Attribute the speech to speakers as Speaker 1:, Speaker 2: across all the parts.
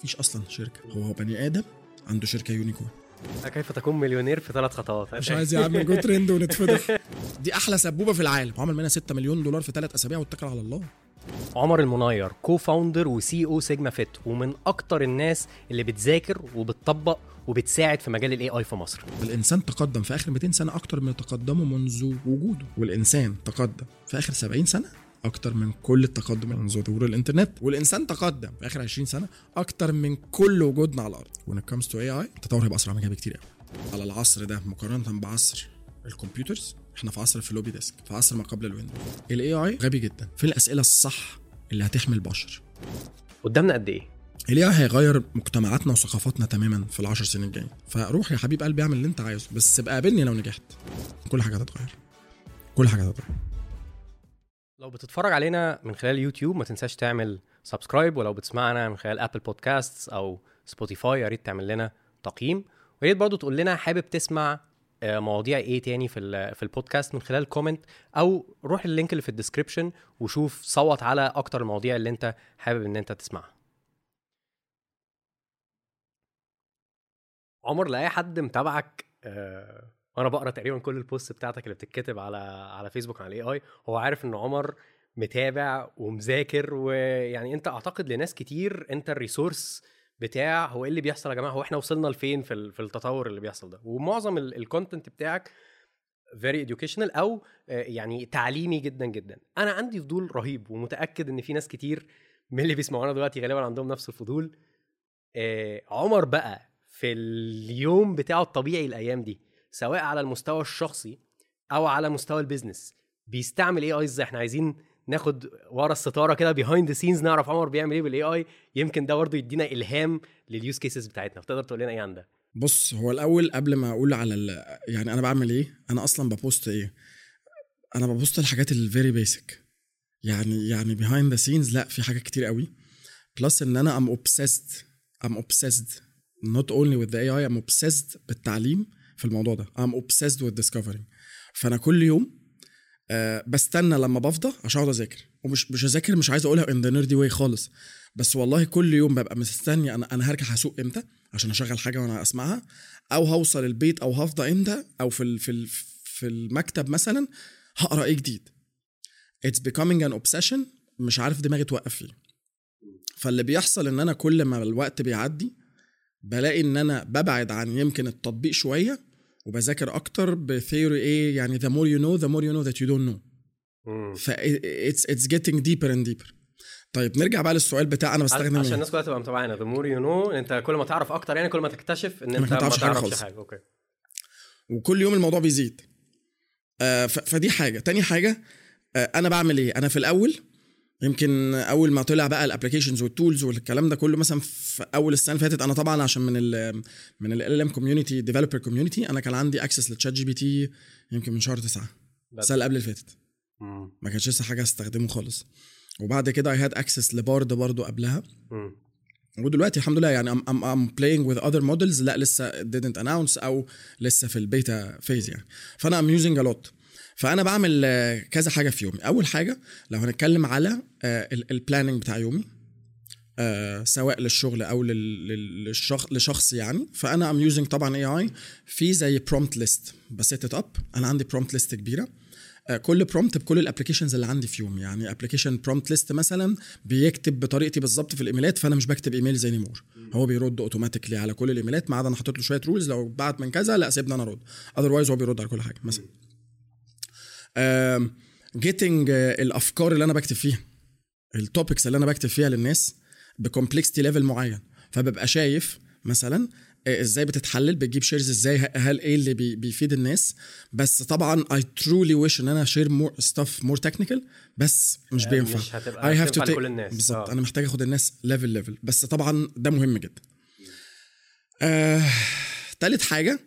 Speaker 1: فيش اصلا شركه هو هو بني ادم عنده شركه يونيكورن
Speaker 2: كيف تكون مليونير في ثلاث خطوات
Speaker 1: مش عايز يا عم جو ترند ونتفضح دي احلى سبوبه في العالم وعمل منها 6 مليون دولار في ثلاث اسابيع واتكل على الله
Speaker 2: عمر المنير كو فاوندر وسي او سيجما فيت ومن اكتر الناس اللي بتذاكر وبتطبق وبتساعد في مجال الاي اي في مصر
Speaker 1: الانسان تقدم في اخر 200 سنه اكتر من تقدمه منذ وجوده والانسان تقدم في اخر 70 سنه اكتر من كل التقدم منذ ظهور الانترنت والانسان تقدم في اخر 20 سنه اكتر من كل وجودنا على الارض when it comes to AI التطور هيبقى اسرع من كده بكتير قوي على العصر ده مقارنه بعصر الكمبيوترز احنا في عصر الفلوبي ديسك في عصر ما قبل الويندوز الاي اي غبي جدا في الاسئله الصح اللي هتحمي البشر
Speaker 2: قدامنا قد ايه
Speaker 1: الاي اي هيغير مجتمعاتنا وثقافاتنا تماما في العشر سنين الجايين فروح يا حبيب قلبي اعمل اللي انت عايزه بس ابقى قابلني لو نجحت كل حاجه هتتغير كل حاجه هتتغير
Speaker 2: لو بتتفرج علينا من خلال يوتيوب ما تنساش تعمل سبسكرايب ولو بتسمعنا من خلال ابل بودكاست او سبوتيفاي يا ريت تعمل لنا تقييم ويا ريت برضه تقول لنا حابب تسمع آه، مواضيع ايه تاني في ال- في البودكاست من خلال كومنت او روح اللينك اللي في الديسكربشن وشوف صوت على اكتر المواضيع اللي انت حابب ان انت تسمعها عمر لاي حد متابعك آه، وانا بقرا تقريبا كل البوست بتاعتك اللي بتتكتب على على فيسبوك عن الاي اي هو عارف ان عمر متابع ومذاكر ويعني انت اعتقد لناس كتير انت الريسورس بتاع هو ايه اللي بيحصل يا جماعه هو احنا وصلنا لفين في ال- في التطور اللي بيحصل ده ومعظم الكونتنت بتاعك very educational او آه، يعني تعليمي جدا جدا انا عندي فضول رهيب ومتاكد ان في ناس كتير من اللي بيسمعونا دلوقتي غالبا عندهم نفس الفضول آه، عمر بقى في اليوم بتاعه الطبيعي الايام دي سواء على المستوى الشخصي او على مستوى البيزنس بيستعمل اي اي ازاي احنا عايزين ناخد ورا الستاره كده بيهايند ذا سينز نعرف عمر بيعمل ايه بالاي اي يمكن ده برضه يدينا الهام لليوز كيسز بتاعتنا فتقدر تقول لنا ايه عن ده
Speaker 1: بص هو الاول قبل ما اقول على ال... يعني انا بعمل ايه انا اصلا ببوست ايه انا ببوست الحاجات الفيري بيسك يعني يعني بيهايند ذا سينز لا في حاجات كتير قوي بلس ان انا ام اوبسيسد ام اوبسيسد not only with the AI I'm obsessed بالتعليم في الموضوع ده I'm obsessed with discovering فانا كل يوم آه بستنى لما بفضى عشان اقعد اذاكر ومش مش اذاكر مش عايز اقولها in the nerdy way خالص بس والله كل يوم ببقى مستني انا انا هرجع هسوق امتى عشان اشغل حاجه وانا اسمعها او هوصل البيت او هفضى امتى او في ال- في ال- في المكتب مثلا هقرا ايه جديد it's becoming an obsession مش عارف دماغي توقف فيه فاللي بيحصل ان انا كل ما الوقت بيعدي بلاقي ان انا ببعد عن يمكن التطبيق شويه وبذاكر اكتر بثيوري ايه يعني the more you know the more you know that you don't know ف it's it's getting deeper and deeper طيب نرجع بقى للسؤال بتاع انا بستخدم
Speaker 2: عشان
Speaker 1: ايه
Speaker 2: الناس كلها تبقى متابعانا the more you know انت كل ما تعرف اكتر يعني كل ما تكتشف ان انت
Speaker 1: ما
Speaker 2: ما
Speaker 1: تعرفش حاجة
Speaker 2: تعرفش
Speaker 1: خالص.
Speaker 2: حاجه اوكي
Speaker 1: وكل يوم الموضوع بيزيد آه ف- فدي حاجه تاني حاجه آه انا بعمل ايه انا في الاول يمكن اول ما طلع بقى الابلكيشنز والتولز والكلام ده كله مثلا في اول السنه اللي فاتت انا طبعا عشان من ال من ال ال ام كوميونتي ديفلوبر كوميونتي انا كان عندي اكسس لتشات جي بي تي يمكن من شهر تسعة
Speaker 2: بس.
Speaker 1: السنه اللي قبل اللي فاتت
Speaker 2: مم.
Speaker 1: ما كانش لسه حاجه استخدمه خالص وبعد كده اي هاد اكسس لبارد برضو قبلها
Speaker 2: مم.
Speaker 1: ودلوقتي الحمد لله يعني I'm, I'm, I'm playing with other models لا لسه didn't announce او لسه في البيتا فيز يعني فانا I'm using a lot فانا بعمل آه، كذا حاجه في يومي اول حاجه لو هنتكلم على البلاننج بتاع يومي آه، سواء للشغل او لل- لل- للشخص لشخص يعني فانا ام يوزنج طبعا اي اي في زي برومبت ليست بسيت ات اب انا عندي برومبت ليست كبيره آه، كل برومبت بكل الابلكيشنز اللي عندي في يوم يعني ابلكيشن برومبت ليست مثلا بيكتب بطريقتي بالظبط في الايميلات فانا مش بكتب ايميل زي نيمور هو بيرد اوتوماتيكلي على كل الايميلات ما عدا انا حاطط له شويه رولز لو بعت من كذا لا سيبني انا ارد اذروايز هو بيرد على كل حاجه مثلا جيتنج الافكار اللي انا بكتب فيها التوبكس اللي انا بكتب فيها للناس بكومبلكستي ليفل معين فببقى شايف مثلا آه، ازاي بتتحلل بتجيب شيرز ازاي هل ايه اللي بي بيفيد الناس بس طبعا اي ترولي ويش ان انا شير مور ستاف مور تكنيكال بس مش
Speaker 2: آه،
Speaker 1: بينفع
Speaker 2: مش هتبقى
Speaker 1: I have to
Speaker 2: تنفع
Speaker 1: take-
Speaker 2: لكل الناس.
Speaker 1: بالظبط
Speaker 2: آه.
Speaker 1: انا محتاج اخد الناس ليفل ليفل بس طبعا ده مهم جدا آه، تالت حاجه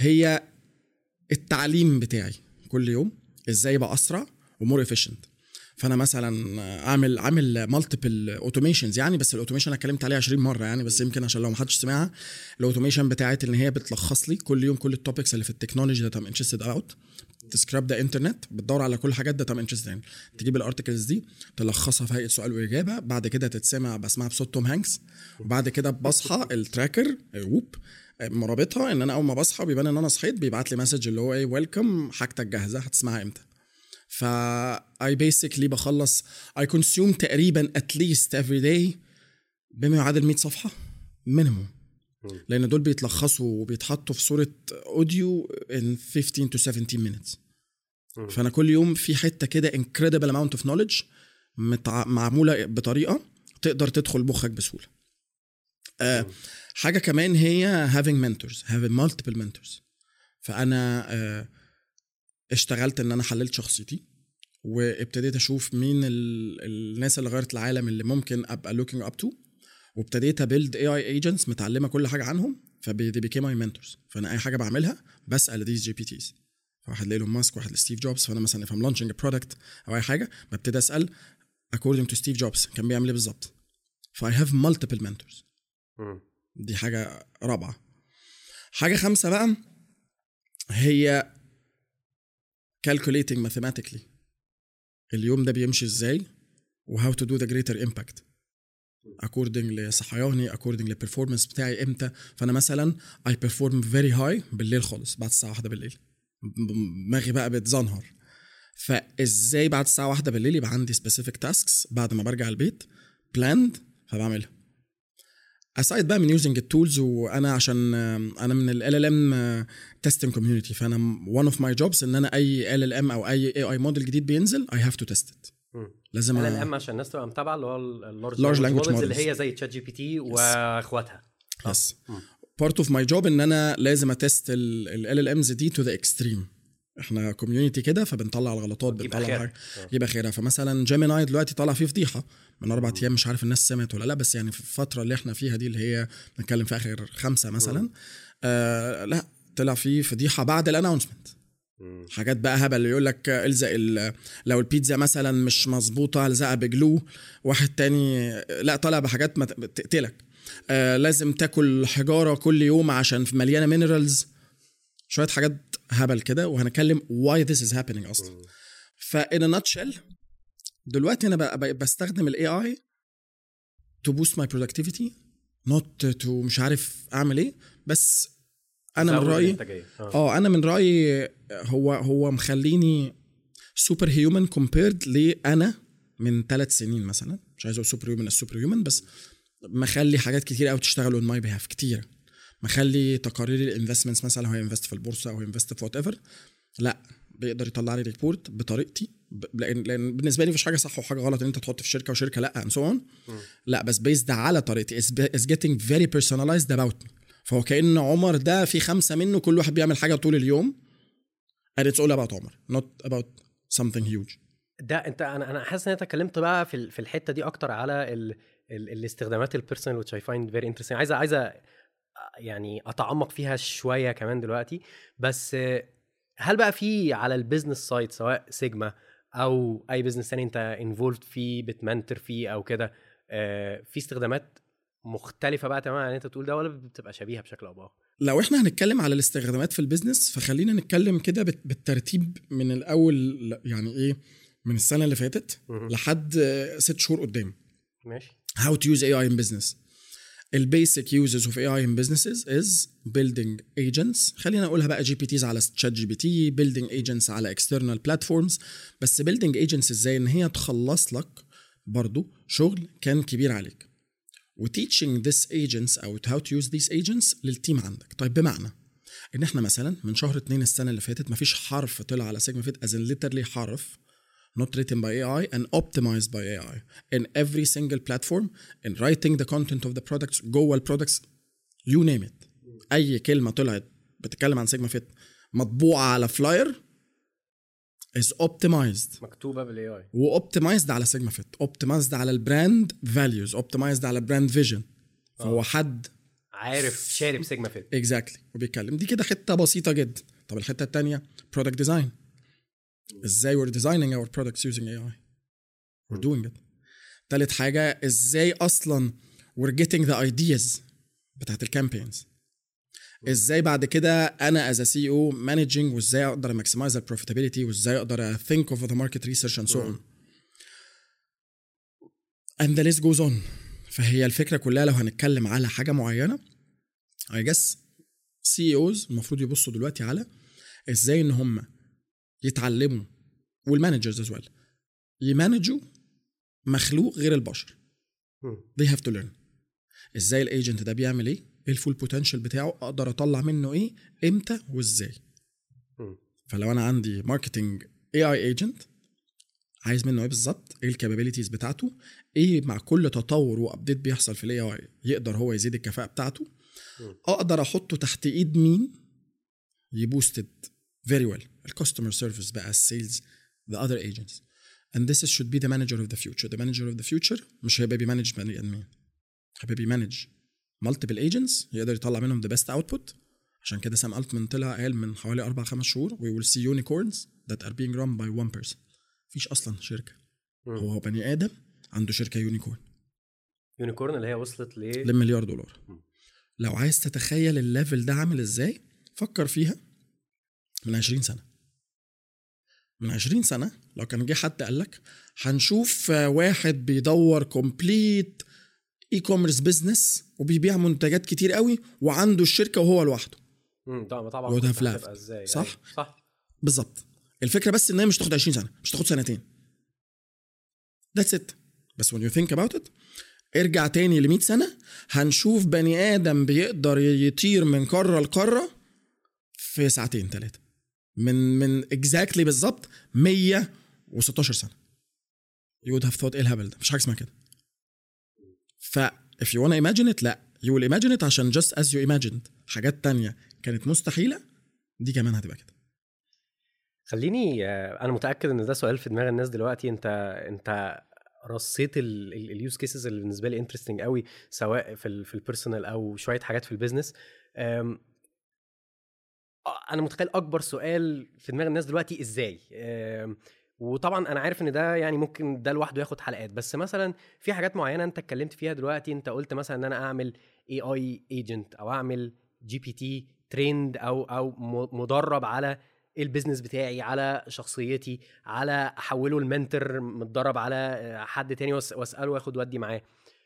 Speaker 1: هي التعليم بتاعي كل يوم ازاي ابقى اسرع ومور efficient فانا مثلا اعمل عامل مالتيبل اوتوميشنز يعني بس الاوتوميشن انا اتكلمت عليه 20 مره يعني بس يمكن عشان لو ما حدش سمعها الاوتوميشن بتاعت ان هي بتلخص لي كل يوم كل التوبكس اللي في التكنولوجي ذات ام انترستد اباوت تسكراب ذا انترنت بتدور على كل حاجات ذات ام انترستد تجيب الارتكلز دي تلخصها في هيئه سؤال واجابه بعد كده تتسمع بسمعها بصوت توم هانكس وبعد كده بصحى التراكر ووب مرابطها ان انا اول ما بصحى بيبان ان انا صحيت بيبعت لي مسج اللي هو ايه ويلكم حاجتك جاهزه هتسمعها امتى ف I basically بخلص I consume تقريبا at least every day بما يعادل 100 صفحة مينيموم لأن دول بيتلخصوا وبيتحطوا في صورة اوديو in 15 to 17 minutes فأنا كل يوم في حتة كده incredible amount of knowledge متع... معمولة بطريقة تقدر تدخل مخك بسهولة آه حاجة كمان هي having mentors having multiple mentors فأنا آه اشتغلت ان انا حللت شخصيتي وابتديت اشوف مين ال... الناس اللي غيرت العالم اللي ممكن ابقى لوكينج اب تو وابتديت ابيلد اي اي ايجنتس متعلمه كل حاجه عنهم فدي بيكيم ماي منتورز فانا اي حاجه بعملها بسال ديز جي بي تيز واحد لايلون ماسك واحد لستيف جوبز فانا مثلا if I'm launching a product او اي حاجه ببتدي اسال according to ستيف جوبز كان بيعمل ايه بالظبط ف I have multiple mentors
Speaker 2: مم.
Speaker 1: دي حاجه رابعه حاجه خامسه بقى هي calculating mathematically اليوم ده بيمشي ازاي و how to do the greater impact according لصحياني according للبرفورمانس بتاعي امتى فانا مثلا I perform very high بالليل خالص بعد الساعه واحدة بالليل دماغي بقى بتزنهر فازاي بعد الساعه واحدة بالليل يبقى عندي specific tasks بعد ما برجع البيت planned فبعملها اسايد بقى من يوزنج التولز وانا عشان انا من ال ال ام تيستنج كوميونتي فانا one اوف ماي جوبز ان انا اي ال ال ام او اي اي اي موديل جديد بينزل اي هاف تو تيست ات
Speaker 2: مم.
Speaker 1: لازم
Speaker 2: ال
Speaker 1: أ-
Speaker 2: ال ام عشان الناس تبقى متابعه اللي هو اللارج
Speaker 1: Large language
Speaker 2: اللي
Speaker 1: models.
Speaker 2: هي زي تشات جي بي تي واخواتها
Speaker 1: يس
Speaker 2: مم.
Speaker 1: بارت اوف ماي جوب ان انا لازم اتست ال ال امز دي تو ذا اكستريم احنا كوميونتي كده فبنطلع الغلطات
Speaker 2: يبقى
Speaker 1: بنطلع
Speaker 2: خير.
Speaker 1: حاجه
Speaker 2: آه.
Speaker 1: يبقى خيرها فمثلا جيميناي دلوقتي طالع فيه فضيحه من اربع ايام مش عارف الناس سمعت ولا لا بس يعني في الفتره اللي احنا فيها دي اللي هي بنتكلم في اخر خمسه مثلا آه لا طلع فيه فضيحه بعد الانونسمنت
Speaker 2: مم.
Speaker 1: حاجات بقى هبل يقول لك الزق ال- لو البيتزا مثلا مش مظبوطه الزقها بجلو واحد تاني لا طالع بحاجات ما ت- تقتلك آه لازم تاكل حجاره كل يوم عشان في مليانه مينرالز شويه حاجات هبل كده وهنتكلم why this is happening اصلا فان nutshell دلوقتي انا بقى بقى بستخدم الاي اي تو بوست ماي productivity نوت تو مش عارف اعمل ايه بس انا من
Speaker 2: زود
Speaker 1: رايي
Speaker 2: الإنتاجية. آه.
Speaker 1: اه انا من رايي هو هو مخليني سوبر هيومن كومبيرد لانا من ثلاث سنين مثلا مش عايز اقول سوبر هيومن السوبر هيومن بس مخلي حاجات كتير قوي تشتغل اون ماي بيهاف كتير مخلي تقارير الانفستمنتس مثلا هو انفست في البورصه او انفست في وات ايفر لا بيقدر يطلع لي ريبورت بطريقتي ب- لان لان بالنسبه لي مفيش حاجه صح وحاجه غلط ان انت تحط في شركه وشركه لا and so on لا بس بيزد على طريقتي is, is getting very personalized about me فهو كأن عمر ده في خمسة منه كل واحد بيعمل حاجة طول اليوم and it's all about عمر not about something huge
Speaker 2: ده انت انا انا حاسس ان انت اتكلمت بقى في ال- في الحته دي اكتر على ال ال الاستخدامات البيرسونال which I find very interesting عايزه عايزه يعني اتعمق فيها شويه كمان دلوقتي بس آه، هل بقى في على البيزنس سايد سواء سيجما او اي بزنس تاني انت انفولد فيه بتمنتر فيه او كده آه، في استخدامات مختلفه بقى تماما عن اللي انت بتقول ده ولا بتبقى شبيهه بشكل او باخر
Speaker 1: لو احنا هنتكلم على الاستخدامات في البيزنس فخلينا نتكلم كده بت- بالترتيب من الاول يعني ايه من السنة اللي فاتت
Speaker 2: مهم.
Speaker 1: لحد آه، ست شهور قدام
Speaker 2: ماشي
Speaker 1: how to use AI in business البيسك uses of AI in businesses is building agents خلينا اقولها بقى جي بي تيز على chat جي بي تي building agents على external platforms بس building agents ازاي ان هي تخلص لك برضو شغل كان كبير عليك و teaching this agents او how to use these agents للتيم عندك طيب بمعنى ان احنا مثلا من شهر اتنين السنه اللي فاتت مفيش حرف طلع على سيجما فيت as in literally حرف not written by AI and optimized by AI in every single platform in writing the content of the products جوه البرودكتس you name it اي كلمه طلعت بتتكلم عن سيجما فيت مطبوعه على فلاير is optimized
Speaker 2: مكتوبه بالاي اي
Speaker 1: واوبتمايزد على سيجما فيت اوبتمايزد على البراند فاليوز اوبتمايزد على البراند فيجن فهو حد
Speaker 2: عارف شارب سيجما فيت
Speaker 1: اكزاكتلي وبيتكلم دي كده حته بسيطه جدا طب الحته الثانيه برودكت ديزاين ازاي we're designing our products using AI we're doing it تالت حاجه ازاي اصلا we're getting the ideas بتاعت الكامبينز ازاي بعد كده انا از سي او مانجنج وازاي اقدر اماكسمايز البروفيتابيلتي وازاي اقدر think اوف ذا ماركت ريسيرش اند سو اون and the list goes on فهي الفكره كلها لو هنتكلم على حاجه معينه I guess سي اوز المفروض يبصوا دلوقتي على ازاي ان هم يتعلموا والمانجرز از ويل يمانجوا مخلوق غير البشر
Speaker 2: مم.
Speaker 1: they have to learn ازاي الايجنت ده بيعمل ايه ايه الفول بوتنشال بتاعه اقدر اطلع منه ايه امتى وازاي
Speaker 2: مم.
Speaker 1: فلو انا عندي ماركتنج اي اي ايجنت عايز منه ايه بالظبط ايه الكابابيلتيز بتاعته ايه مع كل تطور وابديت بيحصل في الاي اي يقدر هو يزيد الكفاءه بتاعته
Speaker 2: مم.
Speaker 1: اقدر احطه تحت ايد مين يبوستد فيري ويل الكاستمر سيرفيس بقى السيلز the other agents and this should be the manager of the future the manager of the future مش هيبقى بيمانج بني ادمين هيبقى بيمانج multiple agents يقدر يطلع منهم the best output عشان كده سام التمان طلع قال من حوالي اربع خمس شهور we will see unicorns that are being run by one person مفيش اصلا شركه
Speaker 2: مم.
Speaker 1: هو بني ادم عنده شركه يونيكورن
Speaker 2: يونيكورن اللي هي وصلت ل
Speaker 1: لمليار دولار
Speaker 2: مم.
Speaker 1: لو عايز تتخيل الليفل ده عامل ازاي فكر فيها من 20 سنه من 20 سنه لو كان جه حد قال لك هنشوف آه، واحد بيدور كومبليت اي كوميرس بزنس وبيبيع منتجات كتير قوي وعنده الشركه وهو لوحده
Speaker 2: مم، طبعا طبعا
Speaker 1: would
Speaker 2: كنت
Speaker 1: have laughed.
Speaker 2: هتبقى ازاي
Speaker 1: صح؟
Speaker 2: أيوة، صح
Speaker 1: بالظبط الفكره بس ان هي مش تاخد 20 سنه مش تاخد سنتين That's it بس when you think about it ارجع تاني ل 100 سنه هنشوف بني ادم بيقدر يطير من قاره لقاره في ساعتين ثلاثه من من اكزاكتلي بالظبط 116 سنه you would have thought ايه الهبل ده مفيش حاجه اسمها كده ف if you wanna imagine it لا you will imagine it عشان just as you imagined حاجات تانية كانت مستحيله دي كمان هتبقى كده
Speaker 2: خليني آه، انا متاكد ان ده سؤال في دماغ الناس دلوقتي انت انت رصيت اليوز كيسز اللي بالنسبه لي انترستنج قوي سواء في ال في البيرسونال او شويه حاجات في البيزنس أم، آه، انا متخيل اكبر سؤال في دماغ الناس دلوقتي ازاي أم، وطبعا انا عارف ان ده يعني ممكن ده لوحده ياخد حلقات بس مثلا في حاجات معينه انت اتكلمت فيها دلوقتي انت قلت مثلا ان انا اعمل اي اي ايجنت او اعمل جي بي تي تريند او او م- مدرب على البيزنس بتاعي على شخصيتي على احوله المنتر متدرب على آه، حد تاني وأس- واساله واخد ودي معاه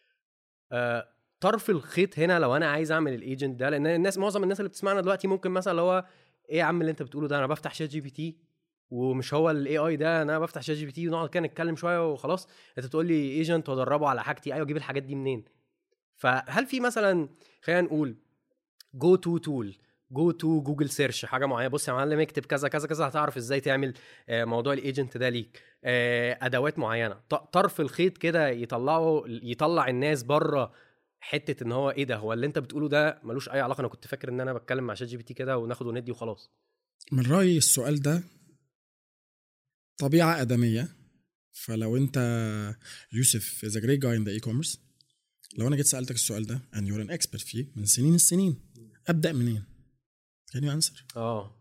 Speaker 2: آه، طرف الخيط هنا لو انا عايز اعمل الايجنت ده لان الناس معظم الناس اللي بتسمعنا دلوقتي ممكن مثلا اللي هو ايه يا عم اللي انت بتقوله ده انا بفتح شات جي بي تي ومش هو الاي اي ده انا بفتح شات جي بي تي ونقعد كده نتكلم شويه وخلاص انت بتقول لي ايجنت وادربه على حاجتي ايوه اجيب الحاجات دي منين فهل في مثلا خلينا نقول جو تو تول جو تو جوجل سيرش حاجه معينه بص يا معلم اكتب كذا كذا كذا هتعرف ازاي تعمل آه، موضوع الايجنت ده ليك آه، ادوات معينه ط- طرف الخيط كده يطلعه يطلع الناس بره حته ان هو ايه ده هو اللي انت بتقوله ده ملوش اي علاقه انا كنت فاكر ان انا بتكلم مع شات جي بي تي كده وناخد وندي وخلاص
Speaker 1: من رأيي السؤال ده طبيعة آدمية فلو أنت يوسف is a great guy in the e-commerce لو أنا جيت سألتك السؤال ده and you're an expert فيه من سنين السنين أبدأ منين؟ Can you answer؟
Speaker 2: اه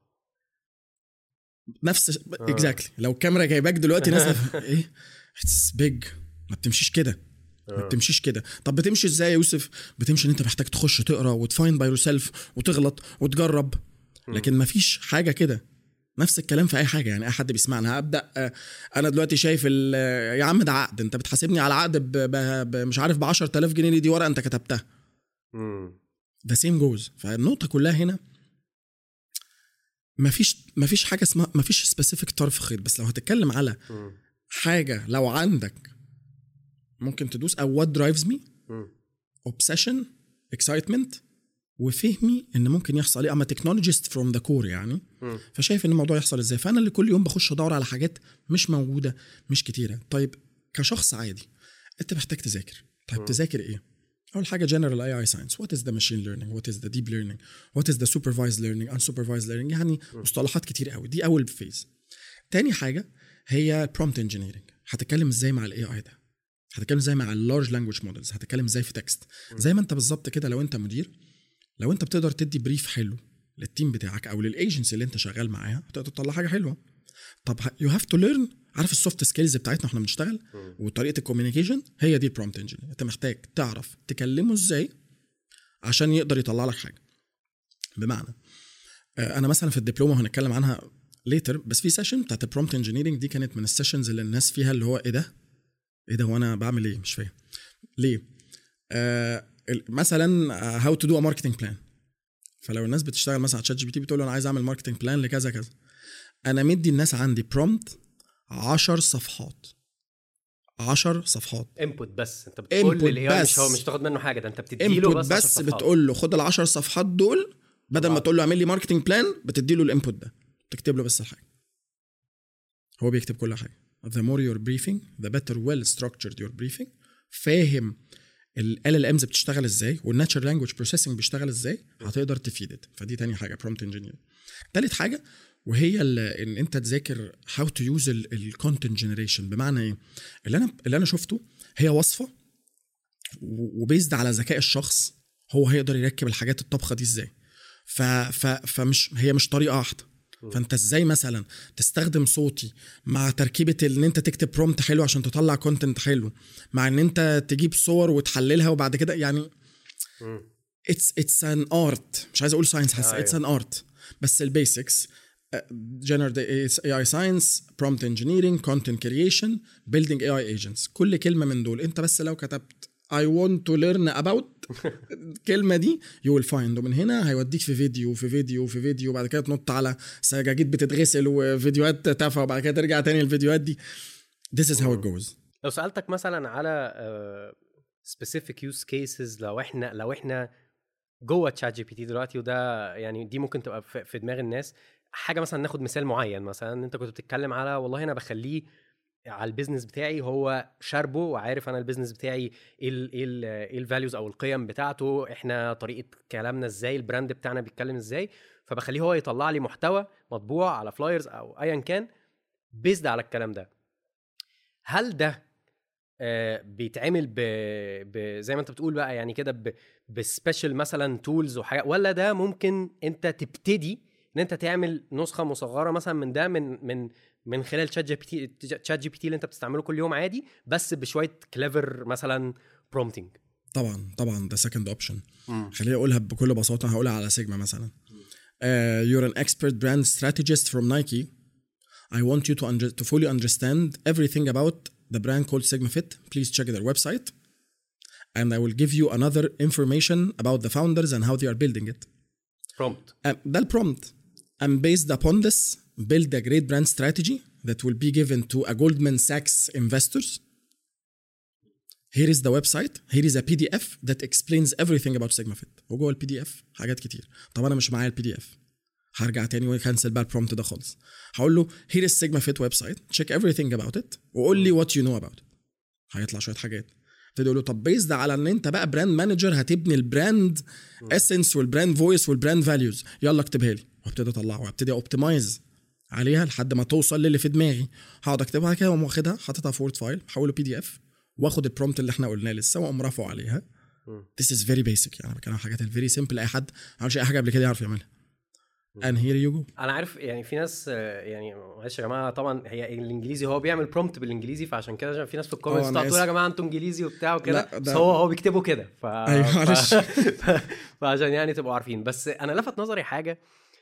Speaker 1: نفس exactly لو الكاميرا جايباك دلوقتي ناس ايه اتس بيج ما بتمشيش كده ما
Speaker 2: آه.
Speaker 1: بتمشيش كده طب بتمشي ازاي يا يوسف بتمشي ان انت محتاج تخش تقرا وتفايند باي يور سيلف وتغلط وتجرب لكن ما فيش حاجه كده نفس الكلام في اي حاجه يعني اي حد بيسمعنا هبدا آه، انا دلوقتي شايف ال- آه، يا عم ده عقد انت بتحاسبني على عقد ب- ب- ب- مش عارف ب 10000 جنيه دي, دي ورقه انت كتبتها
Speaker 2: مم.
Speaker 1: ذا سيم جوز فالنقطه كلها هنا مفيش مفيش حاجه اسمها مفيش سبيسيفيك طرف خيط بس لو هتتكلم على
Speaker 2: مم.
Speaker 1: حاجه لو عندك ممكن تدوس او وات درايفز مي
Speaker 2: مم.
Speaker 1: اوبسيشن اكسايتمنت وفهمي ان ممكن يحصل ايه اما تكنولوجيست فروم ذا كور يعني
Speaker 2: مم.
Speaker 1: فشايف ان الموضوع يحصل ازاي فانا اللي كل يوم بخش ادور على حاجات مش موجوده مش كتيره طيب كشخص عادي انت محتاج تذاكر طيب
Speaker 2: مم.
Speaker 1: تذاكر ايه اول حاجه جنرال اي اي ساينس وات از ذا ماشين ليرنينج وات از ذا ديب ليرنينج وات از ذا سوبرفايزد ليرنينج ان سوبرفايزد ليرنينج يعني مصطلحات كتير قوي دي اول فيز تاني حاجه هي برومبت انجينيرنج هتتكلم ازاي مع الاي اي ده هتتكلم ازاي مع اللارج لانجوج مودلز هتتكلم ازاي في تكست زي ما انت بالظبط كده لو انت مدير لو انت بتقدر تدي بريف حلو للتيم بتاعك او للايجنسي اللي انت شغال معاها هتقدر تطلع حاجه حلوه طب يو هاف تو ليرن عارف السوفت سكيلز بتاعتنا واحنا بنشتغل وطريقه الكوميونيكيشن هي دي البرومبت انجينير انت محتاج تعرف تكلمه ازاي عشان يقدر يطلع لك حاجه بمعنى آه، انا مثلا في الدبلومه هنتكلم عنها ليتر بس في سيشن بتاعت البرومبت انجينيرنج دي كانت من السيشنز اللي الناس فيها اللي هو ايه ده ايه ده هو انا بعمل ايه مش فاهم ليه آه ال- مثلا هاو تو دو ا ماركتنج بلان فلو الناس بتشتغل مثلا على تشات جي بي تي بتقول له انا عايز اعمل ماركتنج بلان لكذا كذا انا مدي الناس عندي برومبت 10 صفحات 10 صفحات
Speaker 2: انبوت بس انت بتقول
Speaker 1: Input
Speaker 2: للاي اي مش
Speaker 1: بس.
Speaker 2: هو مش تاخد منه حاجه ده انت بتدي له
Speaker 1: انبوت
Speaker 2: بس, عشر
Speaker 1: بس
Speaker 2: صفحات.
Speaker 1: بتقول له خد ال 10 صفحات دول بدل ما
Speaker 2: طبعا.
Speaker 1: تقول له اعمل لي ماركتنج بلان بتدي له الانبوت ده تكتب له بس الحاجه هو بيكتب كل حاجه the more your briefing the better well structured your briefing فاهم ال LLMs بتشتغل ازاي والناتشر لانجوج بروسيسنج بيشتغل ازاي هتقدر تفيد فدي تاني حاجه prompt engineering تالت حاجه وهي ال- ان انت تذاكر how to use الكونتنت جنريشن بمعنى ايه اللي انا اللي انا شفته هي وصفه وبيزد على ذكاء الشخص هو هيقدر يركب الحاجات الطبخه دي ازاي ف ف فمش هي مش طريقه واحده فانت ازاي مثلا تستخدم صوتي مع تركيبه ان انت تكتب برومت حلو عشان تطلع كونتنت حلو مع ان انت تجيب صور وتحللها وبعد كده يعني
Speaker 2: مم.
Speaker 1: اتس اتس ان ارت مش عايز اقول ساينس حاسس
Speaker 2: أيوة.
Speaker 1: اتس ان ارت بس البيسكس جنرال اي اي ساينس برومبت انجينيرنج كونتنت كرييشن بيلدينج اي اي ايجنتس كل كلمه من دول انت بس لو كتبت I want to learn about الكلمة دي you will find ومن هنا هيوديك في فيديو في فيديو في فيديو وبعد كده تنط على سجاجيد بتتغسل وفيديوهات تافهة وبعد كده ترجع تاني الفيديوهات دي This is how it goes
Speaker 2: لو سالتك مثلا على سبيسيفيك يوز كيسز لو احنا لو احنا جوه تشات جي بي تي دلوقتي وده يعني دي ممكن تبقى في في دماغ الناس حاجه مثلا ناخد مثال معين مثلا انت كنت بتتكلم على والله انا بخليه على البيزنس بتاعي هو شاربه وعارف انا البيزنس بتاعي ايه ال ايه ال ايه الفاليوز او القيم بتاعته احنا طريقه كلامنا ازاي البراند بتاعنا بيتكلم ازاي فبخليه هو يطلع لي محتوى مطبوع على فلايرز او ايا كان بيزد على الكلام ده هل ده آه، بيتعمل ب... ب... زي ما انت بتقول بقى يعني كده ب... بسبيشال مثلا تولز وحاجات ولا ده ممكن انت تبتدي ان انت تعمل نسخه مصغره مثلا من ده من من من خلال شات جي بي تي شات جي بي تي اللي انت بتستعمله كل يوم عادي بس بشويه كليفر مثلا برومتنج
Speaker 1: طبعا طبعا ده second option خليني اقولها بكل بساطه هقولها على سيجما مثلا uh, you're an expert brand strategist from Nike I want you to under, to fully understand everything about the brand called Sigma Fit please check their website and I will give you another information about the founders and how they are building it
Speaker 2: برومبت
Speaker 1: um, ده البرومبت and based upon this build a great brand strategy that will be given to a Goldman Sachs investors here is the website here is a PDF that explains everything about Sigma Fit وجوه البي دي اف حاجات كتير طب انا مش معايا البي دي اف هرجع تاني وكنسل بقى البرومبت ده خالص هقول له here is Sigma Fit website check everything about it وقول لي what you know about it هيطلع شويه حاجات ابتدي اقول له طب بيزد على ان انت بقى براند مانجر هتبني البراند اسنس والبراند فويس والبراند فاليوز يلا اكتبها لي وابتدي اطلعها وابتدي اوبتمايز عليها لحد ما توصل للي في دماغي هقعد اكتبها كده واقوم واخدها حاططها في وورد فايل بحوله بي دي اف واخد البرومبت اللي احنا قلناه لسه واقوم رافعه عليها This is very basic يعني بتكلم عن حاجات الفيري سيمبل اي حد ما عملش اي حاجه قبل كده يعرف يعملها and here you go
Speaker 2: انا عارف يعني في ناس آه، يعني معلش يا جماعه طبعا هي الانجليزي هو بيعمل برومبت بالانجليزي فعشان كده في ناس في الكومنتس
Speaker 1: أنا
Speaker 2: تقعد تقول
Speaker 1: آسف.
Speaker 2: يا جماعه انتوا انجليزي وبتاع وكده
Speaker 1: لا،
Speaker 2: بس
Speaker 1: ده-
Speaker 2: هو هو بيكتبه كده ف...
Speaker 1: أيوة، معلش.
Speaker 2: ف... فعشان يعني تبقوا عارفين بس انا لفت نظري حاجه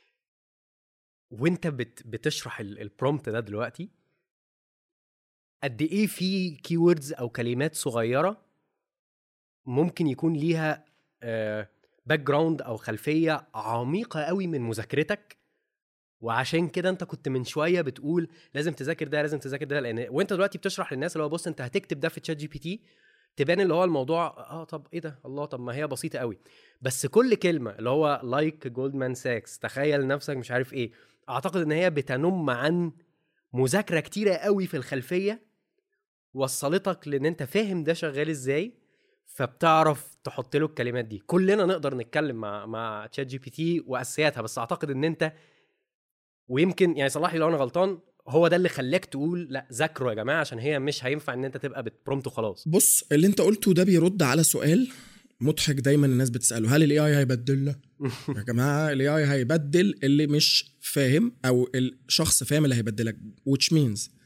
Speaker 2: وانت بت... بتشرح البرومبت ده دلوقتي قد ايه في كيوردز او كلمات صغيره ممكن يكون ليها باك جراوند او خلفيه عميقه قوي من مذاكرتك وعشان كده انت كنت من شويه بتقول لازم تذاكر ده لازم تذاكر ده لان وانت دلوقتي بتشرح للناس اللي هو بص انت هتكتب ده في تشات جي بي تي تبان اللي هو الموضوع اه طب ايه ده الله طب ما هي بسيطه قوي بس كل كلمه اللي هو لايك جولدمان ساكس تخيل نفسك مش عارف ايه اعتقد ان هي بتنم عن مذاكره كتيره قوي في الخلفيه وصلتك لان انت فاهم ده شغال ازاي فبتعرف تحط له الكلمات دي كلنا نقدر نتكلم مع مع تشات جي بي تي واساسياتها بس اعتقد ان انت ويمكن يعني صلح لي لو انا غلطان هو ده اللي خلاك تقول لا ذاكروا يا جماعه عشان هي مش هينفع ان انت تبقى بتبرومت وخلاص
Speaker 1: بص اللي انت قلته ده بيرد على سؤال مضحك دايما الناس بتساله هل الاي اي هيبدلنا يا جماعه الاي اي هيبدل اللي مش فاهم او الشخص فاهم اللي هيبدلك which means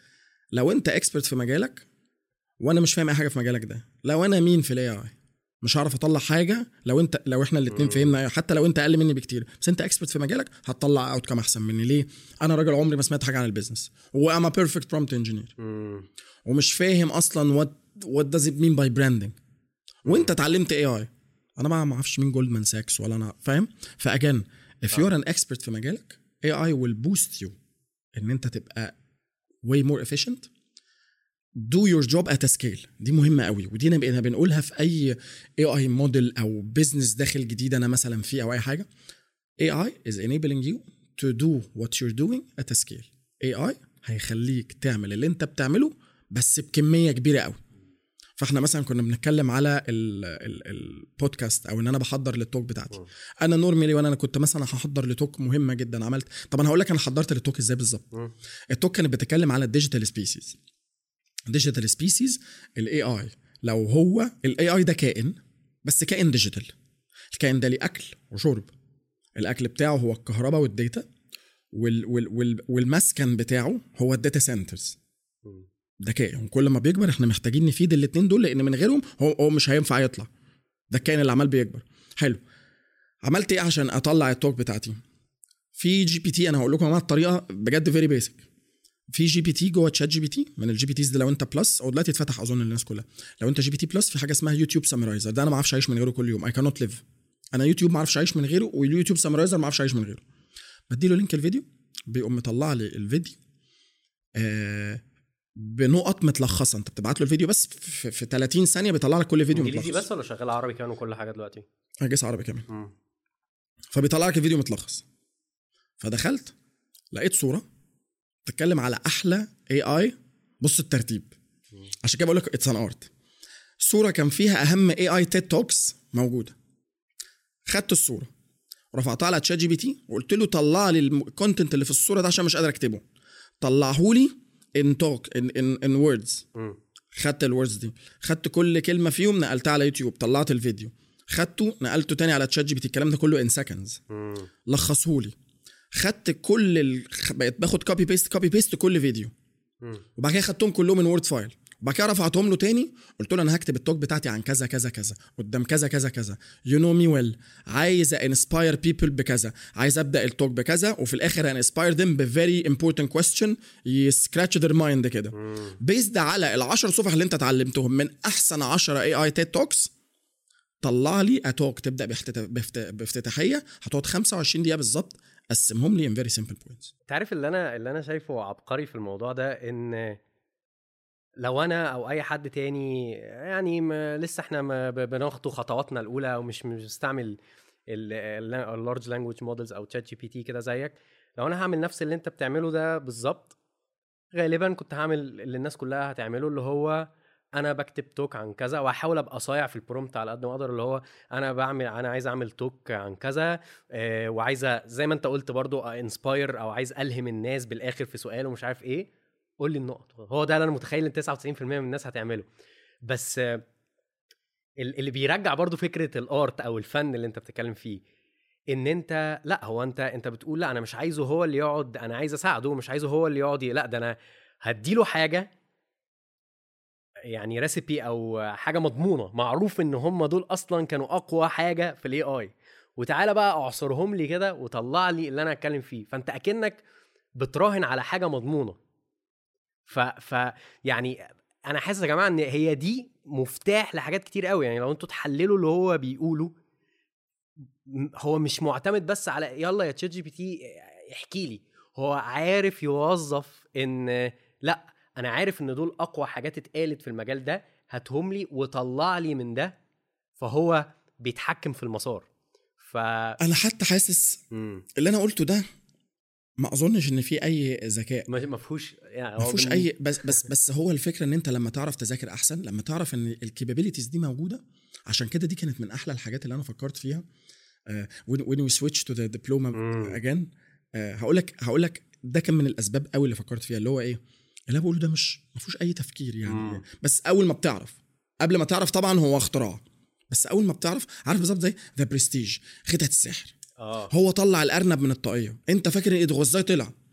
Speaker 1: لو انت اكسبرت في مجالك وانا مش فاهم اي حاجه في مجالك ده لو انا مين في الاي اي مش هعرف اطلع حاجه لو انت لو احنا الاثنين
Speaker 2: مم.
Speaker 1: فهمنا حتى لو انت اقل مني بكتير بس انت اكسبرت في مجالك هتطلع اوت كام احسن مني ليه انا راجل عمري ما سمعت حاجه عن البيزنس واما بيرفكت برومبت انجينير
Speaker 2: مم.
Speaker 1: ومش فاهم اصلا وات وات داز ات مين باي براندنج وانت اتعلمت اي اي انا ما ما اعرفش مين جولدمان ساكس ولا انا فاهم فاجان if you're an expert في مجالك AI will boost you ان انت تبقى way more efficient do your job at a scale دي مهمه قوي ودي أنا بقينا بنقولها في اي AI موديل او بزنس داخل جديد انا مثلا فيه او اي حاجه AI is enabling you to do what you're doing at a scale AI هيخليك تعمل اللي انت بتعمله بس بكميه كبيره قوي فاحنا مثلا كنا بنتكلم على ال- ال- البودكاست او ان انا بحضر للتوك بتاعتي
Speaker 2: مم.
Speaker 1: انا نورمالي وانا انا كنت مثلا هحضر لتوك مهمه جدا عملت طب انا هقول لك انا حضرت للتوك ازاي بالظبط
Speaker 2: مم.
Speaker 1: التوك كانت بتتكلم على الديجيتال سبيسيز ديجيتال سبيسيز الاي اي لو هو الاي اي ده كائن بس كائن ديجيتال الكائن ده ليه اكل وشرب الاكل بتاعه هو الكهرباء والداتا وال وال وال والمسكن بتاعه هو الداتا سنترز
Speaker 2: مم.
Speaker 1: ده كائن وكل ما بيكبر احنا محتاجين نفيد الاتنين دول لان من غيرهم هو هو مش هينفع يطلع ده الكائن اللي عمال بيكبر حلو عملت ايه عشان اطلع التوك بتاعتي في جي بي تي انا هقول لكم يا جماعه الطريقه بجد فيري بيسك في جي بي تي جوه تشات جي بي تي من الجي بي تيز ده لو انت بلس او دلوقتي اتفتح اظن للناس كلها لو انت جي بي تي بلس في حاجه اسمها يوتيوب سامرايزر ده انا ما اعرفش اعيش من غيره كل يوم اي كانوت ليف انا يوتيوب ما اعرفش اعيش من غيره واليوتيوب سامرايزر ما اعرفش اعيش من غيره بديله لينك الفيديو بيقوم مطلع لي الفيديو آه بنقط متلخصه انت بتبعت له الفيديو بس في, في 30 ثانيه بيطلع لك كل فيديو
Speaker 2: انجليزي
Speaker 1: متلخص
Speaker 2: بس ولا شغال عربي كمان وكل حاجه دلوقتي
Speaker 1: هجس عربي كمان
Speaker 2: مم.
Speaker 1: فبيطلع لك الفيديو متلخص فدخلت لقيت صوره بتتكلم على احلى اي اي بص الترتيب عشان كده بقول لك اتس ان ارت صوره كان فيها اهم اي اي تيد توكس موجوده خدت الصوره رفعتها على تشات جي بي تي وقلت له طلع لي الكونتنت اللي في الصوره ده عشان مش قادر اكتبه طلعه لي ان توك ان ان ان ووردز
Speaker 2: مم.
Speaker 1: خدت الوردز دي خدت كل كلمه فيهم نقلتها على يوتيوب طلعت الفيديو خدته نقلته تاني على تشات جي بي تي الكلام ده كله ان سكندز
Speaker 2: مم.
Speaker 1: لخصهولي خدت كل ال... خ- بقيت باخد كوبي بيست كوبي بيست كل فيديو
Speaker 2: مم.
Speaker 1: وبعد كده خدتهم كلهم من وورد فايل وبعد كده رفعتهم له تاني قلت له انا هكتب التوك بتاعتي عن كذا كذا كذا قدام كذا كذا كذا يو نو مي ويل عايز انسباير بيبل بكذا عايز ابدا التوك بكذا وفي الاخر انسباير ذم بفيري امبورتنت كويستشن يسكراتش ذير مايند كده
Speaker 2: مم.
Speaker 1: بيزد على ال10 صفح اللي انت اتعلمتهم من احسن 10 اي اي تيد توكس طلع لي اتوك تبدا بافتت... بافت... بافتتاحيه هتقعد 25 دقيقه بالظبط قسمهم لي ان فيري سمبل بوينتس
Speaker 2: انت عارف اللي انا اللي انا شايفه عبقري في الموضوع ده ان لو انا او اي حد تاني يعني ما لسه احنا ما ب- بناخد خطواتنا الاولى ومش مش بستعمل اللارج لانجوج مودلز او تشات جي بي تي كده زيك لو انا هعمل نفس اللي انت بتعمله ده بالظبط غالبا كنت هعمل اللي الناس كلها هتعمله اللي هو انا بكتب توك عن كذا واحاول ابقى صايع في البرومت على قد ما اقدر اللي هو انا بعمل انا عايز اعمل توك عن كذا آه، وعايزه زي ما انت قلت برضو انسباير او عايز الهم الناس بالاخر في سؤال ومش عارف ايه قول لي النقط هو ده اللي انا متخيل ان 99% من الناس هتعمله بس آه، ال- اللي بيرجع برضو فكره الارت او الفن اللي انت بتتكلم فيه ان انت لا هو انت انت بتقول لا انا مش عايزه هو اللي يقعد انا عايز اساعده مش عايزه هو اللي يقعد ي- لا ده انا هديله حاجه يعني ريسيبي او حاجه مضمونه معروف ان هم دول اصلا كانوا اقوى حاجه في الاي اي وتعالى بقى اعصرهم لي كده وطلع لي اللي انا اتكلم فيه فانت اكنك بتراهن على حاجه مضمونه ف ف يعني انا حاسس يا جماعه ان هي دي مفتاح لحاجات كتير قوي يعني لو انتوا تحللوا اللي هو بيقوله م- هو مش معتمد بس على يلا يا تشات جي بي تي احكي لي هو عارف يوظف ان لا انا عارف ان دول اقوى حاجات اتقالت في المجال ده هاتهم لي وطلع لي من ده فهو بيتحكم في المسار ف
Speaker 1: انا حتى حاسس
Speaker 2: مم.
Speaker 1: اللي انا قلته ده ما اظنش ان في اي ذكاء
Speaker 2: ما ما فيهوش يعني
Speaker 1: ما
Speaker 2: هو
Speaker 1: فيهوش
Speaker 2: بن-
Speaker 1: اي بس بس بس هو الفكره ان انت لما تعرف تذاكر احسن لما تعرف ان الكابابيلتيز دي موجوده عشان كده دي كانت من احلى الحاجات اللي انا فكرت فيها وين وي سويتش تو ذا دبلوما
Speaker 2: مم.
Speaker 1: اجين هقول لك هقول لك ده كان من الاسباب قوي اللي فكرت فيها اللي هو ايه اللي انا بقوله ده مش ما فيهوش اي تفكير يعني
Speaker 2: مم.
Speaker 1: بس اول ما بتعرف قبل ما تعرف طبعا هو اختراع بس اول ما بتعرف عارف بالظبط زي ذا برستيج خدعه السحر
Speaker 2: اه
Speaker 1: هو طلع الارنب من الطاقيه انت فاكر ايه ده هو ازاي طلع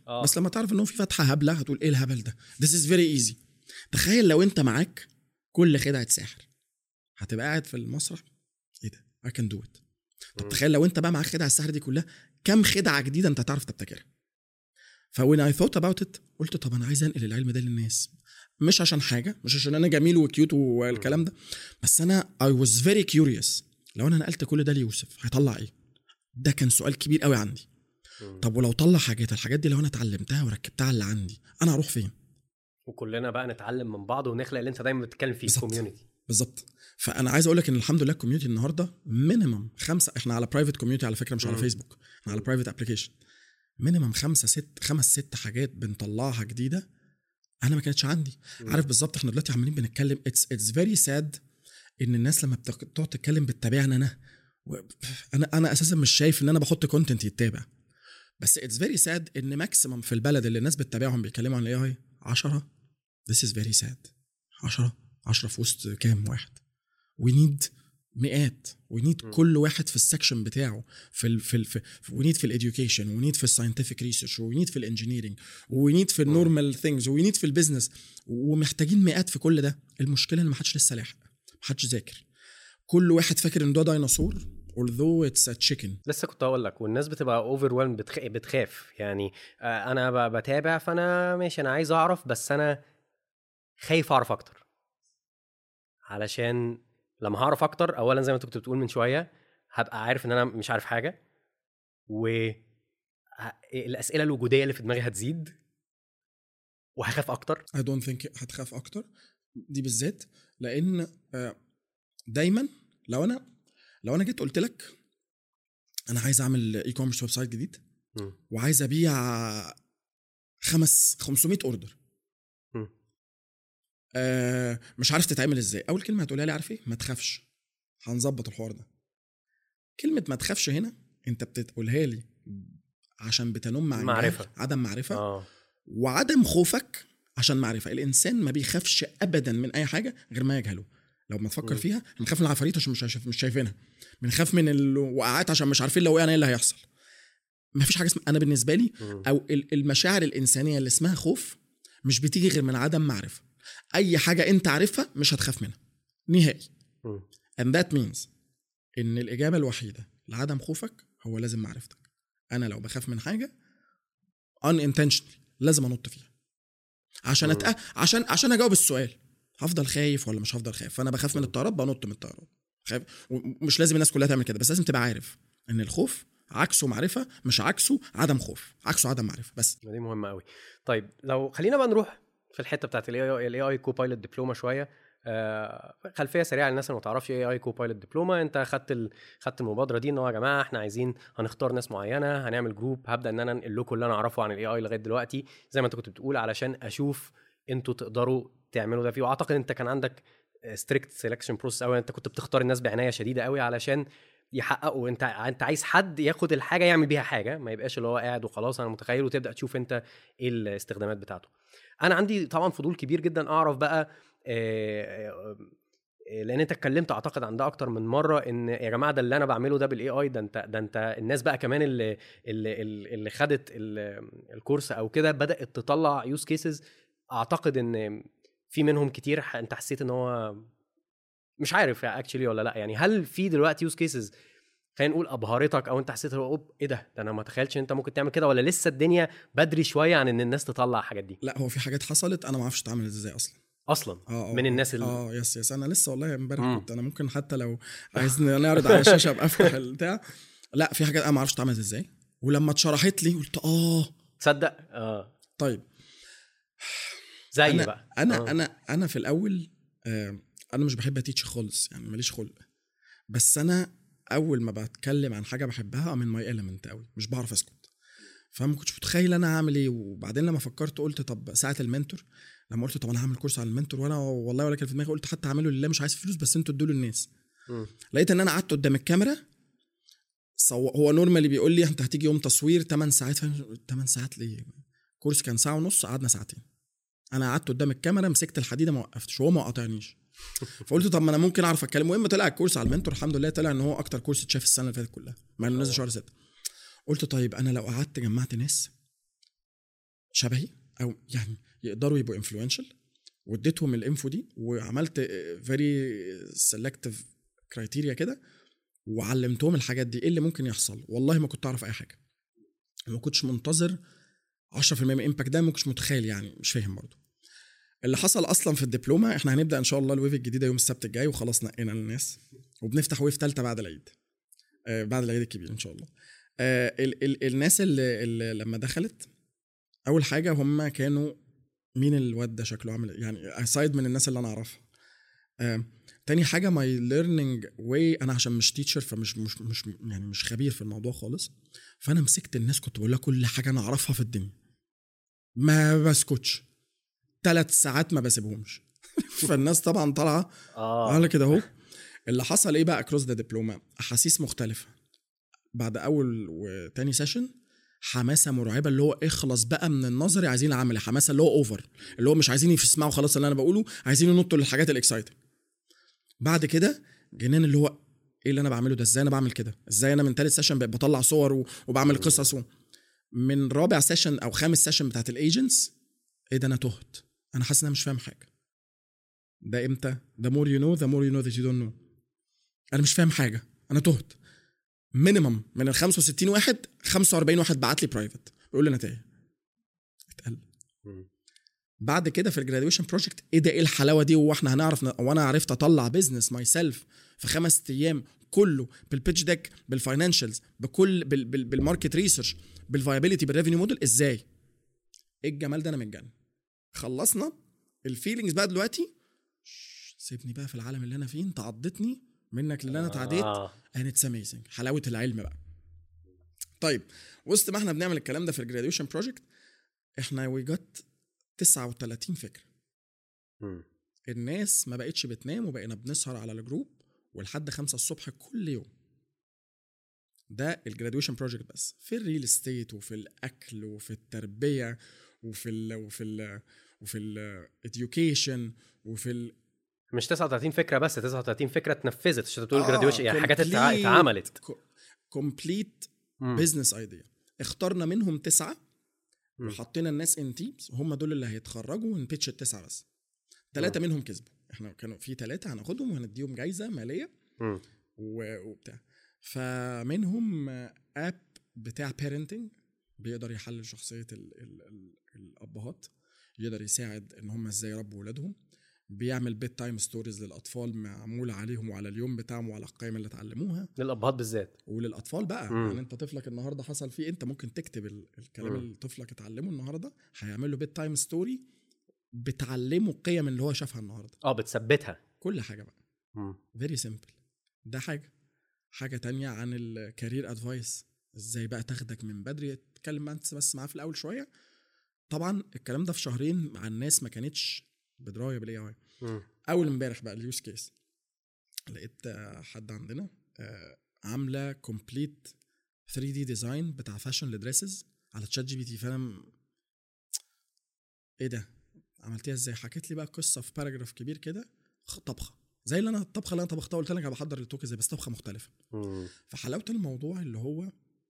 Speaker 2: آه.
Speaker 1: بس لما تعرف ان هو في فتحه هبله هتقول ايه الهبل ده this is very easy تخيل لو انت معاك كل خدعه ساحر هتبقى قاعد في المسرح ايه ده I can do it طب
Speaker 2: مم.
Speaker 1: تخيل لو انت بقى معاك خدع السحر دي كلها كم خدعه جديده انت هتعرف تبتكرها فوين اي ثوت اباوت ات قلت طب انا عايز انقل العلم ده للناس مش عشان حاجه مش عشان انا جميل وكيوت والكلام ده بس انا اي واز فيري كيوريوس لو انا نقلت كل ده ليوسف هيطلع ايه ده كان سؤال كبير قوي عندي
Speaker 2: مم.
Speaker 1: طب ولو طلع حاجات الحاجات دي لو انا اتعلمتها وركبتها على اللي عندي انا هروح فين
Speaker 2: وكلنا بقى نتعلم من بعض ونخلق اللي انت دايما بتتكلم فيه
Speaker 1: بالظبط.
Speaker 2: كوميونتي
Speaker 1: بالظبط فانا عايز اقول لك ان الحمد لله الكوميونتي النهارده مينيمم خمسه احنا على برايفت كوميونتي على فكره مش على
Speaker 2: مم.
Speaker 1: فيسبوك احنا على برايفت ابلكيشن مينيمم خمسه ست خمس ست حاجات بنطلعها جديده انا ما كانتش عندي عارف بالظبط احنا دلوقتي عمالين بنتكلم اتس اتس فيري ساد ان الناس لما بتق- بتقعد تتكلم بتتابعني انا و- انا انا اساسا مش شايف ان انا بحط كونتنت يتابع بس اتس فيري ساد ان ماكسيمم في البلد اللي الناس بتتابعهم بيتكلموا عن الاي اي 10 This is very sad 10 10 في وسط كام واحد وي نيد مئات وي نيد
Speaker 2: م.
Speaker 1: كل واحد في السكشن بتاعه في ال في ال في وي نيد في الاديوكيشن وي نيد في الساينتفك ريسيرش وي نيد في الانجينيرنج وي نيد في النورمال ثينجز وي نيد في البيزنس ومحتاجين مئات في كل ده المشكله ان ما حدش لسه لاحق ما حدش ذاكر كل واحد فاكر ان ده ديناصور although it's a chicken
Speaker 2: لسه كنت هقول لك والناس بتبقى اوفر بتخ... بتخاف يعني آه، انا ب- بتابع فانا ماشي انا عايز اعرف بس انا خايف اعرف اكتر علشان لما هعرف اكتر اولا زي ما انت كنت بتقول من شويه هبقى عارف ان انا مش عارف حاجه و ه- الاسئله الوجوديه اللي في دماغي هتزيد وهخاف اكتر
Speaker 1: I don't think هتخاف اكتر دي بالذات لان آه، دايما لو انا لو انا جيت قلت لك انا عايز اعمل اي كوميرس ويب سايت جديد
Speaker 2: مم.
Speaker 1: وعايز ابيع خمس 500 اوردر
Speaker 2: مم.
Speaker 1: آه مش عارف تتعمل ازاي اول كلمه هتقولها لي عارف ايه ما تخافش هنظبط الحوار ده كلمه ما تخافش هنا انت بتقولها لي عشان بتنم عن
Speaker 2: معرفة.
Speaker 1: جهل، عدم معرفه
Speaker 2: اه
Speaker 1: وعدم خوفك عشان معرفه الانسان ما بيخافش ابدا من اي حاجه غير ما يجهله لو ما تفكر
Speaker 2: مم.
Speaker 1: فيها بنخاف من العفاريت عشان مش شايف مش شايفينها بنخاف من الوقعات عشان مش عارفين لو وقعنا ايه اللي هيحصل ما فيش حاجه اسمها انا بالنسبه لي
Speaker 2: مم.
Speaker 1: او ال- المشاعر الانسانيه اللي اسمها خوف مش بتيجي غير من عدم معرفه اي حاجه انت عارفها مش هتخاف منها نهائي
Speaker 2: مم.
Speaker 1: and that means ان الاجابه الوحيده لعدم خوفك هو لازم معرفتك انا لو بخاف من حاجه unintentionally لازم انط فيها عشان
Speaker 2: مم.
Speaker 1: أتأ... عشان عشان اجاوب السؤال هفضل خايف ولا مش هفضل خايف فانا بخاف من
Speaker 2: مم.
Speaker 1: الطيارات بنط من الطيارات خايف ومش لازم الناس كلها تعمل كده بس لازم تبقى عارف ان الخوف عكسه معرفه مش عكسه عدم خوف عكسه عدم معرفه بس
Speaker 2: دي مهمه قوي طيب لو خلينا بقى نروح في الحته بتاعت الاي اي الاي اي كو بايلوت دبلومه شويه آه خلفيه سريعه للناس اللي ما تعرفش ايه اي كو بايلوت دبلومه انت خدت ال... خدت المبادره دي ان هو يا جماعه احنا عايزين هنختار ناس معينه هنعمل جروب هبدا ان انا انقل لكم اللي انا اعرفه عن الاي اي لغايه دلوقتي زي ما انت كنت بتقول علشان اشوف انتوا تقدروا تعملوا ده فيه واعتقد انت كان عندك ستريكت سelection بروسس قوي انت كنت بتختار الناس بعنايه شديده قوي علشان يحققوا انت انت عايز حد ياخد الحاجه يعمل بيها حاجه ما يبقاش اللي هو قاعد وخلاص انا متخيل وتبدا تشوف انت ايه الاستخدامات بتاعته انا عندي طبعا فضول كبير جدا اعرف بقى آه، آه، آه، لان انت اتكلمت اعتقد عن ده اكتر من مره ان يا جماعه ده اللي انا بعمله ده بالاي اي ده انت ده انت الناس بقى كمان اللي اللي, اللي خدت ال- الكورس او كده بدات تطلع يوز كيسز اعتقد ان في منهم كتير ح- انت حسيت ان هو مش عارف اكشلي ولا لا يعني هل في دلوقتي يوز كيسز خلينا نقول ابهرتك او انت حسيت اللي هو أوب، ايه ده ده انا ما تخيلش ان انت ممكن تعمل كده ولا لسه الدنيا بدري شويه عن ان الناس تطلع الحاجات دي
Speaker 1: لا هو في حاجات حصلت انا ما اعرفش اتعمل ازاي اصلا
Speaker 2: اصلا
Speaker 1: اه آه،
Speaker 2: من
Speaker 1: آه.
Speaker 2: الناس اللي
Speaker 1: اه يس يس انا لسه والله امبارح
Speaker 2: مم.
Speaker 1: كنت انا ممكن حتى لو عايز نعرض على الشاشه ابقى افتح البتاع لا في حاجات انا ما اعرفش اتعملت ازاي ولما اتشرحت لي قلت اه
Speaker 2: تصدق اه
Speaker 1: طيب
Speaker 2: زي
Speaker 1: انا
Speaker 2: بقى
Speaker 1: انا
Speaker 2: آه.
Speaker 1: انا انا في الاول آه انا مش بحب اتيتش خالص يعني ماليش خلق بس انا اول ما بتكلم عن حاجه بحبها من ماي element قوي مش بعرف اسكت فما كنتش متخيل انا هعمل ايه وبعدين لما فكرت قلت طب ساعه المنتور لما قلت طب انا هعمل كورس عن المنتور وانا والله ولا كان في دماغي قلت حتى هعمله لله مش عايز فلوس بس انتوا ادوا للناس
Speaker 2: مم.
Speaker 1: لقيت ان انا قعدت قدام الكاميرا صو... هو نورمالي بيقول لي انت هتيجي يوم تصوير 8 ساعات 8 ساعات ليه؟ كورس كان ساعه ونص قعدنا ساعتين انا قعدت قدام الكاميرا مسكت الحديده ما وقفتش وهو ما قاطعنيش فقلت طب ما انا ممكن اعرف اتكلم المهم طلع الكورس على المنتور الحمد لله طلع ان هو اكتر كورس اتشاف السنه اللي فاتت كلها مع انه نزل شهر 6 قلت طيب انا لو قعدت جمعت ناس شبهي او يعني يقدروا يبقوا انفلونشال واديتهم الانفو دي وعملت فيري سيلكتيف كرايتيريا كده وعلمتهم الحاجات دي ايه اللي ممكن يحصل والله ما كنت اعرف اي حاجه ما كنتش منتظر 10% من امباكت ده ما كنتش متخيل يعني مش فاهم برضه اللي حصل اصلا في الدبلومه احنا هنبدا ان شاء الله الويف الجديده يوم السبت الجاي وخلاص نقينا الناس وبنفتح ويف ثالثه بعد العيد آه بعد العيد الكبير ان شاء الله آه ال ال الناس اللي, اللي لما دخلت اول حاجه هم كانوا مين الواد ده شكله عامل إيه؟ يعني اسايد من الناس اللي انا اعرفها آه تاني حاجه ماي ليرنينج واي انا عشان مش تيتشر فمش مش مش يعني مش خبير في الموضوع خالص فانا مسكت الناس كنت بقول لها كل حاجه انا اعرفها في الدنيا ما بسكتش ثلاث ساعات ما بسيبهمش فالناس طبعا طالعه
Speaker 2: اه
Speaker 1: على كده اهو اللي حصل ايه بقى كروس ذا دبلوما احاسيس مختلفه بعد اول وتاني سيشن حماسه مرعبه اللي هو اخلص بقى من النظري عايزين العملي حماسه اللي هو اوفر اللي هو مش عايزين يسمعوا خلاص اللي انا بقوله عايزين ينطوا للحاجات الاكسايتنج بعد كده جنان اللي هو ايه اللي انا بعمله ده ازاي انا بعمل كده ازاي انا من تالت سيشن بقيت بطلع صور و- وبعمل قصص و... من رابع سيشن او خامس سيشن بتاعت الايجنتس ايه ده انا تهت انا حاسس ان انا مش فاهم حاجه ده امتى ده مور يو نو ذا مور يو نو ذات يو دونت نو انا مش فاهم حاجه انا تهت مينيمم من ال 65 واحد 45 واحد بعت لي برايفت بيقول لي انا تايه اتقل
Speaker 2: مم.
Speaker 1: بعد كده في الجراديويشن بروجكت ايه ده ايه الحلاوه دي واحنا هنعرف ن... وانا عرفت اطلع بيزنس ماي سيلف في خمس ايام كله بالبيتش ديك بالفاينانشالز بكل بال... بال... بالماركت ريسيرش بالفايبيليتي بالريفينيو موديل ازاي ايه الجمال ده انا متجنن خلصنا الفيلينجز بقى دلوقتي شش، سيبني بقى في العالم اللي انا فيه انت عضتني منك اللي انا اتعديت
Speaker 2: آه.
Speaker 1: and it's amazing حلاوه العلم بقى طيب وسط ما احنا بنعمل الكلام ده في الجراديويشن بروجكت احنا وي جت 39 فكره
Speaker 2: مم.
Speaker 1: الناس ما بقتش بتنام وبقينا بنسهر على الجروب ولحد خمسة الصبح كل يوم ده الجراديويشن بروجكت بس في الريل استيت وفي الاكل وفي التربيه وفي ال وفي ال وفي الاديوكيشن وفي ال
Speaker 2: مش 39 فكره بس 39 فكره اتنفذت مش بتقول
Speaker 1: آه،
Speaker 2: جراديويشن يعني حاجات اتع-
Speaker 1: complete-
Speaker 2: اتعملت
Speaker 1: كومبليت
Speaker 2: مم.
Speaker 1: بزنس ايديا اخترنا منهم تسعه
Speaker 2: مم.
Speaker 1: وحطينا الناس ان تيمز هم دول اللي هيتخرجوا ونبيتش التسعه بس ثلاثه منهم كسبوا احنا كانوا في ثلاثه هناخدهم وهنديهم جايزه ماليه
Speaker 2: مم.
Speaker 1: و- وبتاع فمنهم اب بتاع بيرنتنج بيقدر يحلل شخصيه ال ال ال الابهات يقدر يساعد ان هم ازاي يربوا ولادهم بيعمل بيت تايم ستوريز للاطفال معموله عليهم وعلى اليوم بتاعهم وعلى القائمه اللي اتعلموها
Speaker 2: للابهات بالذات
Speaker 1: وللاطفال بقى
Speaker 2: مم.
Speaker 1: يعني انت طفلك النهارده حصل فيه انت ممكن تكتب ال- الكلام
Speaker 2: مم.
Speaker 1: اللي طفلك اتعلمه النهارده هيعمل له بيت تايم ستوري بتعلمه القيم اللي هو شافها النهارده
Speaker 2: اه بتثبتها
Speaker 1: كل حاجه بقى
Speaker 2: مم.
Speaker 1: فيري سيمبل ده حاجه حاجه تانية عن الكارير ادفايس ازاي بقى تاخدك من بدري اتكلم انت بس معاه في الاول شويه طبعا الكلام ده في شهرين مع الناس ما كانتش بدرايه بالاي اي
Speaker 2: مم.
Speaker 1: اول امبارح بقى اليوز كيس لقيت آه، حد عندنا آه، عامله كومبليت 3 دي ديزاين بتاع فاشن لدريسز على تشات جي بي تي فانا م- ايه ده عملتيها ازاي حكيت لي بقى قصه في باراجراف كبير كده خ- طبخه زي اللي انا الطبخه اللي انا طبختها قلت لك انا بحضر التوك ازاي بس طبخه مختلفه
Speaker 2: مم.
Speaker 1: فحلاوه الموضوع اللي هو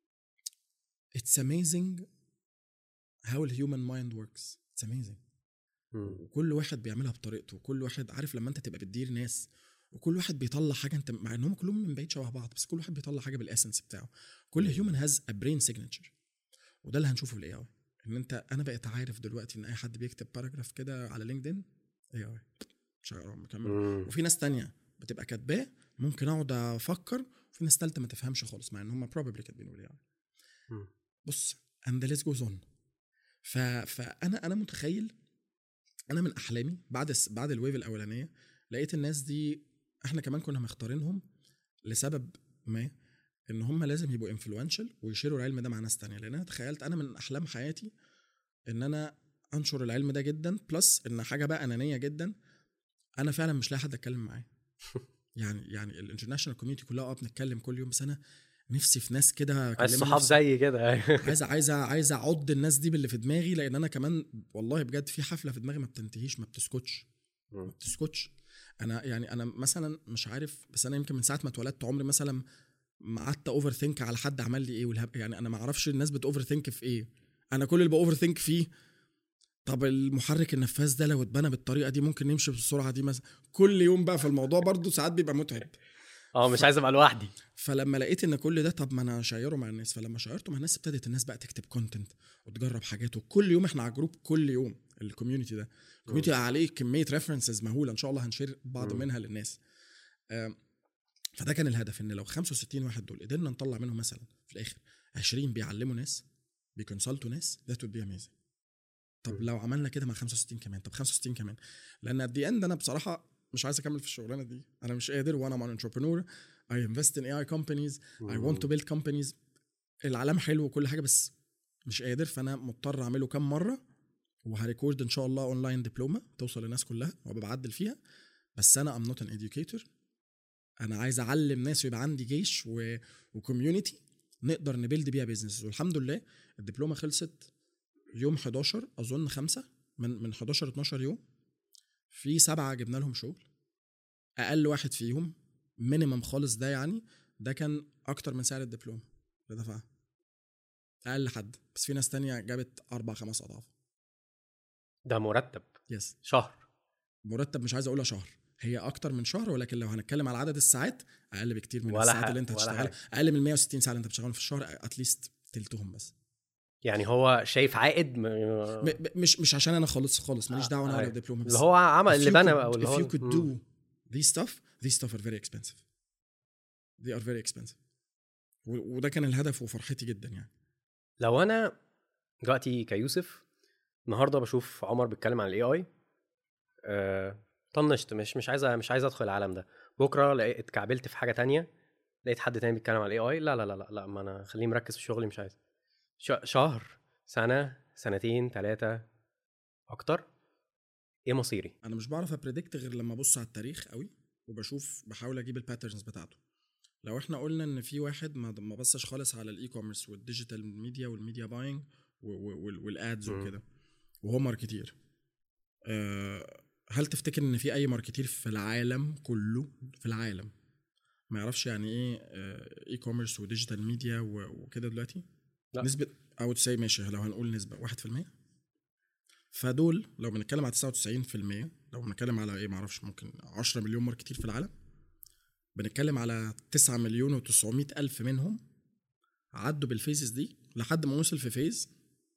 Speaker 1: it's amazing how the human mind works it's amazing
Speaker 2: مم.
Speaker 1: وكل واحد بيعملها بطريقته وكل واحد عارف لما انت تبقى بتدير ناس وكل واحد بيطلع حاجه انت مع انهم كلهم من بعيد شبه بعض بس كل واحد بيطلع حاجه بالاسنس بتاعه كل هيومن هاز ا برين سيجنتشر وده اللي هنشوفه في الاي اي ان انت انا بقيت عارف دلوقتي ان اي حد بيكتب باراجراف كده على لينكدين اي اي مش هقرا مكمل
Speaker 2: مم.
Speaker 1: وفي ناس تانية بتبقى كاتباه ممكن اقعد افكر وفي ناس تالتة ما تفهمش خالص مع ان هم بروبلي كاتبينه بالاي اي
Speaker 2: مم.
Speaker 1: بص and the list goes on ف... فانا انا متخيل انا من احلامي بعد الس- بعد الويف الاولانيه لقيت الناس دي احنا كمان كنا مختارينهم لسبب ما ان هم لازم يبقوا انفلونشال ويشيروا العلم ده مع ناس تانية لان انا تخيلت انا من احلام حياتي ان انا انشر العلم ده جدا بلس ان حاجه بقى انانيه جدا انا فعلا مش لاقي حد اتكلم معاه يعني يعني الانترناشونال كوميونتي كلها اه بنتكلم كل يوم بس انا نفسي في ناس كده
Speaker 2: عايز
Speaker 1: أكلمهم
Speaker 2: صحاب
Speaker 1: في
Speaker 2: زي كده
Speaker 1: عايز عايز عايز اعض الناس دي باللي في دماغي لان انا كمان والله بجد في حفله في دماغي ما بتنتهيش ما بتسكتش ما
Speaker 2: مم.
Speaker 1: بتسكتش انا يعني انا مثلا مش عارف بس انا يمكن من ساعه ما اتولدت عمري مثلا ما قعدت اوفر ثينك على حد عمل لي ايه والهب يعني انا ما اعرفش الناس بت اوفر ثينك في ايه انا كل اللي باوفر ثينك فيه طب المحرك النفاذ ده لو اتبنى بالطريقه دي ممكن يمشي بالسرعه دي مثلا كل يوم بقى في الموضوع برضو ساعات بيبقى متعب
Speaker 2: اه مش عايز ابقى لوحدي
Speaker 1: فلما لقيت ان كل ده طب ما انا اشيره مع الناس فلما شيرته مع الناس ابتدت الناس بقى تكتب كونتنت وتجرب حاجات وكل يوم احنا على جروب كل يوم الكوميونتي ده الكوميونتي عليه كميه ريفرنسز مهوله ان شاء الله هنشير بعض
Speaker 2: مم.
Speaker 1: منها للناس آم، فده كان الهدف ان لو 65 واحد دول قدرنا نطلع منهم مثلا في الاخر 20 بيعلموا ناس بيكونسلتوا ناس ده would be amazing طب
Speaker 2: مم.
Speaker 1: لو عملنا كده مع 65 كمان طب 65 كمان لان at the end انا بصراحه مش عايز اكمل في الشغلانه دي انا مش قادر وانا مان انتربرنور I invest in AI companies I want to build companies العالم حلو وكل حاجه بس مش قادر فانا مضطر اعمله كام مره وهريكورد ان شاء الله اونلاين دبلومه توصل للناس كلها وابقى بعدل فيها بس انا ام نوت ان educator انا عايز اعلم ناس ويبقى عندي جيش و... وكوميونتي نقدر نبيلد بيها بيزنس والحمد لله الدبلومه خلصت يوم 11 اظن خمسة من من 11 12 يوم في سبعه جبنا لهم شغل اقل واحد فيهم مينيمم خالص ده يعني ده كان اكتر من سعر الدبلومه اللي دفعها اقل حد بس في ناس تانية جابت اربع خمس اضعاف
Speaker 2: ده مرتب
Speaker 1: يس
Speaker 2: شهر
Speaker 1: مرتب مش عايز اقولها شهر هي اكتر من شهر ولكن لو هنتكلم على عدد الساعات اقل بكتير من
Speaker 2: ولا
Speaker 1: الساعات
Speaker 2: حاجة-
Speaker 1: اللي انت
Speaker 2: ولا
Speaker 1: هتشتغلها
Speaker 2: حاجة.
Speaker 1: اقل من 160 ساعه اللي انت بتشتغلهم في الشهر اتليست تلتهم بس
Speaker 2: يعني هو شايف عائد م...
Speaker 1: م- ب- مش مش عشان انا خالص خالص ماليش دعوه انا ولا
Speaker 2: أيوة.
Speaker 1: الدبلومه بس
Speaker 2: اللي هو عمل
Speaker 1: if
Speaker 2: اللي
Speaker 1: you
Speaker 2: بنى
Speaker 1: could-
Speaker 2: بقى واللي
Speaker 1: if
Speaker 2: هو
Speaker 1: you could
Speaker 2: مم.
Speaker 1: do these stuff these stuff are very expensive they are very expensive و- وده كان الهدف وفرحتي جدا يعني
Speaker 2: لو انا دلوقتي كيوسف النهارده بشوف عمر بيتكلم عن الاي اي أه... طنشت مش مش عايز مش عايز ادخل العالم ده بكره لقيت اتكعبلت في حاجه تانية لقيت حد تاني بيتكلم عن الاي اي لا لا لا لا لا ما انا خليني مركز في شغلي مش عايز ش... شهر سنه سنتين ثلاثه اكتر ايه مصيري
Speaker 1: انا مش بعرف ابريدكت غير لما ابص على التاريخ قوي وبشوف بحاول اجيب الباترنز بتاعته لو احنا قلنا ان في واحد ما ما بصش خالص على الاي كوميرس والديجيتال ميديا والميديا باينج والادز
Speaker 2: مم.
Speaker 1: وكده وهو ماركتير أه هل تفتكر ان في اي ماركتير في العالم كله في العالم ما يعرفش يعني ايه اي كوميرس وديجيتال ميديا وكده دلوقتي
Speaker 2: لا.
Speaker 1: نسبه او تسي ماشي لو هنقول نسبه 1% فدول لو بنتكلم على 99% لو بنتكلم على ايه معرفش ممكن 10 مليون ماركتير في العالم بنتكلم على 9 مليون و900 الف منهم عدوا بالفيزز دي لحد ما وصل في فيز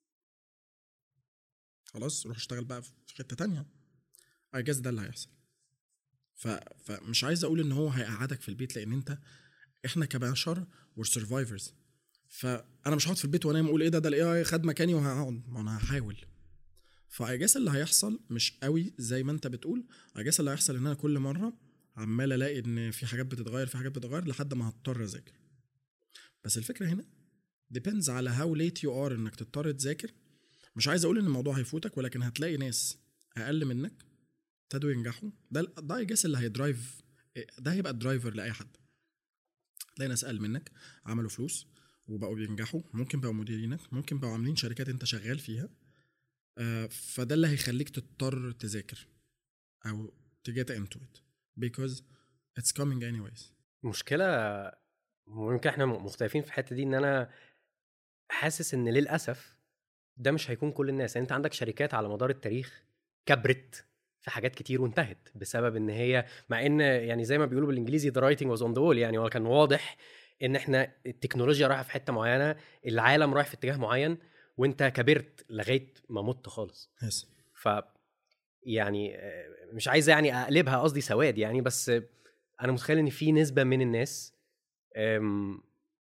Speaker 1: خلاص روح اشتغل بقى في حته تانية اي جاز ده اللي هيحصل ف... فمش عايز اقول ان هو هيقعدك في البيت لان انت احنا كبشر we're survivors فانا مش هقعد في البيت وانام اقول ايه ده ده الاي اي خد مكاني وهقعد ما انا هحاول فاجاس اللي هيحصل مش قوي زي ما انت بتقول اجاس اللي هيحصل ان انا كل مره عمال الاقي ان في حاجات بتتغير في حاجات بتتغير لحد ما هضطر اذاكر بس الفكره هنا depends على how late you are انك تضطر تذاكر مش عايز اقول ان الموضوع هيفوتك ولكن هتلاقي ناس اقل منك ابتدوا ينجحوا ده ده اجاس اللي هيدرايف ده هيبقى الدرايفر لاي حد تلاقي ناس اقل منك عملوا فلوس وبقوا بينجحوا ممكن بقوا مديرينك ممكن بقوا عاملين شركات انت شغال فيها آه، فده اللي هيخليك تضطر تذاكر او تجيت into it because it's coming anyways
Speaker 2: مشكلة ممكن احنا مختلفين في الحتة دي ان انا حاسس ان للأسف ده مش هيكون كل الناس يعني انت عندك شركات على مدار التاريخ كبرت في حاجات كتير وانتهت بسبب ان هي مع ان يعني زي ما بيقولوا بالانجليزي the writing was on the wall يعني هو كان واضح ان احنا التكنولوجيا رايحه في حته معينه العالم رايح في اتجاه معين وانت كبرت لغايه ما مت خالص
Speaker 1: yes.
Speaker 2: ف يعني آه، مش عايز يعني اقلبها قصدي سواد يعني بس آه، انا متخيل ان في نسبه من الناس آم،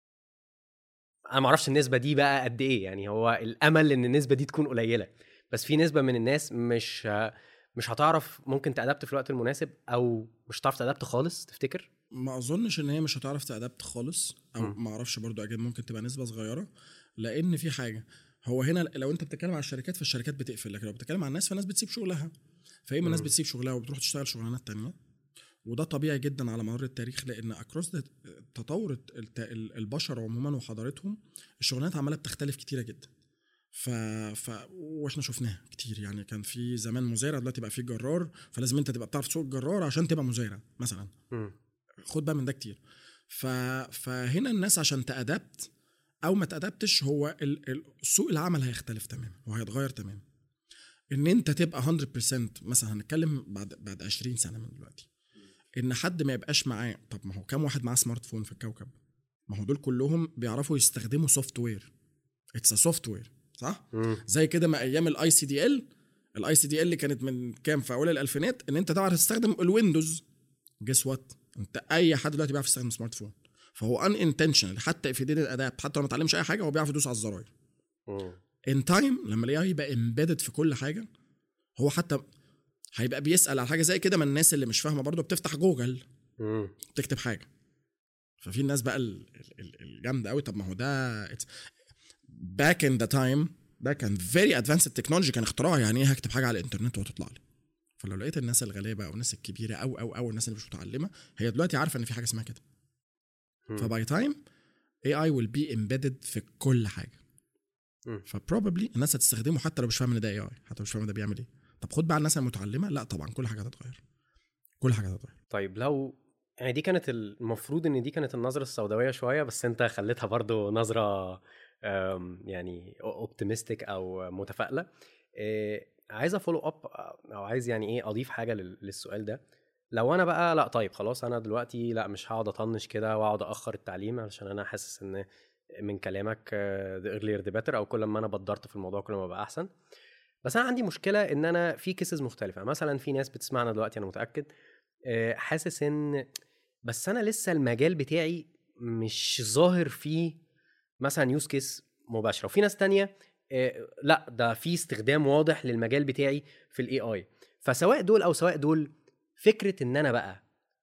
Speaker 2: انا ما اعرفش النسبه دي بقى قد ايه يعني هو الامل ان النسبه دي تكون قليله بس في نسبه من الناس مش آه، مش هتعرف ممكن تأدبت في الوقت المناسب او مش هتعرف تأدبت خالص تفتكر
Speaker 1: ما اظنش ان هي مش هتعرف تأدبت خالص او
Speaker 2: مم.
Speaker 1: ما اعرفش برضو اكيد ممكن تبقى نسبه صغيره لان في حاجه هو هنا لو انت بتتكلم على الشركات فالشركات بتقفل لكن لو بتتكلم على الناس فالناس بتسيب شغلها فاما الناس
Speaker 2: مم.
Speaker 1: بتسيب شغلها وبتروح تشتغل شغلانات تانية وده طبيعي جدا على مر التاريخ لان اكروس تطور الت- ال- البشر عموما وحضارتهم الشغلانات عماله بتختلف كتيره جدا ف... ف... واحنا شفناها كتير يعني كان في زمان مزارع دلوقتي بقى في جرار فلازم انت تبقى بتعرف تسوق الجرار عشان تبقى مزارع مثلا
Speaker 2: مم.
Speaker 1: خد بقى من ده كتير ف... فهنا الناس عشان تأدبت او ما تأدبتش هو ال... ال... سوق العمل هيختلف تماما وهيتغير تماما ان انت تبقى 100% مثلا هنتكلم بعد بعد 20 سنه من دلوقتي ان حد ما يبقاش معاه طب ما هو كام واحد معاه سمارت فون في الكوكب ما هو دول كلهم بيعرفوا يستخدموا سوفت وير اتس سوفت وير صح
Speaker 2: مم.
Speaker 1: زي كده ما ايام الاي سي دي ال الاي سي دي ال كانت من كام في اول الالفينات ان انت تعرف تستخدم الويندوز جس وات انت اي حد دلوقتي بيعرف يستخدم سمارت فون فهو ان انتشنال حتى في دين الاداب حتى لو ما اتعلمش اي حاجه هو بيعرف يدوس على الزراير
Speaker 2: مم.
Speaker 1: ان تايم لما الاي اي يبقى امبيدد في كل حاجه هو حتى هيبقى بيسال على حاجه زي كده ما الناس اللي مش فاهمه برضه بتفتح جوجل
Speaker 2: مم.
Speaker 1: تكتب حاجه ففي الناس بقى ال- ال- ال- الجامده قوي طب ما هو ده باك ان ذا تايم ده كان فيري ادفانسد تكنولوجي كان اختراع يعني ايه هكتب حاجه على الانترنت وهتطلع لي فلو لقيت الناس الغلابه او الناس الكبيره او او او الناس اللي مش متعلمه هي دلوقتي عارفه ان في حاجه اسمها كده
Speaker 2: مم.
Speaker 1: فباي تايم اي اي ويل بي امبيدد في كل حاجه
Speaker 2: مم.
Speaker 1: فبروبلي الناس هتستخدمه حتى لو مش فاهمه ان ده اي اي حتى لو مش فاهمه ده بيعمل ايه طب خد بقى الناس المتعلمه لا طبعا كل حاجه هتتغير كل حاجه هتتغير
Speaker 2: طيب لو يعني دي كانت المفروض ان دي كانت النظره السوداويه شويه بس انت خليتها برضو نظره أم، يعني اوبتيمستيك او متفائله إيه، عايز افولو اب او عايز يعني ايه اضيف حاجه لل- للسؤال ده لو انا بقى لا طيب خلاص انا دلوقتي لا مش هقعد اطنش كده واقعد اخر التعليم علشان انا حاسس ان من كلامك آه، the earlier the better او كل ما انا بدرت في الموضوع كل ما بقى احسن بس انا عندي مشكله ان انا في كيسز مختلفه مثلا في ناس بتسمعنا دلوقتي انا متاكد آه، حاسس ان بس انا لسه المجال بتاعي مش ظاهر فيه مثلا يوز كيس مباشره وفي ناس تانية آه، لا ده في استخدام واضح للمجال بتاعي في الاي اي فسواء دول او سواء دول فكره ان انا بقى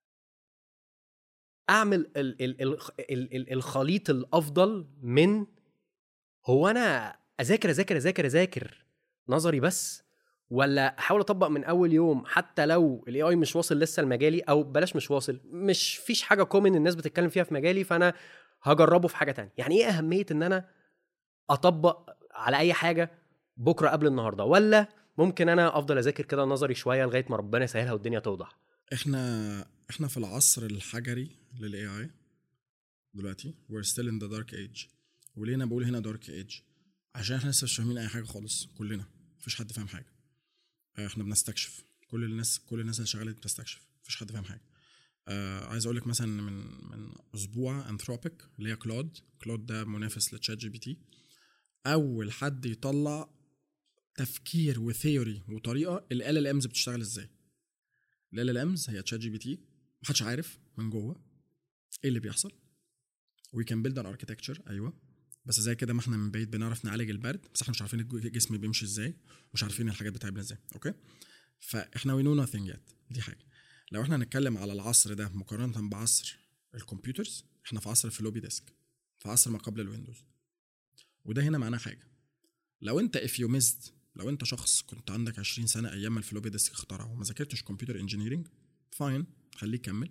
Speaker 2: اعمل ال ال ال ال ال الخليط الافضل من هو انا اذاكر اذاكر اذاكر اذاكر نظري بس ولا احاول اطبق من اول يوم حتى لو الاي اي مش واصل لسه لمجالي او بلاش مش واصل مش فيش حاجه كومن الناس بتتكلم فيها في مجالي فانا هجربه في حاجه تانية يعني ايه اهميه ان انا اطبق على اي حاجه بكره قبل النهارده ولا ممكن انا افضل اذاكر كده نظري شويه لغايه ما ربنا يسهلها والدنيا توضح
Speaker 1: احنا احنا في العصر الحجري للاي اي دلوقتي we're still in the dark age وليه انا بقول هنا dark age عشان احنا لسه مش فاهمين اي حاجه خالص كلنا مفيش حد فاهم حاجه احنا بنستكشف كل الناس كل الناس اللي شغاله بتستكشف مفيش حد فاهم حاجه آه عايز اقول لك مثلا من من اسبوع انثروبيك اللي هي كلود كلود ده منافس لتشات جي بي تي اول حد يطلع تفكير وثيوري وطريقه ال ال امز بتشتغل ازاي ال ال امز هي تشات جي بي تي محدش عارف من جوه ايه اللي بيحصل وي كان بيلد ان اركتكتشر ايوه بس زي كده ما احنا من بعيد بنعرف نعالج البرد بس احنا مش عارفين الج- الجسم بيمشي ازاي مش عارفين الحاجات بتعمل ازاي اوكي فاحنا وي نو nothing yet دي حاجه لو احنا هنتكلم على العصر ده مقارنه بعصر الكمبيوترز احنا في عصر الفلوبي ديسك في عصر ما قبل الويندوز وده هنا معناه حاجه لو انت if you missed لو انت شخص كنت عندك 20 سنه ايام ما الفلوبي ديسك اخترع وما ذاكرتش كمبيوتر انجينيرنج فاين خليك كمل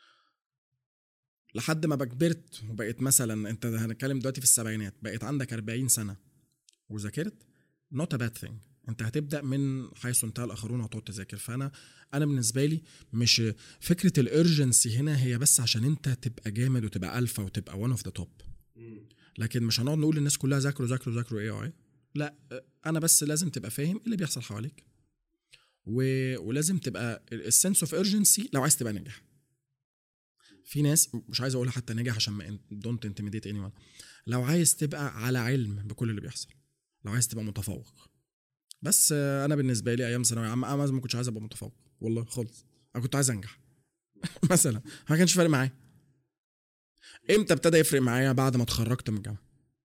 Speaker 1: لحد ما بقى كبرت وبقيت مثلا انت هنتكلم دلوقتي في السبعينات بقيت عندك 40 سنه وذاكرت not a bad thing انت هتبدا من حيث انتهى الاخرون وهتقعد تذاكر فانا انا بالنسبه لي مش فكره الارجنسي هنا هي بس عشان انت تبقى جامد وتبقى الفا وتبقى one اوف ذا توب لكن مش هنقعد نقول للناس كلها ذاكروا ذاكروا ذاكروا اي اي لا انا بس لازم تبقى فاهم ايه اللي بيحصل حواليك و... ولازم تبقى السنس اوف urgency لو عايز تبقى ناجح في ناس مش عايز اقولها حتى ناجح عشان ما دونت انتميديت اني ون لو عايز تبقى على علم بكل اللي بيحصل لو عايز تبقى متفوق بس آه، انا بالنسبه لي ايام ثانويه عامه انا ما كنتش عايز ابقى متفوق والله خالص انا كنت عايز انجح مثلا ما كانش فارق معايا امتى ابتدى يفرق معايا بعد ما اتخرجت من الجامعه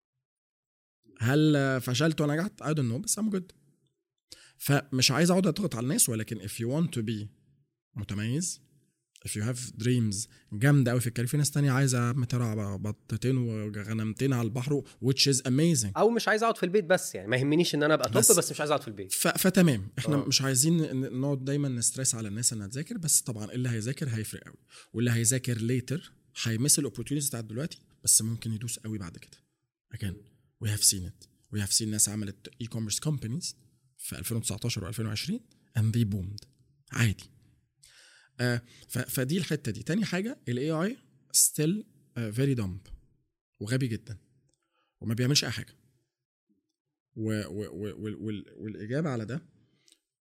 Speaker 1: هل آه، فشلت ونجحت I don't know بس I'm good فمش عايز اقعد اضغط على الناس ولكن if you want to be متميز if you have dreams جامده قوي في الكارير في ناس تانية عايزه مترعى بطتين وغنمتين على البحر which is amazing
Speaker 2: او مش عايز اقعد في البيت بس يعني ما يهمنيش ان انا ابقى توب
Speaker 1: بس-
Speaker 2: بس, مش عايز اقعد في البيت
Speaker 1: ف... فتمام احنا
Speaker 2: آه.
Speaker 1: مش عايزين ن- نقعد دايما نستريس على الناس انها تذاكر بس طبعا اللي هيذاكر هيفرق قوي واللي هيذاكر ليتر هيمس الاوبورتيونيتيز بتاعت دلوقتي بس ممكن يدوس قوي بعد كده again we have seen it we have seen ناس عملت اي كوميرس كومبانيز في 2019 و2020 and they boomed عادي آه ف... فدي الحته دي تاني حاجه الاي اي still uh, very dumb وغبي جدا وما بيعملش اي حاجه و... و... و... وال... وال... والاجابه على ده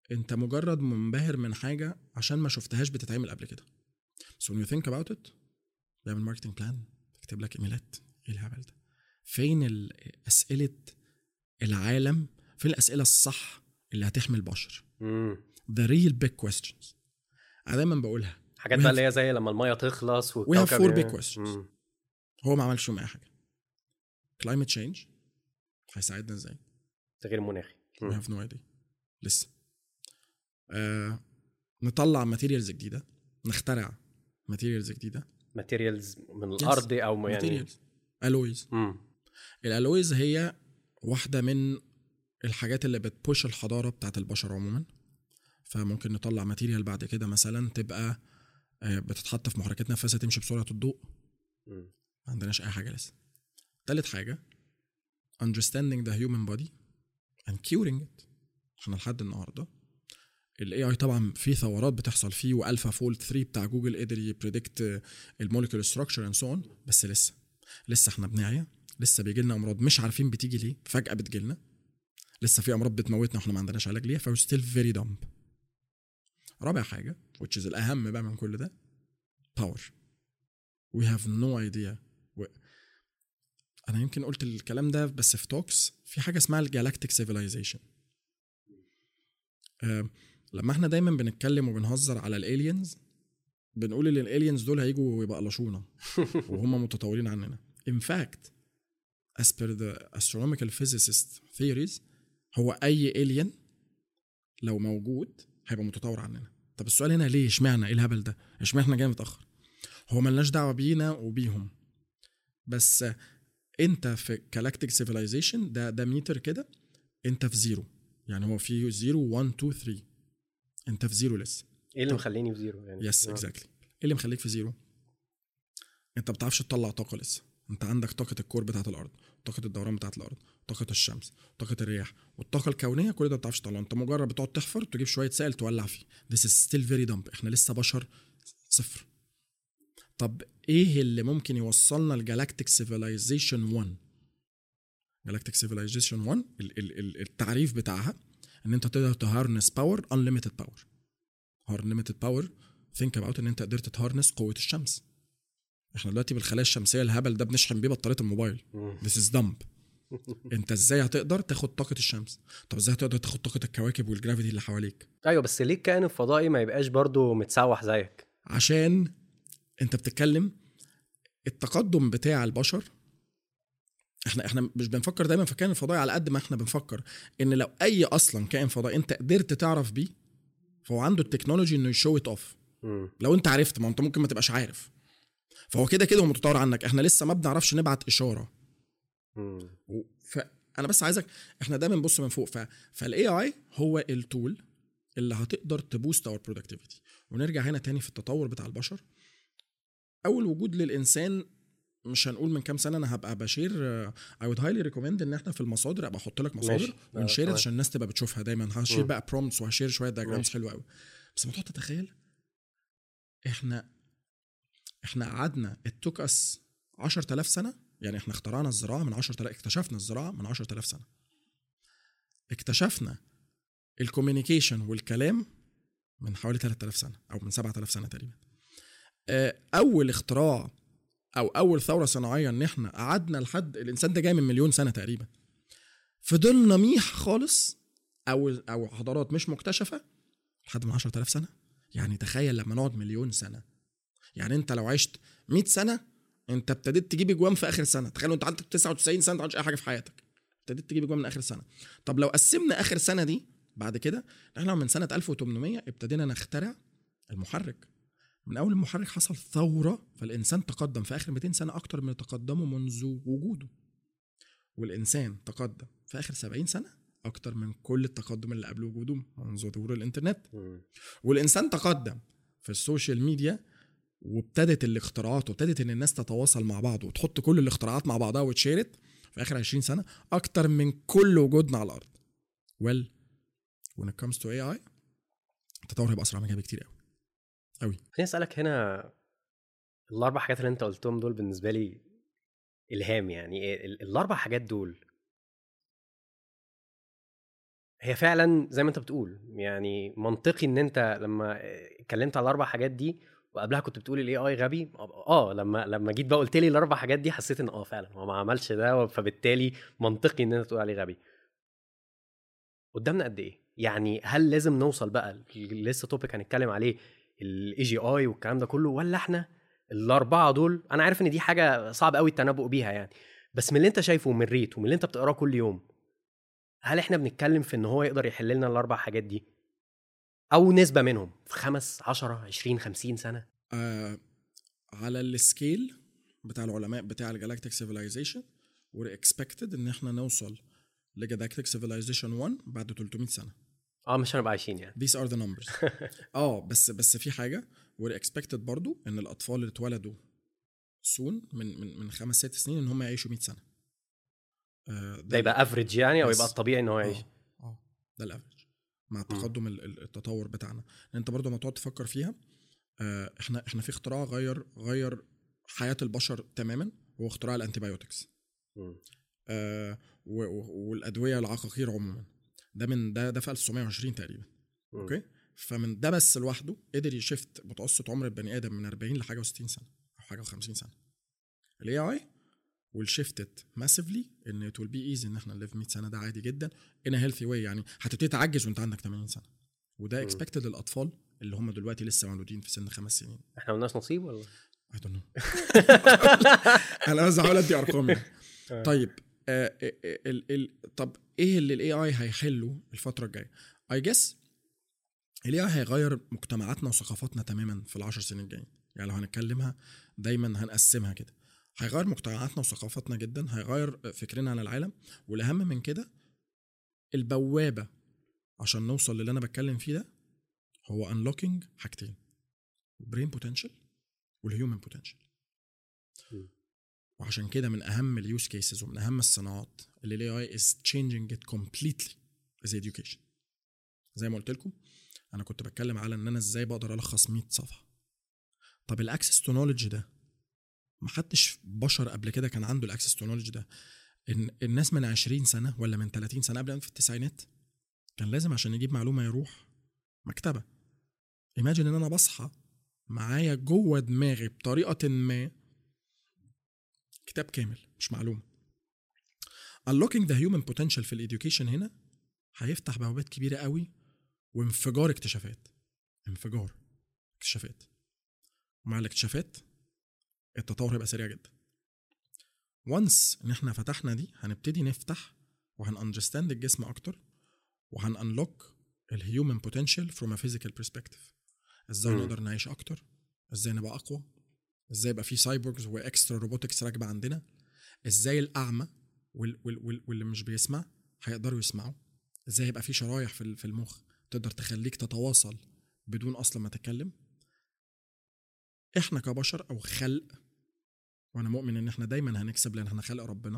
Speaker 1: انت مجرد منبهر من حاجه عشان ما شفتهاش بتتعمل قبل كده so when you think about it بيعمل ماركتنج بلان تكتب لك ايميلات ايه الهبل ده فين ال- اسئله العالم فين الاسئله الصح اللي هتحمي البشر
Speaker 2: مم.
Speaker 1: the real big questions انا دايما بقولها
Speaker 2: حاجات
Speaker 1: We
Speaker 2: بقى
Speaker 1: have-
Speaker 2: اللي هي زي لما الميه تخلص
Speaker 1: have
Speaker 2: والكوكب
Speaker 1: four
Speaker 2: ي-
Speaker 1: big questions.
Speaker 2: مم.
Speaker 1: هو ما عملش فيهم اي حاجه climate change هيساعدنا ازاي
Speaker 2: التغيير المناخي
Speaker 1: we
Speaker 2: مم.
Speaker 1: have no idea لسه آه نطلع ماتيريالز جديده نخترع ماتيريالز جديده
Speaker 2: ماتيريالز من الارض او م- يعني
Speaker 1: ماتيريالز الويز
Speaker 2: مم.
Speaker 1: الالويز هي واحده من الحاجات اللي بتبوش الحضاره بتاعت البشر عموما فممكن نطلع ماتيريال بعد كده مثلا تبقى آه، بتتحط في محركات نفسها تمشي بسرعه الضوء
Speaker 2: مم.
Speaker 1: ما عندناش اي حاجه لسه تالت حاجه understanding the human body and curing it احنا لحد النهارده الاي اي طبعا في ثورات بتحصل فيه والفا فولد 3 بتاع جوجل قدر يبريدكت الموليكول ستراكشر اند سو اون بس لسه لسه احنا بنعيا لسه بيجي لنا امراض مش عارفين بتيجي ليه فجاه بتجي لنا لسه في امراض بتموتنا واحنا ما عندناش علاج ليها فهو ستيل فيري دمب رابع حاجه which is الاهم بقى من كل ده باور we have no idea و... انا يمكن قلت الكلام ده بس في توكس في حاجه اسمها الجالاكتيك سيفيلايزيشن لما احنا دايما بنتكلم وبنهزر على الالينز بنقول ان الالينز دول هيجوا ويبقلشونا وهم متطورين عننا in fact as per the astronomical physicist theories هو اي alien لو موجود هيبقى متطور عننا طب السؤال هنا ليه اشمعنى ايه الهبل ده اشمعنى احنا جاي متاخر هو ملناش دعوه بينا وبيهم بس انت في galactic civilization ده ده ميتر كده انت في زيرو يعني هو في زيرو 1 2 3 انت في زيرو لسه
Speaker 2: ايه اللي
Speaker 1: طب-
Speaker 2: مخليني في زيرو يعني
Speaker 1: يس
Speaker 2: آه.
Speaker 1: اكزاكتلي ايه اللي مخليك في زيرو انت ما بتعرفش تطلع طاقه لسه انت عندك طاقه الكور بتاعت الارض طاقه الدوران بتاعت الارض طاقه الشمس طاقه الرياح والطاقه الكونيه كل ده ما بتعرفش تطلعه انت مجرد بتقعد تحفر تجيب شويه سائل تولع فيه this is still very dumb احنا لسه بشر صفر طب ايه اللي ممكن يوصلنا لجالاكتيك سيفيلايزيشن 1 جالاكتيك سيفيلايزيشن 1 ال- ال- ال- التعريف بتاعها ان انت تقدر تهارنس باور unlimited باور unlimited باور ثينك اباوت ان انت قدرت تهارنس قوه الشمس احنا دلوقتي بالخلايا الشمسيه الهبل ده بنشحن بيه بطاريه الموبايل
Speaker 2: مم.
Speaker 1: This is dumb انت ازاي هتقدر تاخد طاقه الشمس طب ازاي هتقدر تاخد طاقه الكواكب والجرافيتي اللي حواليك
Speaker 2: ايوه بس ليه الكائن الفضائي ما يبقاش برضو متسوح زيك
Speaker 1: عشان انت بتتكلم التقدم بتاع البشر احنا احنا مش بنفكر دايما في كائن فضائي على قد ما احنا بنفكر ان لو اي اصلا كائن فضائي انت قدرت تعرف بيه فهو عنده التكنولوجي انه يشو ات اوف
Speaker 2: مم.
Speaker 1: لو انت عرفت ما انت ممكن ما تبقاش عارف فهو كده كده هو متطور عنك احنا لسه ما بنعرفش نبعت اشاره
Speaker 2: مم.
Speaker 1: و- فانا بس عايزك احنا دايما نبص من فوق ف... فالاي اي هو التول اللي هتقدر تبوست اور برودكتيفيتي ونرجع هنا تاني في التطور بتاع البشر اول وجود للانسان مش هنقول من كام سنه انا هبقى بشير اي وود هايلي ريكومند ان احنا في المصادر ابقى احط لك
Speaker 2: ماشي.
Speaker 1: مصادر
Speaker 2: آه،
Speaker 1: ونشير
Speaker 2: تمام.
Speaker 1: عشان الناس تبقى بتشوفها دايما هشير
Speaker 2: مم.
Speaker 1: بقى برومتس وهشير شويه دياجرامز
Speaker 2: ماشي.
Speaker 1: حلوه قوي بس لما تقعد تتخيل احنا احنا قعدنا اتوك اس 10000 سنه يعني احنا اخترعنا الزراعه من 10000 اكتشفنا الزراعه من 10000 سنه اكتشفنا الكوميونيكيشن والكلام من حوالي 3000 سنه او من 7000 سنه تقريبا آه، اول اختراع او اول ثوره صناعيه ان احنا قعدنا لحد الانسان ده جاي من مليون سنه تقريبا فضلنا ميح خالص او او حضارات مش مكتشفه لحد من 10000 سنه يعني تخيل لما نقعد مليون سنه يعني انت لو عشت 100 سنه انت ابتديت تجيب اجوان في اخر سنه تخيل انت عندك 99 سنه ما عملتش اي حاجه في حياتك ابتديت تجيب اجوان من اخر سنه طب لو قسمنا اخر سنه دي بعد كده احنا من سنه 1800 ابتدينا نخترع المحرك من اول المحرك حصل ثوره فالانسان تقدم في اخر 200 سنه اكتر من تقدمه منذ وجوده والانسان تقدم في اخر 70 سنه اكتر من كل التقدم اللي قبل وجوده منذ ظهور الانترنت
Speaker 2: مم.
Speaker 1: والانسان تقدم في السوشيال ميديا وابتدت الاختراعات وابتدت ان الناس تتواصل مع بعض وتحط كل الاختراعات مع بعضها وتشيرت في اخر 20 سنه اكتر من كل وجودنا على الارض well when it comes to AI التطور هيبقى اسرع من كده بكتير قوي قوي
Speaker 2: خليني اسالك هنا الاربع حاجات اللي انت قلتهم دول بالنسبه لي الهام يعني إيه ال- الاربع حاجات دول هي فعلا زي ما انت بتقول يعني منطقي ان انت لما اتكلمت على الاربع حاجات دي وقبلها كنت بتقول الاي اي غبي اه لما لما جيت بقى قلت لي الاربع حاجات دي حسيت ان اه فعلا هو ما عملش ده فبالتالي منطقي ان انت تقول عليه غبي قدامنا قد ايه يعني هل لازم نوصل بقى لسه توبيك هنتكلم عليه الاي جي اي والكلام ده كله ولا احنا الاربعه دول انا عارف ان دي حاجه صعب قوي التنبؤ بيها يعني بس من اللي انت شايفه من ريت ومن اللي انت بتقراه كل يوم هل احنا بنتكلم في ان هو يقدر يحل لنا الاربع حاجات دي او نسبه منهم في خمس 10 20 50 سنه
Speaker 1: آه على السكيل بتاع العلماء بتاع الجالاكتيك سيفيلايزيشن وير اكسبكتد ان احنا نوصل لجالاكتيك سيفيلايزيشن 1 بعد 300 سنه
Speaker 2: اه مش هنبقى عايشين يعني
Speaker 1: these are the numbers اه بس بس في حاجه وير اكسبكتد برضو ان الاطفال اللي اتولدوا سون من من من خمس ست سنين ان هم يعيشوا 100 سنه آه
Speaker 2: ده يبقى افريج يعني او
Speaker 1: بس.
Speaker 2: يبقى الطبيعي ان هو يعيش
Speaker 1: اه اه ده الافرج مع التقدم ال- ال- التطور بتاعنا لان انت برضو لما تقعد تفكر فيها آه احنا احنا في اختراع غير غير حياه البشر تماما هو اختراع الانتيبيوتكس
Speaker 2: مم.
Speaker 1: آه و- و- والادويه العقاقير عموما ده من ده ده في 1920 تقريبا
Speaker 2: مم.
Speaker 1: اوكي فمن ده بس لوحده قدر يشفت متوسط عمر البني ادم من 40 لحاجه و60 سنه او حاجه و50 سنه الاي اي والشيفتد ماسيفلي ان ات ويل بي ايزي ان احنا نليف 100 سنه ده عادي جدا ان هيلثي واي يعني هتبتدي تعجز وانت عندك 80 سنه وده
Speaker 2: مم.
Speaker 1: اكسبكتد للاطفال اللي هم دلوقتي لسه مولودين في سن خمس سنين
Speaker 2: احنا مالناش نصيب ولا
Speaker 1: I don't know انا بس هحاول ادي ارقام يعني.
Speaker 2: آه.
Speaker 1: طيب آه ال ال طب ايه اللي الاي اي هيحله الفتره الجايه اي جس الاي اي هيغير مجتمعاتنا وثقافاتنا تماما في العشر سنين الجايين يعني لو هنتكلمها دايما هنقسمها كده هيغير مجتمعاتنا وثقافاتنا جدا هيغير فكرنا عن العالم والاهم من كده البوابه عشان نوصل للي انا بتكلم فيه ده هو انلوكينج حاجتين برين بوتنشال والهيومن بوتنشال
Speaker 2: مم.
Speaker 1: وعشان كده من اهم اليوز كيسز ومن اهم الصناعات اللي الاي اي از changing it completely is education زي ما قلت لكم انا كنت بتكلم على ان انا ازاي بقدر الخص 100 صفحه طب الاكسس تو نولج ده ما حدش بشر قبل كده كان عنده الاكسس تو نولج ده إن الناس من 20 سنه ولا من 30 سنه قبل في التسعينات كان لازم عشان يجيب معلومه يروح مكتبه ايماجن ان انا بصحى معايا جوه دماغي بطريقه ما كتاب كامل مش معلومه unlocking the human potential في الاديوكيشن هنا هيفتح بوابات كبيره قوي وانفجار اكتشافات انفجار اكتشافات ومع الاكتشافات التطور هيبقى سريع جدا وانس ان احنا فتحنا دي هنبتدي نفتح وهن understand الجسم اكتر وهن unlock الهيومن potential from a physical perspective ازاي
Speaker 2: مم.
Speaker 1: نقدر نعيش اكتر ازاي نبقى اقوى ازاي يبقى في سايبورجز واكسترا روبوتكس راكبه عندنا ازاي الاعمى وال وال وال واللي مش بيسمع هيقدروا يسمعوا ازاي يبقى في شرايح في ال- في المخ تقدر تخليك تتواصل بدون اصلا ما تتكلم احنا كبشر او خلق وانا مؤمن ان احنا دايما هنكسب لان احنا خلق ربنا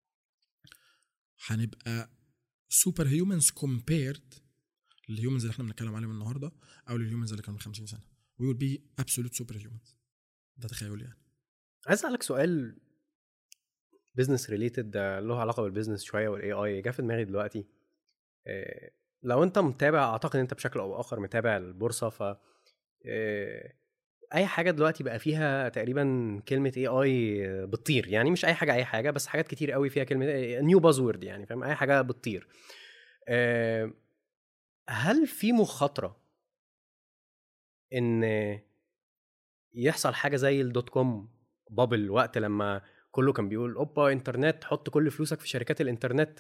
Speaker 1: هنبقى سوبر هيومنز كومبيرد للهيومنز اللي احنا بنتكلم عليهم النهارده او للهيومنز اللي كانوا من 50 سنه وي ويل بي ابسولوت سوبر هيومنز ده تخيل يعني
Speaker 2: عايز اسالك سؤال بزنس ريليتد له علاقه بالبيزنس شويه والاي اي جه في دماغي دلوقتي آه، لو انت متابع اعتقد انت بشكل او اخر متابع البورصه ف آه، اي حاجه دلوقتي بقى فيها تقريبا كلمه اي اي بتطير يعني مش اي حاجه اي حاجه بس حاجات كتير قوي فيها كلمه نيو بازورد يعني فاهم اي حاجه بتطير آه، هل في مخاطره ان يحصل حاجه زي الدوت كوم بابل وقت لما كله كان بيقول اوبا انترنت حط كل فلوسك في شركات الانترنت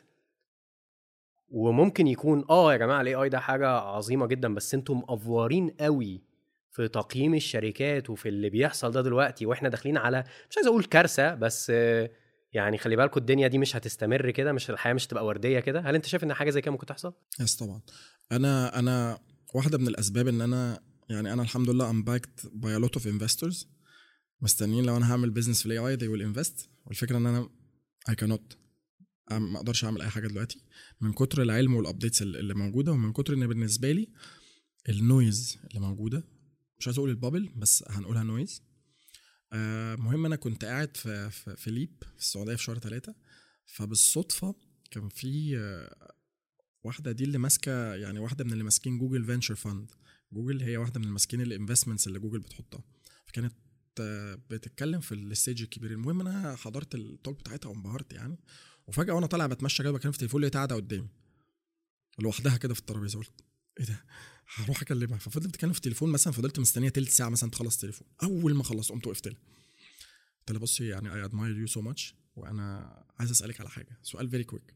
Speaker 2: وممكن يكون اه يا جماعه الاي اي ده حاجه عظيمه جدا بس انتم مأفورين قوي في تقييم الشركات وفي اللي بيحصل ده دلوقتي واحنا داخلين على مش عايز اقول كارثه بس آه، يعني خلي بالكم الدنيا دي مش هتستمر كده مش الحياه مش تبقى ورديه كده هل انت شايف ان حاجه زي كده ممكن تحصل
Speaker 1: يس طبعا انا انا واحده من الاسباب ان انا يعني انا الحمد لله ام باكد باي لوت اوف انفسترز مستنيين لو انا هعمل بزنس في الاي اي they will invest والفكره ان انا I cannot أم- ما اقدرش اعمل اي حاجه دلوقتي من كتر العلم والابديتس اللي اللي موجوده ومن كتر ان بالنسبه لي النويز اللي موجوده مش عايز اقول البابل بس هنقولها نويز آه مهم انا كنت قاعد في في, في ليب في السعوديه في شهر ثلاثة فبالصدفه كان في آه، واحده دي اللي ماسكه يعني واحده من اللي ماسكين جوجل فينشر فاند جوجل هي واحده من الماسكين الانفستمنتس اللي جوجل بتحطها فكانت آه، بتتكلم في الستيج الكبير المهم انا حضرت التوك بتاعتها وانبهرت يعني وفجاه وانا طالع بتمشى كده بتكلم في التليفون لقيتها قاعده قدامي لوحدها كده في الترابيزه قلت ايه ده هروح اكلمها ففضلت بتكلم في التليفون مثلا فضلت مستنيه تلت ساعه مثلا تخلص التليفون اول ما خلص قمت وقفت لها قلت لها بصي يعني اي ادماير يو سو ماتش وانا عايز اسالك على حاجه سؤال فيري كويك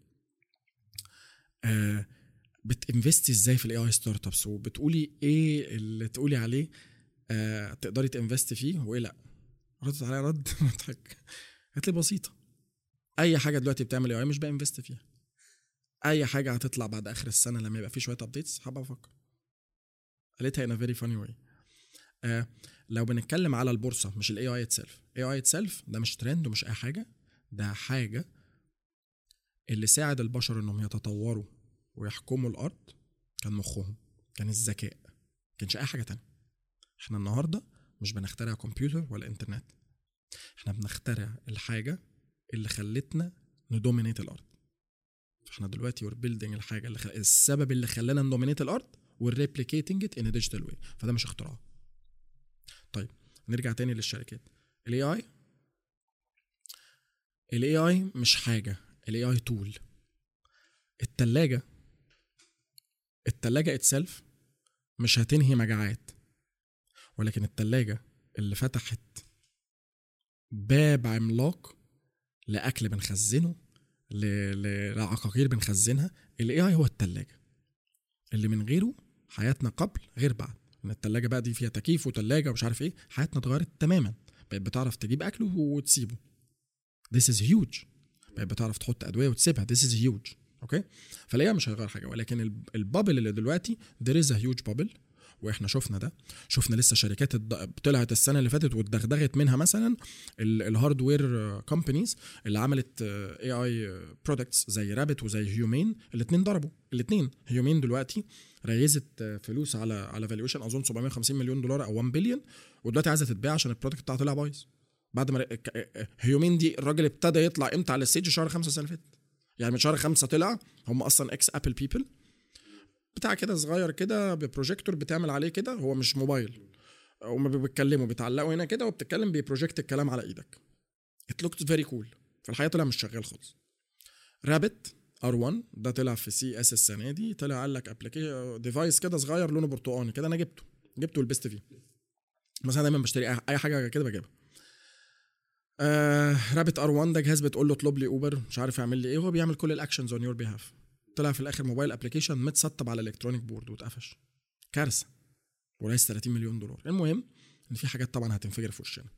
Speaker 1: آه بتنفستي ازاي في الاي اي ستارت ابس وبتقولي ايه اللي تقولي عليه آه تقدري تنفستي فيه وايه لا ردت عليا رد مضحك قالت لي بسيطه اي حاجه دلوقتي بتعمل اي اي مش بانفست فيها اي حاجه هتطلع بعد اخر السنه لما يبقى في شويه ابديتس هبقى افكر قالتها in a very funny way آه لو بنتكلم على البورصه مش الاي اي اتسيلف اي اي اتسيلف ده مش ترند ومش اي حاجه ده حاجه اللي ساعد البشر انهم يتطوروا ويحكموا الارض كان مخهم كان الذكاء كانش اي حاجه تانية احنا النهارده مش بنخترع كمبيوتر ولا انترنت احنا بنخترع الحاجه اللي خلتنا ندومينيت الارض فاحنا دلوقتي وير بيلدينج الحاجه اللي خل... السبب اللي خلانا ندومينيت الارض والريبليكيتنج ات ان ديجيتال واي فده مش اختراع طيب نرجع تاني للشركات الاي اي الاي اي مش حاجه الاي اي تول التلاجة التلاجة اتسلف مش هتنهي مجاعات ولكن التلاجة اللي فتحت باب عملاق لأكل بنخزنه ل- ل- لعقاقير بنخزنها الاي اي هو التلاجة اللي من غيره حياتنا قبل غير بعد ان التلاجة بقى دي فيها تكييف وتلاجة ومش عارف ايه حياتنا اتغيرت تماما بقت بتعرف تجيب اكل وتسيبه This is huge بقت بتعرف تحط ادويه وتسيبها This is huge اوكي فالاي مش هيغير حاجه ولكن الب- البابل اللي دلوقتي there is a huge bubble واحنا شفنا ده شفنا لسه شركات الد- طلعت السنه اللي فاتت واتدغدغت منها مثلا الهاردوير كومبانيز اللي عملت اي اي برودكتس زي رابت وزي هيومين الاثنين ضربوا الاثنين هيومين دلوقتي ريزت آه، فلوس على على فالويشن اظن 750 مليون دولار او 1 بليون ودلوقتي عايزه تتباع عشان البرودكت بتاعها طلع بايظ بعد ما ر- ك- آه، هيومين دي الراجل ابتدى يطلع امتى على الستيج شهر خمسة السنه اللي فاتت يعني من شهر خمسة طلع هم اصلا اكس ابل بيبل بتاع كده صغير كده ببروجيكتور بتعمل عليه كده هو مش موبايل هما بيتكلموا بيتعلقوا هنا كده وبتتكلم بيبروجكت الكلام على ايدك ات لوكت فيري كول في الحقيقه طلع مش شغال خالص رابت ار 1 ده طلع في سي اس السنه دي طلع قال لك ابلكيشن ديفايس كده صغير لونه برتقاني كده انا جبته جبته ولبست فيه مثلا دايما بشتري أي- اي حاجه كده بجيبها آه رابت ار 1 ده جهاز بتقول له اطلب لي اوبر مش عارف يعمل لي ايه هو بيعمل كل الاكشنز اون يور بيهاف طلع في الاخر موبايل ابلكيشن متسطب على الكترونيك بورد واتقفش كارثه ورئيس 30 مليون دولار المهم ان في حاجات طبعا هتنفجر في وشنا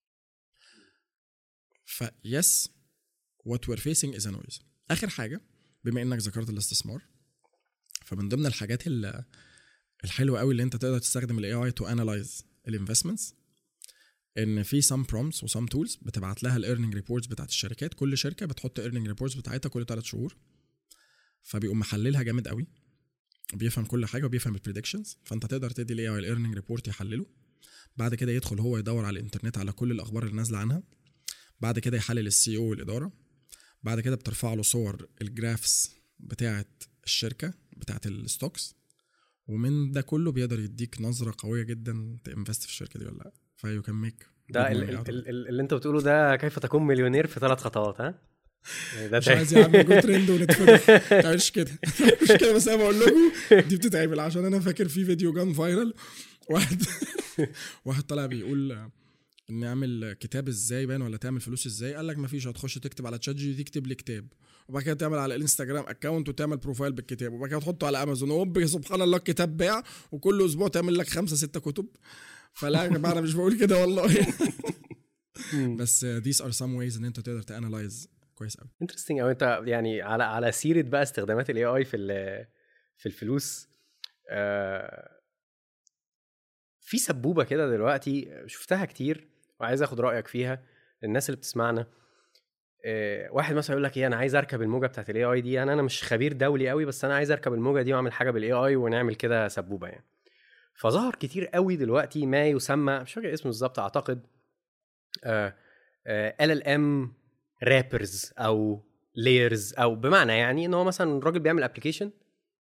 Speaker 1: فيس وات وير فيسنج از نويز اخر حاجه بما انك ذكرت الاستثمار فمن ضمن الحاجات ال- الحلوه قوي اللي انت تقدر تستخدم الاي اي تو انالايز الانفستمنتس ان في سام برومس وسام تولز بتبعت لها الايرننج ريبورتس بتاعت الشركات كل شركه بتحط ايرننج ريبورتس بتاعتها كل ثلاث شهور فبيقوم محللها جامد قوي بيفهم كل حاجه وبيفهم البريدكشنز فانت تقدر تدي الاي اي الايرننج ريبورت يحلله بعد كده يدخل هو يدور على الانترنت على كل الاخبار اللي نازله عنها بعد كده يحلل السي او والاداره بعد كده بترفع له صور الجرافس بتاعه الشركه بتاعه الستوكس ومن ده كله بيقدر يديك نظره قويه جدا تنفست في الشركه دي ولا لا فيو كان ميك
Speaker 2: ده ال- ال- ال- ال- اللي انت بتقوله ده كيف تكون مليونير في ثلاث خطوات ها يعني ده
Speaker 1: مش
Speaker 2: تا-
Speaker 1: عايز يا عم جو ترند ونتفضح ما تعملش كده مش كده بس انا بقول لكم دي بتتعمل عشان انا فاكر في فيديو جان فايرال واحد واحد طالع بيقول ان اعمل كتاب ازاي باين ولا تعمل فلوس ازاي قال لك ما فيش هتخش تكتب على تشات جي بي تي تكتب لي كتاب وبعد كده تعمل على الانستجرام اكونت وتعمل بروفايل بالكتاب وبعد كده تحطه على امازون وهوب سبحان الله الكتاب باع وكل اسبوع تعمل لك خمسه سته كتب فلا يا جماعه انا مش بقول كده والله بس these are some ways ان انت تقدر تانلايز كويس قوي
Speaker 2: انترستنج او انت يعني على على سيره بقى استخدامات الاي اي في ال- في الفلوس آه، في سبوبه كده دلوقتي شفتها كتير وعايز اخد رايك فيها الناس اللي بتسمعنا آه، واحد مثلا يقول لك ايه انا عايز اركب الموجه بتاعت الاي اي دي انا انا مش خبير دولي قوي بس انا عايز اركب الموجه دي واعمل حاجه بالاي اي ونعمل كده سبوبه يعني فظهر كتير قوي دلوقتي ما يسمى مش فاكر اسمه بالظبط اعتقد ال ال ام رابرز او لايرز او بمعنى يعني ان هو مثلا الراجل بيعمل ابلكيشن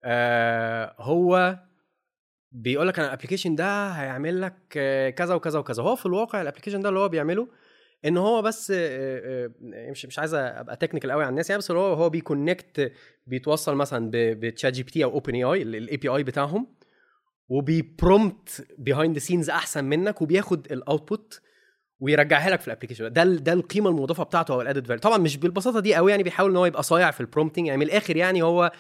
Speaker 2: آه هو بيقول لك انا الابلكيشن ده هيعمل لك آه، كذا وكذا وكذا هو في الواقع الابلكيشن ده اللي هو بيعمله ان هو بس آه، آه، مش مش عايز ابقى تكنيكال قوي على الناس يعني بس هو هو بيكونكت بيتوصل مثلا بتشات جي بي تي او اوبن اي اي الاي بي اي بتاعهم وبيبرومت بيهايند ذا سينز احسن منك وبياخد الاوتبوت ويرجعها لك في الابلكيشن ده ال- ده القيمه المضافه بتاعته او الادد فاليو طبعا مش بالبساطه دي قوي يعني بيحاول ان هو يبقى صايع في البرومتنج يعني من الاخر يعني هو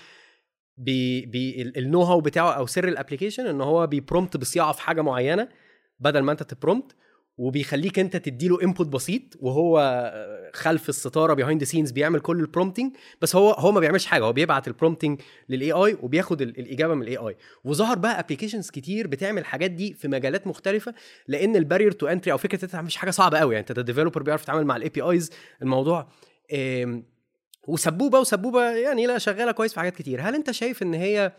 Speaker 2: بي بي النو هاو بتاعه او سر الابلكيشن ان هو بيبرومت بصياعه في حاجه معينه بدل ما انت تبرومت وبيخليك انت تديله انبوت بسيط وهو خلف الستاره بيهايند سينز بيعمل كل البرومتنج بس هو هو ما بيعملش حاجه هو بيبعت البرومتنج للاي اي وبياخد ال- الاجابه من الاي اي وظهر بقى ابلكيشنز كتير بتعمل الحاجات دي في مجالات مختلفه لان البارير تو انتري او فكره انت مش حاجه صعبه قوي يعني انت ديفلوبر بيعرف يتعامل مع الاي بي ايز الموضوع آم، وسبوبه وسبوبه يعني لا شغاله كويس في حاجات كتير هل انت شايف ان هي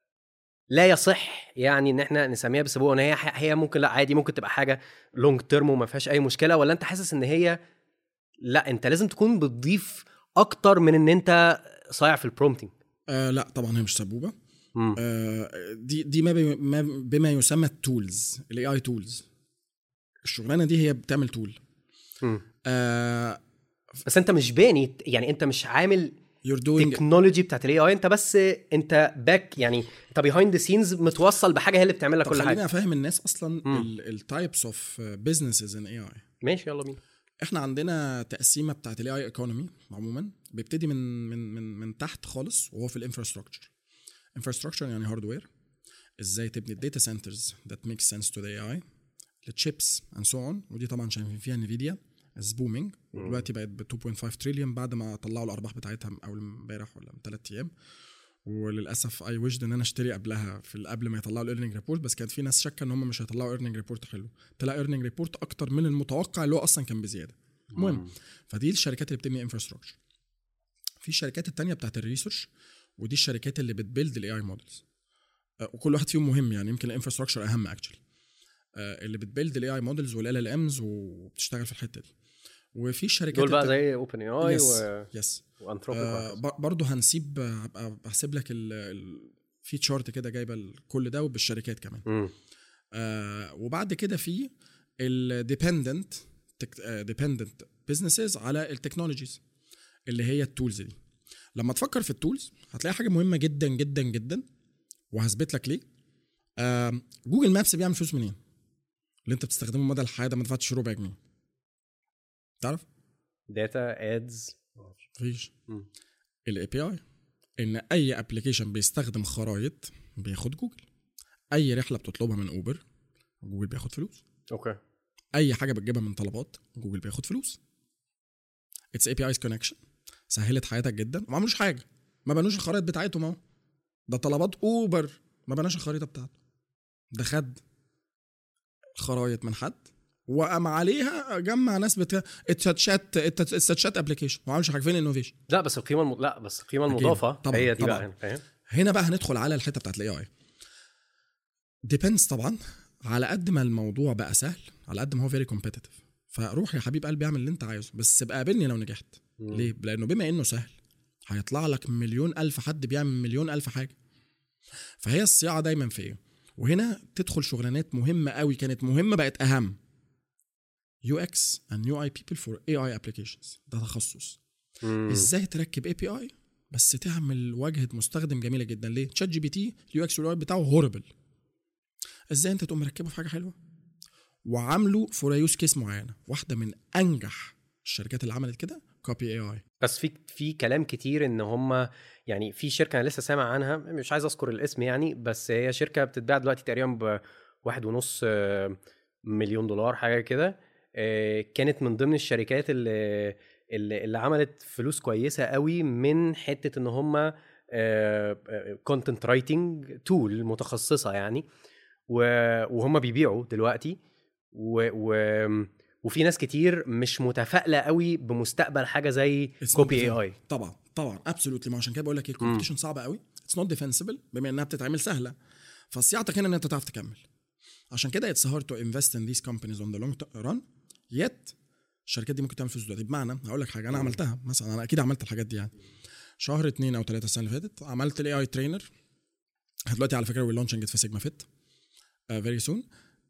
Speaker 2: لا يصح يعني ان احنا نسميها بسبوبه ان هي هي ممكن لا عادي ممكن تبقى حاجه لونج تيرم وما فيهاش اي مشكله ولا انت حاسس ان هي لا انت لازم تكون بتضيف اكتر من ان انت صايع في البرومتنج
Speaker 1: آه لا طبعا هي مش سبوبه
Speaker 2: مم.
Speaker 1: آه دي دي ما, بي ما بما يسمى التولز الاي اي تولز الشغلانه دي هي بتعمل تول
Speaker 2: مم.
Speaker 1: آه
Speaker 2: بس انت مش باني يعني انت مش عامل
Speaker 1: you're doing
Speaker 2: تكنولوجي بتاعت الاي اي انت بس انت باك يعني انت بيهايند ذا سينز متوصل بحاجه هي اللي بتعمل لك
Speaker 1: طب
Speaker 2: كل
Speaker 1: خليني
Speaker 2: حاجه
Speaker 1: افهم الناس اصلا
Speaker 2: مم.
Speaker 1: التايبس اوف بزنسز ان اي اي
Speaker 2: ماشي يلا بينا
Speaker 1: احنا عندنا تقسيمه بتاعت الاي اي ايكونومي عموما بيبتدي من من من من تحت خالص وهو في الانفراستراكشر انفراستراكشر يعني هاردوير ازاي تبني الداتا سنترز ذات ميك سنس تو ذا اي اي التشيبس اند سو اون ودي طبعا شايفين فيها نفيديا از بومينج ودلوقتي بقت ب 2.5 تريليون بعد ما طلعوا الارباح بتاعتها اول امبارح ولا من ثلاث ايام وللاسف اي ويشد ان انا اشتري قبلها في قبل ما يطلعوا الايرنينج ريبورت بس كانت في ناس شاكه ان هم مش هيطلعوا ايرنينج ريبورت حلو طلع ايرنينج ريبورت اكتر من المتوقع اللي هو اصلا كان بزياده المهم فدي الشركات اللي بتبني انفراستراكشر في الشركات التانية بتاعت الريسيرش ودي الشركات اللي بتبيلد الاي اي مودلز وكل واحد فيهم مهم يعني يمكن الانفراستراكشر اهم اكشلي اللي بتبيلد الاي اي مودلز والال ال امز وبتشتغل في الحته دي وفي الشركات
Speaker 2: دول بقى
Speaker 1: التا-
Speaker 2: زي اوبن اي اي
Speaker 1: يس
Speaker 2: و...
Speaker 1: يس
Speaker 2: وانثروبيك
Speaker 1: آه ب- برضه هنسيب هبقى بحسب لك ال- ال- في تشارت كده جايبه كل ده وبالشركات كمان
Speaker 2: مم.
Speaker 1: آه وبعد كده في الديبندنت ديبندنت بزنسز على التكنولوجيز اللي هي التولز دي لما تفكر في التولز هتلاقي حاجه مهمه جدا جدا جدا وهثبت لك ليه آه جوجل مابس بيعمل فلوس منين اللي انت بتستخدمه مدى الحياه ده ما دفعتش ربع جنيه تعرف
Speaker 2: داتا ادز
Speaker 1: مفيش
Speaker 2: مم.
Speaker 1: الاي بي اي ان اي ابلكيشن بيستخدم خرايط بياخد جوجل اي رحله بتطلبها من اوبر جوجل بياخد فلوس
Speaker 2: اوكي
Speaker 1: اي حاجه بتجيبها من طلبات جوجل بياخد فلوس اتس اي بي ايز كونكشن سهلت حياتك جدا وما عملوش حاجه ما بنوش الخرائط بتاعتهم اهو ده طلبات اوبر ما بناش الخريطه بتاعته ده خد خرايط من حد وقام عليها جمع ناس بتاع التاتشات التاتشات ابلكيشن ما عملش حاجه فين الانوفيشن
Speaker 2: لا بس القيمه الم... لا بس القيمه
Speaker 1: أكيد.
Speaker 2: المضافه
Speaker 1: طبعاً،
Speaker 2: هي دي
Speaker 1: طبعاً.
Speaker 2: بقى هنا فاهم
Speaker 1: هنا بقى هندخل على الحته بتاعت الاي اي ديبندز طبعا على قد ما الموضوع بقى سهل على قد ما هو فيري كومبيتيتيف فروح يا حبيب قلبي اعمل اللي انت عايزه بس ابقى قابلني لو نجحت
Speaker 2: مم.
Speaker 1: ليه لانه بما انه سهل هيطلع لك مليون الف حد بيعمل مليون الف حاجه فهي الصياعه دايما في ايه وهنا تدخل شغلانات مهمه قوي كانت مهمه بقت اهم يو اكس اند يو اي بيبل فور اي اي ابلكيشنز ده تخصص
Speaker 2: مم.
Speaker 1: ازاي تركب اي بي اي بس تعمل واجهه مستخدم جميله جدا ليه تشات جي بي تي اليو اكس والاي بتاعه هوربل ازاي انت تقوم مركبه في حاجه حلوه وعامله فور يوز كيس معينه واحده من انجح الشركات اللي عملت كده كوبي اي اي
Speaker 2: بس في في كلام كتير ان هم يعني في شركه انا لسه سامع عنها مش عايز اذكر الاسم يعني بس هي شركه بتتباع دلوقتي تقريبا ب واحد ونص آه، مليون دولار حاجه كده آه، كانت من ضمن الشركات اللي اللي, اللي عملت فلوس كويسه قوي من حته ان هم كونتنت رايتنج تول متخصصه يعني و- وهم بيبيعوا دلوقتي و, و وفي ناس كتير مش متفائله قوي بمستقبل حاجه زي
Speaker 1: It's not
Speaker 2: كوبي اي
Speaker 1: defensible.
Speaker 2: اي
Speaker 1: طبعا طبعا ابسولوتلي ما عشان كده بقول لك ايه الكومبيتيشن صعبه قوي اتس نوت ديفنسبل بما انها بتتعمل سهله فصياعتك هنا ان انت تعرف تكمل عشان كده اتس هارد تو انفست ان ذيس كومبانيز اون ذا لونج ران يت الشركات دي ممكن تعمل فلوس دلوقتي بمعنى هقول لك حاجه انا عملتها مثلا انا اكيد عملت الحاجات دي يعني شهر اتنين او ثلاثه السنه اللي فاتت عملت الاي اي ترينر احنا دلوقتي على فكره وي لونشنج في سيجما فيت فيري سون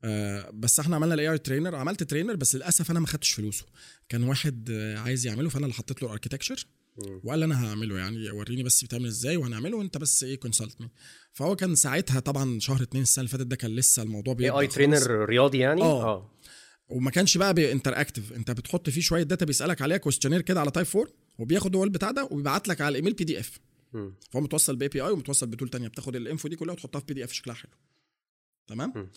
Speaker 1: بس احنا عملنا الاي اي ترينر عملت ترينر بس للاسف انا ما خدتش فلوسه كان واحد آه، عايز يعمله فانا اللي حطيت له الاركتكشر
Speaker 2: مم.
Speaker 1: وقال لي انا هعمله يعني وريني بس بيتعمل ازاي وهنعمله وانت بس ايه كونسلت مي فهو كان ساعتها طبعا شهر اتنين السنه اللي فاتت ده كان لسه الموضوع
Speaker 2: اي
Speaker 1: بيبدا
Speaker 2: اي
Speaker 1: خالص.
Speaker 2: ترينر رياضي يعني
Speaker 1: آه. وما كانش بقى بانتر اكتف انت بتحط فيه شويه داتا بيسالك عليها كويستشنير كده على تايب 4 وبياخد هو البتاع ده وبيبعت لك على الايميل بي دي اف
Speaker 2: مم.
Speaker 1: فهو متوصل باي بي اي ومتوصل بتول تانية بتاخد الانفو دي كلها وتحطها في بي دي اف شكلها حلو تمام
Speaker 2: م.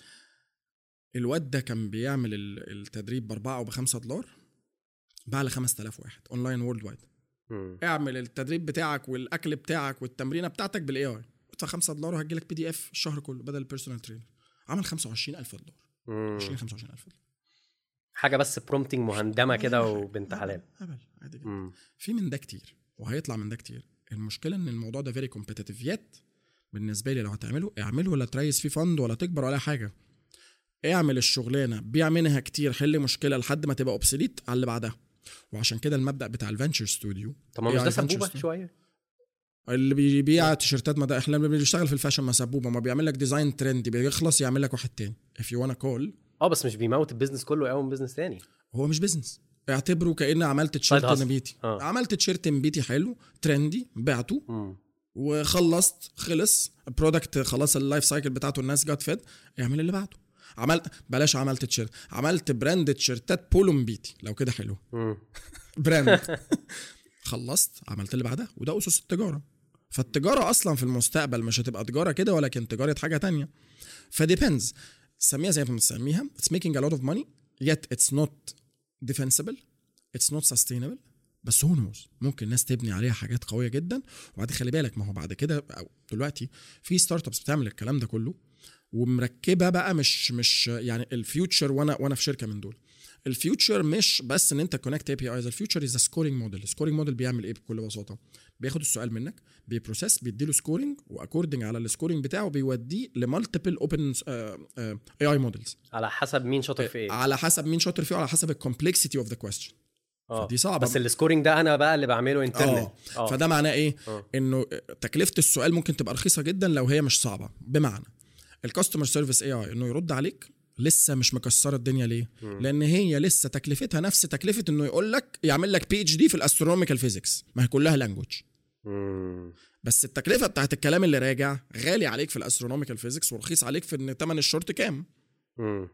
Speaker 1: الواد ده كان بيعمل ال- التدريب باربعه او بخمسة دولار باع ل 5000 واحد اونلاين وورلد وايد
Speaker 2: مم.
Speaker 1: اعمل التدريب بتاعك والاكل بتاعك والتمرينه بتاعتك بالاي اي ادفع 5 دولار وهجي لك بي دي اف الشهر كله بدل البيرسونال ترينر عمل 25000 دولار
Speaker 2: مم.
Speaker 1: 20 25000 دولار
Speaker 2: حاجه بس برومتنج مهندمه كده وبنت
Speaker 1: هبل-
Speaker 2: حلال
Speaker 1: هبل عادي جدا
Speaker 2: مم.
Speaker 1: في من ده كتير وهيطلع من ده كتير المشكله ان الموضوع ده فيري كومبيتيتيف يت بالنسبه لي لو هتعمله اعمله ولا تريس فيه فند ولا تكبر ولا حاجه اعمل الشغلانه بيع منها كتير حل مشكله لحد ما تبقى اوبسوليت على اللي بعدها وعشان كده المبدا بتاع الفانشر ستوديو
Speaker 2: طب ما مش
Speaker 1: AI
Speaker 2: ده
Speaker 1: Ventures
Speaker 2: سبوبه
Speaker 1: ده.
Speaker 2: شويه
Speaker 1: اللي بيبيع تيشيرتات مدى احنا اللي بيشتغل في الفاشن ما سبوبه ما بيعمل لك ديزاين ترندي بيخلص يعمل لك واحد تاني if you wanna call
Speaker 2: اه بس مش بيموت البيزنس كله ويقوم بيزنس تاني
Speaker 1: هو مش بيزنس اعتبره كأن عملت تيشيرت
Speaker 2: hustle.
Speaker 1: نبيتي
Speaker 2: آه.
Speaker 1: عملت تيشيرت نبيتي حلو ترندي بعته
Speaker 2: مم.
Speaker 1: وخلصت خلص البرودكت خلاص اللايف سايكل بتاعته الناس جت فيد اعمل اللي بعده عملت بلاش عملت تيشيرت عملت براند تيشيرتات بولو مبيتي لو كده حلو
Speaker 2: مم.
Speaker 1: براند خلصت عملت اللي بعدها وده اسس التجاره فالتجاره اصلا في المستقبل مش هتبقى تجاره كده ولكن تجاره حاجه تانية فديبندز سميها زي ما بتسميها it's making a lot of money yet it's not defensible it's not sustainable بس هو نوز ممكن الناس تبني عليها حاجات قويه جدا وبعدين خلي بالك ما هو بعد كده أو دلوقتي في ستارت ابس بتعمل الكلام ده كله ومركبه بقى مش مش يعني الفيوتشر وانا وانا في شركه من دول الفيوتشر مش بس ان انت كونكت اي بي ايز الفيوتشر از سكورينج موديل السكورينج موديل بيعمل ايه بكل بساطه بياخد السؤال منك بيبروسيس بيديله سكورينج واكوردنج على السكورينج بتاعه بيوديه لمالتيبل اوبن اي اي موديلز
Speaker 2: على حسب مين شاطر في ايه
Speaker 1: على حسب مين شاطر فيه وعلى حسب الكومبلكسيتي اوف ذا كويستشن
Speaker 2: اه
Speaker 1: فدي صعبه
Speaker 2: بس السكورينج ده انا بقى اللي بعمله انترنال
Speaker 1: اه فده معناه ايه
Speaker 2: آه.
Speaker 1: انه تكلفه السؤال ممكن تبقى رخيصه جدا لو هي مش صعبه بمعنى الكاستمر سيرفيس اي اي انه يرد عليك لسه مش مكسره الدنيا ليه لان هي لسه تكلفتها نفس تكلفه انه يقول لك يعمل لك بي اتش دي في الاسترونوميكال فيزيكس ما هي كلها لانجوج
Speaker 2: مم.
Speaker 1: بس التكلفه بتاعت الكلام اللي راجع غالي عليك في الاسترونوميكال فيزيكس ورخيص عليك في ان ثمن الشورت كام
Speaker 2: مم.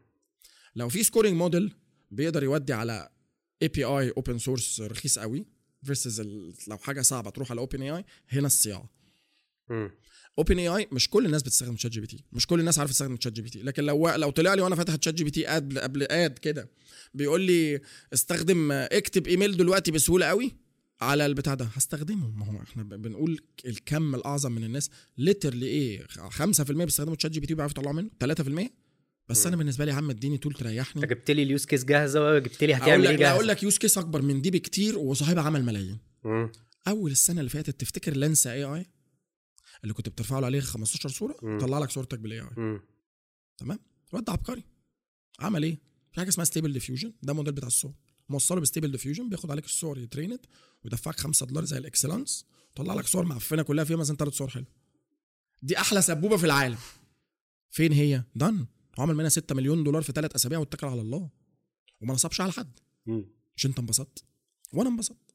Speaker 1: لو في سكورينج موديل بيقدر يودي على اي بي اي اوبن سورس رخيص قوي فيرسز لو حاجه صعبه تروح على اوبن اي اي هنا الصياعه
Speaker 2: مم.
Speaker 1: اوبن اي اي مش كل الناس بتستخدم شات جي بي تي مش كل الناس عارفه تستخدم شات جي بي تي لكن لو لو طلع لي وانا فاتح شات جي بي تي اد قبل اد كده بيقول لي استخدم اكتب ايميل دلوقتي بسهوله قوي على البتاع ده هستخدمه ما هو احنا ب- بنقول الكم الاعظم من الناس ليترلي ايه 5% بيستخدموا شات جي بي تي وبيعرفوا يطلعوا منه 3% بس انا بالنسبه لي يا عم اديني تول تريحني
Speaker 2: انت جبت لي اليوز كيس جاهزه جبت لي
Speaker 1: اقول
Speaker 2: هتعمل ايه
Speaker 1: لك لا اقول
Speaker 2: جاهزه
Speaker 1: لك يوز كيس اكبر من دي بكتير وصاحبها عمل ملايين
Speaker 2: مم.
Speaker 1: اول السنه اللي فاتت تفتكر لانسا اي اي اللي كنت بترفع له عليه 15 صوره
Speaker 2: مم.
Speaker 1: طلع لك صورتك بالاي اي
Speaker 2: مم.
Speaker 1: تمام الواد ده عبقري عمل ايه في حاجه اسمها ستيبل ديفيوجن ده موديل بتاع الصور موصله بستيبل ديفيوجن بياخد عليك الصور يترينت ويدفعك 5 دولار زي الاكسلانس وطلع لك صور معفنه كلها فيها مثلا ثلاث صور حلوه دي احلى سبوبه في العالم فين هي دن هو عمل منها 6 مليون دولار في ثلاث اسابيع واتكل على الله وما نصبش على حد
Speaker 2: مم.
Speaker 1: مش انت انبسطت وانا انبسطت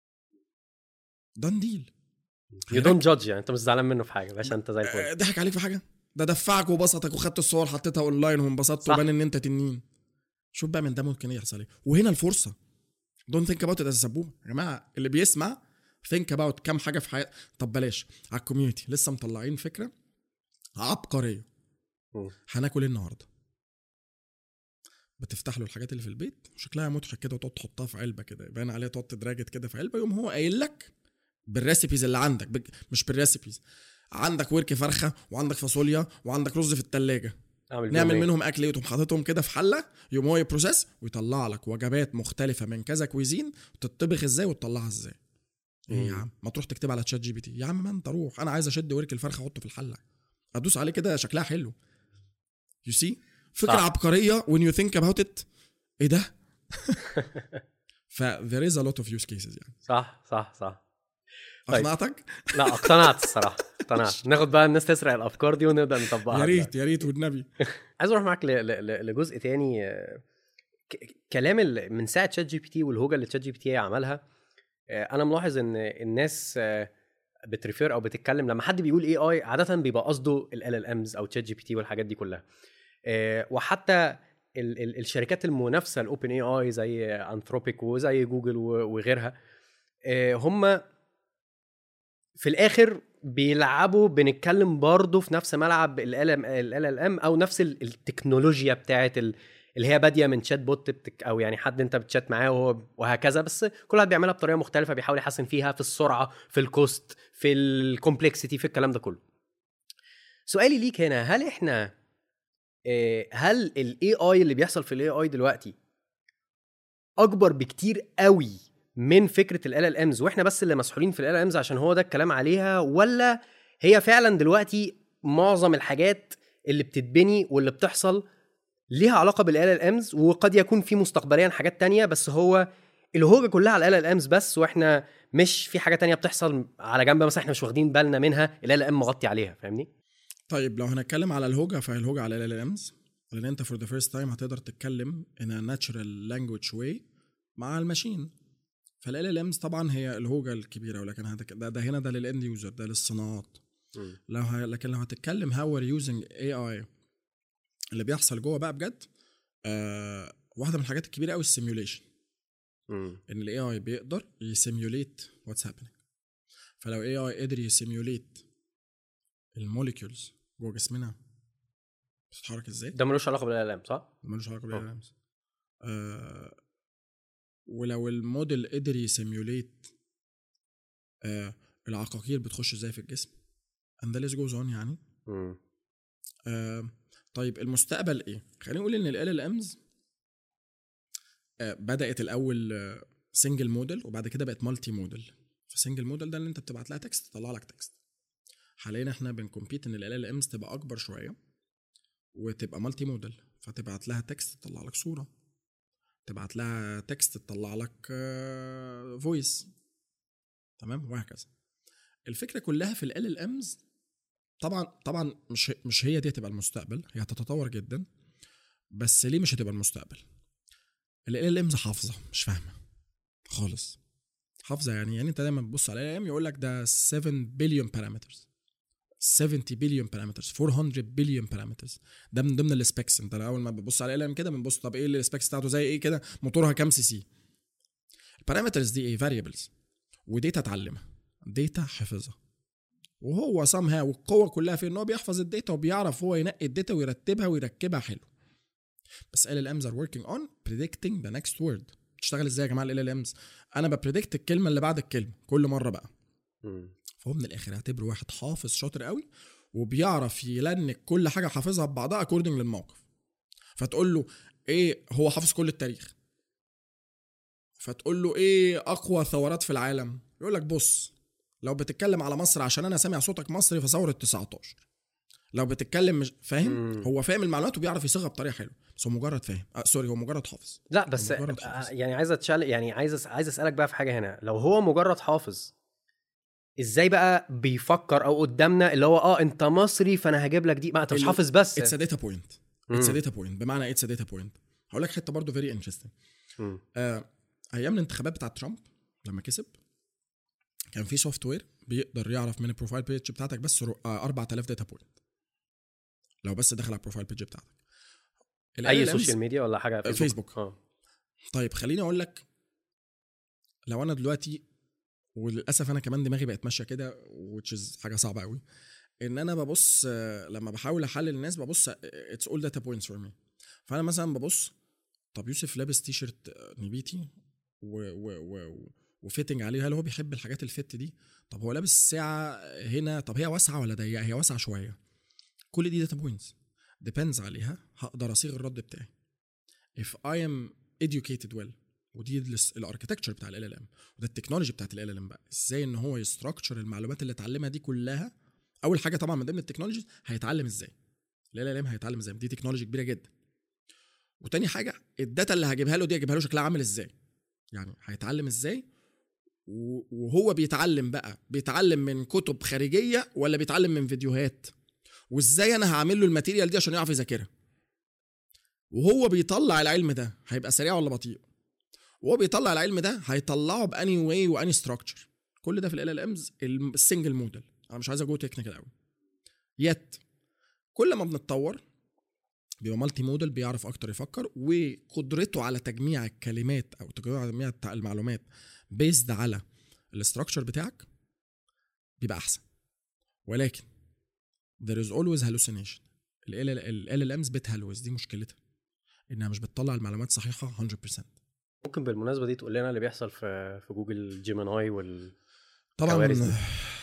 Speaker 1: دان ديل
Speaker 2: يو دونت جادج يعني انت مش زعلان منه في حاجه باشا انت زي الفل
Speaker 1: آه، ضحك عليك في حاجه ده دفعك وبسطك وخدت الصور حطيتها اونلاين وانبسطت
Speaker 2: صح.
Speaker 1: وبان ان انت تنين شوف بقى من ده ممكن يحصل ايه وهنا الفرصه دونت ثينك اباوت ات از سبوبه يا جماعه اللي بيسمع ثينك اباوت كام حاجه في حياتك طب بلاش على الكوميونتي لسه مطلعين فكره عبقريه
Speaker 2: مم.
Speaker 1: هناكل ايه النهارده بتفتح له الحاجات اللي في البيت وشكلها مضحك كده وتقعد تحطها في علبه كده يبان عليها تقعد تدراجت كده في علبه يقوم هو قايل لك بالريسيبيز اللي عندك بج... مش بالريسيبيز عندك ورك فرخه وعندك فاصوليا وعندك رز في الثلاجه
Speaker 2: اعمل
Speaker 1: نعمل
Speaker 2: بيهم إيه؟
Speaker 1: منهم اكل ايه وتقوم حاططهم كده في حله يقوم هو يبروسيس ويطلع لك وجبات مختلفه من كذا كويزين تطبخ ازاي وتطلعها ازاي ايه يا
Speaker 2: مم.
Speaker 1: عم ما تروح تكتب على تشات جي بي تي يا عم ما انت روح انا عايز اشد ورك الفرخه احطه في الحله ادوس عليه كده شكلها حلو يو سي فكره
Speaker 2: صح.
Speaker 1: عبقريه when you think about it ايه ده ف there is a lot of use cases يعني
Speaker 2: صح صح صح طيب.
Speaker 1: اقنعتك
Speaker 2: لا اقتنعت الصراحه اقتنعت ناخد بقى الناس تسرق الافكار دي ونبدا نطبقها
Speaker 1: يا
Speaker 2: دلوقتي.
Speaker 1: ريت يا ريت والنبي
Speaker 2: عايز اروح معاك ل- ل- ل- لجزء تاني آه، ك- كلام ال- من ساعه شات جي بي تي والهوجه اللي شات جي بي تي عملها آه، انا ملاحظ ان الناس آه، بتريفير او بتتكلم لما حد بيقول اي اي عاده بيبقى قصده ال ال امز او شات جي بي تي والحاجات دي كلها آه، وحتى ال- ال- الشركات المنافسه الاوبن اي اي زي انثروبيك وزي جوجل و- وغيرها آه، هم في الاخر بيلعبوا بنتكلم برضه في نفس ملعب ال ال ام او نفس ال- التكنولوجيا بتاعت ال- اللي هي باديه من شات بوت بتك او يعني حد انت بتشات معاه وهو وهكذا بس كل واحد بيعملها بطريقه مختلفه بيحاول يحسن فيها في السرعه في الكوست في الكومبلكسيتي في الكلام ده كله سؤالي ليك هنا هل احنا آه، هل الاي اي اللي بيحصل في الاي اي دلوقتي اكبر بكتير قوي من فكره ال ال امز واحنا بس اللي مسحولين في ال امز عشان هو ده الكلام عليها ولا هي فعلا دلوقتي معظم الحاجات اللي بتتبني واللي بتحصل ليها علاقه بال ال امز وقد يكون في مستقبليا حاجات تانية بس هو الهوجه كلها على ال امز بس واحنا مش في حاجه تانية بتحصل على جنب مثلا احنا مش واخدين بالنا منها ال ام مغطي عليها فاهمني
Speaker 1: طيب لو هنتكلم على الهوجة فالهوجة على ال امز لان انت فور ذا فيرست تايم هتقدر تتكلم in a natural language way مع الماشين فال ال امز طبعا هي الهوجة الكبيرة ولكن هتك... ده, ده هنا ده للاند يوزر ده للصناعات لو ه... لكن لو هتتكلم how are using AI اللي بيحصل جوه بقى بجد آه واحدة من الحاجات الكبيرة قوي السيميوليشن
Speaker 2: مم.
Speaker 1: ان الاي اي بيقدر يسيميوليت واتس هابينج فلو اي اي قدر يسيميوليت الموليكيولز جوه جسمنا بتتحرك ازاي
Speaker 2: ده ملوش علاقه بال ام صح؟
Speaker 1: ملوش علاقه
Speaker 2: آه.
Speaker 1: بالالامس آه ولو الموديل قدر يسيميوليت آه العقاقير بتخش ازاي في الجسم and the list goes on يعني
Speaker 2: مم.
Speaker 1: آه طيب المستقبل ايه؟ خلينا نقول ان ال امز بدات الاول سنجل موديل وبعد كده بقت مالتي موديل فسنجل موديل ده اللي انت بتبعت لها تكست تطلع لك تكست حاليا احنا بنكمبيت ان ال امز تبقى اكبر شويه وتبقى مالتي موديل فتبعت لها تكست تطلع لك صوره تبعت لها تكست تطلع لك فويس تمام وهكذا الفكره كلها في ال امز طبعا طبعا مش مش هي دي هتبقى المستقبل هي هتتطور جدا بس ليه مش هتبقى المستقبل ال ال امز حافظه مش فاهمه خالص حافظه يعني يعني انت دايما بتبص على ال ام يقول لك ده 7 بليون بارامترز 70 بليون بارامترز 400 بليون بارامترز ده من ضمن السبيكس انت اول ما بتبص على ال ام كده بنبص طب ايه السبيكس بتاعته زي ايه كده موتورها كام سي سي البارامترز دي ايه فاريبلز وديتا اتعلمها ديتا حفظها وهو سامها والقوه كلها في ان هو بيحفظ الداتا وبيعرف هو ينقي الداتا ويرتبها ويركبها حلو بس ال امز ار working on predicting the next word بتشتغل ازاي يا جماعه ال امز انا ببريدكت الكلمه اللي بعد الكلمه كل مره بقى
Speaker 2: مم.
Speaker 1: فهو من الاخر اعتبره واحد حافظ شاطر قوي وبيعرف يلنك كل حاجه حافظها ببعضها اكوردنج للموقف فتقول له ايه هو حافظ كل التاريخ فتقول له ايه اقوى ثورات في العالم يقول لك بص لو بتتكلم على مصر عشان انا سامع صوتك مصري فثوره 19 لو بتتكلم مش فاهم
Speaker 2: مم.
Speaker 1: هو فاهم المعلومات وبيعرف يصيغها بطريقه حلوه بس هو مجرد فاهم آه سوري هو مجرد حافظ
Speaker 2: لا بس
Speaker 1: مجرد
Speaker 2: آه،
Speaker 1: حافظ.
Speaker 2: يعني عايز اتشال يعني عايز أس- عايز اسالك بقى في حاجه هنا لو هو مجرد حافظ ازاي بقى بيفكر او قدامنا اللي هو اه انت مصري فانا هجيب لك دي ما انت مش
Speaker 1: ال-
Speaker 2: حافظ بس
Speaker 1: اتس ا داتا بوينت اتس ا
Speaker 2: مم.
Speaker 1: داتا بوينت بمعنى اتس ا داتا بوينت هقول لك حته برضه فيري انترستنج
Speaker 2: مم.
Speaker 1: آه ايام الانتخابات بتاعت ترامب لما كسب كان في سوفت وير بيقدر يعرف من البروفايل بيج بتاعتك بس رو- آه 4000 داتا بوينت لو بس دخل على البروفايل بيج بتاعتك ال
Speaker 2: اي
Speaker 1: LLMs
Speaker 2: سوشيال ميديا ولا حاجه
Speaker 1: فيسبوك.
Speaker 2: اه
Speaker 1: طيب خليني اقول لك لو انا دلوقتي وللاسف انا كمان دماغي بقت ماشيه كده which is حاجه صعبه قوي ان انا ببص آه، لما بحاول احلل الناس ببص اتس اول داتا بوينتس فور مي فانا مثلا ببص طب يوسف لابس تي شيرت آه، نبيتي و و و وفيتنج عليه هل هو بيحب الحاجات الفت دي طب هو لابس ساعه هنا طب هي واسعه ولا ضيقه هي واسعه شويه كل دي داتا بوينتس ديبندز عليها هقدر اصيغ الرد بتاعي if I am educated well ودي الاركتكتشر بتاع ال ال ام وده التكنولوجي بتاعت ال ال ام بقى ازاي ان هو يستراكشر المعلومات اللي اتعلمها دي كلها اول حاجه طبعا من ضمن التكنولوجيز هيتعلم ازاي ال ال ام هيتعلم ازاي دي تكنولوجي كبيره جدا وتاني حاجه الداتا اللي هجيبها له دي هجيبها له شكلها عامل ازاي يعني هيتعلم ازاي و- وهو بيتعلم بقى بيتعلم من كتب خارجيه ولا بيتعلم من فيديوهات وازاي انا هعمل له الماتيريال دي عشان يعرف يذاكرها وهو بيطلع العلم ده هيبقى سريع ولا بطيء وهو بيطلع العلم ده هيطلعه باني واي واني ستراكشر كل ده في ال ال امز السنجل موديل انا مش عايز اجو تكنيكال قوي يت كل ما بنتطور بيبقى مالتي موديل بيعرف اكتر يفكر وقدرته على تجميع الكلمات او تجميع التع- المعلومات بيزد على الاستراكشر بتاعك بيبقى احسن ولكن there is always hallucination ال LLMs بتهلوس دي مشكلتها انها مش بتطلع المعلومات صحيحه 100%
Speaker 2: ممكن بالمناسبه دي تقول لنا اللي بيحصل في في جوجل جيميناي وال
Speaker 1: طبعا
Speaker 2: كوارث دي.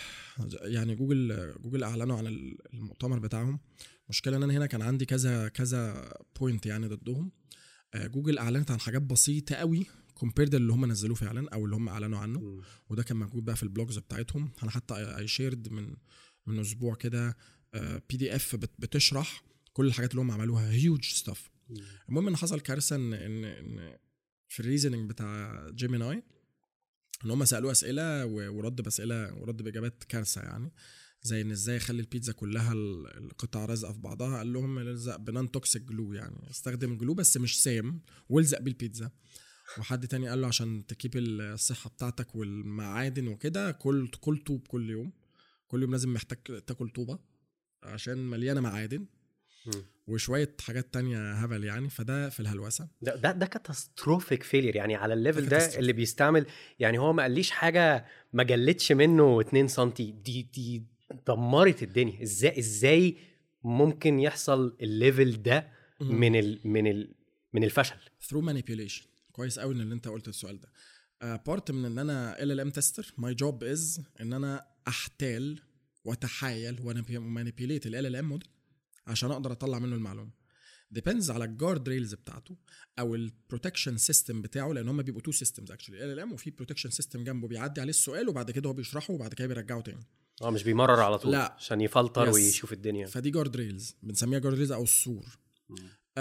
Speaker 1: يعني جوجل جوجل اعلنوا عن المؤتمر بتاعهم المشكله ان انا هنا كان عندي كذا كذا بوينت يعني ضدهم آه، جوجل اعلنت عن حاجات بسيطه قوي كومبيرد اللي هم نزلوه فعلا او اللي هم اعلنوا عنه
Speaker 2: مم.
Speaker 1: وده كان موجود بقى في البلوجز بتاعتهم انا حتى اي شيرد من من اسبوع كده بي دي اف بتشرح كل الحاجات اللي هم عملوها هيوج ستاف
Speaker 2: مم.
Speaker 1: المهم ان حصل كارثه ان ان ان في الريزنينج بتاع جيميناي ان هم سالوه اسئله و- ورد باسئله ورد باجابات كارثه يعني زي ان ازاي اخلي البيتزا كلها ال- القطع لازقه في بعضها قال لهم الزق بنان توكسيك جلو يعني استخدم جلو بس مش سام والزق بيه البيتزا وحد تاني قال له عشان تكيب الصحه بتاعتك والمعادن وكده كل كل طوب كل يوم كل يوم لازم محتاج تاكل طوبه عشان مليانه معادن
Speaker 2: مم.
Speaker 1: وشويه حاجات تانية هبل يعني فده في الهلوسه
Speaker 2: ده ده ده كاتاستروفيك فيلير يعني على الليفل
Speaker 1: ده
Speaker 2: ده
Speaker 1: catastrophic.
Speaker 2: اللي بيستعمل يعني هو ما قاليش حاجه ما جلتش منه 2 سم دي دي دمرت الدنيا ازاي ازاي ممكن يحصل الليفل ده من ال من ال من الفشل
Speaker 1: ثرو مانيبيوليشن كويس قوي ان اللي انت قلت السؤال ده بارت من ان انا ال ال ام تيستر ماي جوب از ان انا احتال واتحايل ومانيبيوليت ال ال ام موديل عشان اقدر اطلع منه المعلومه ديبندز على الجارد ريلز بتاعته او البروتكشن سيستم بتاعه لان هم بيبقوا تو سيستمز اكشلي ال ال ام وفي بروتكشن سيستم جنبه بيعدي عليه السؤال وبعد كده هو بيشرحه وبعد كده بيرجعه تاني
Speaker 2: اه مش بيمرر على طول
Speaker 1: لا.
Speaker 2: عشان يفلتر
Speaker 1: Yes.
Speaker 2: ويشوف الدنيا
Speaker 1: فدي جارد ريلز بنسميها جارد ريلز او السور
Speaker 2: مم.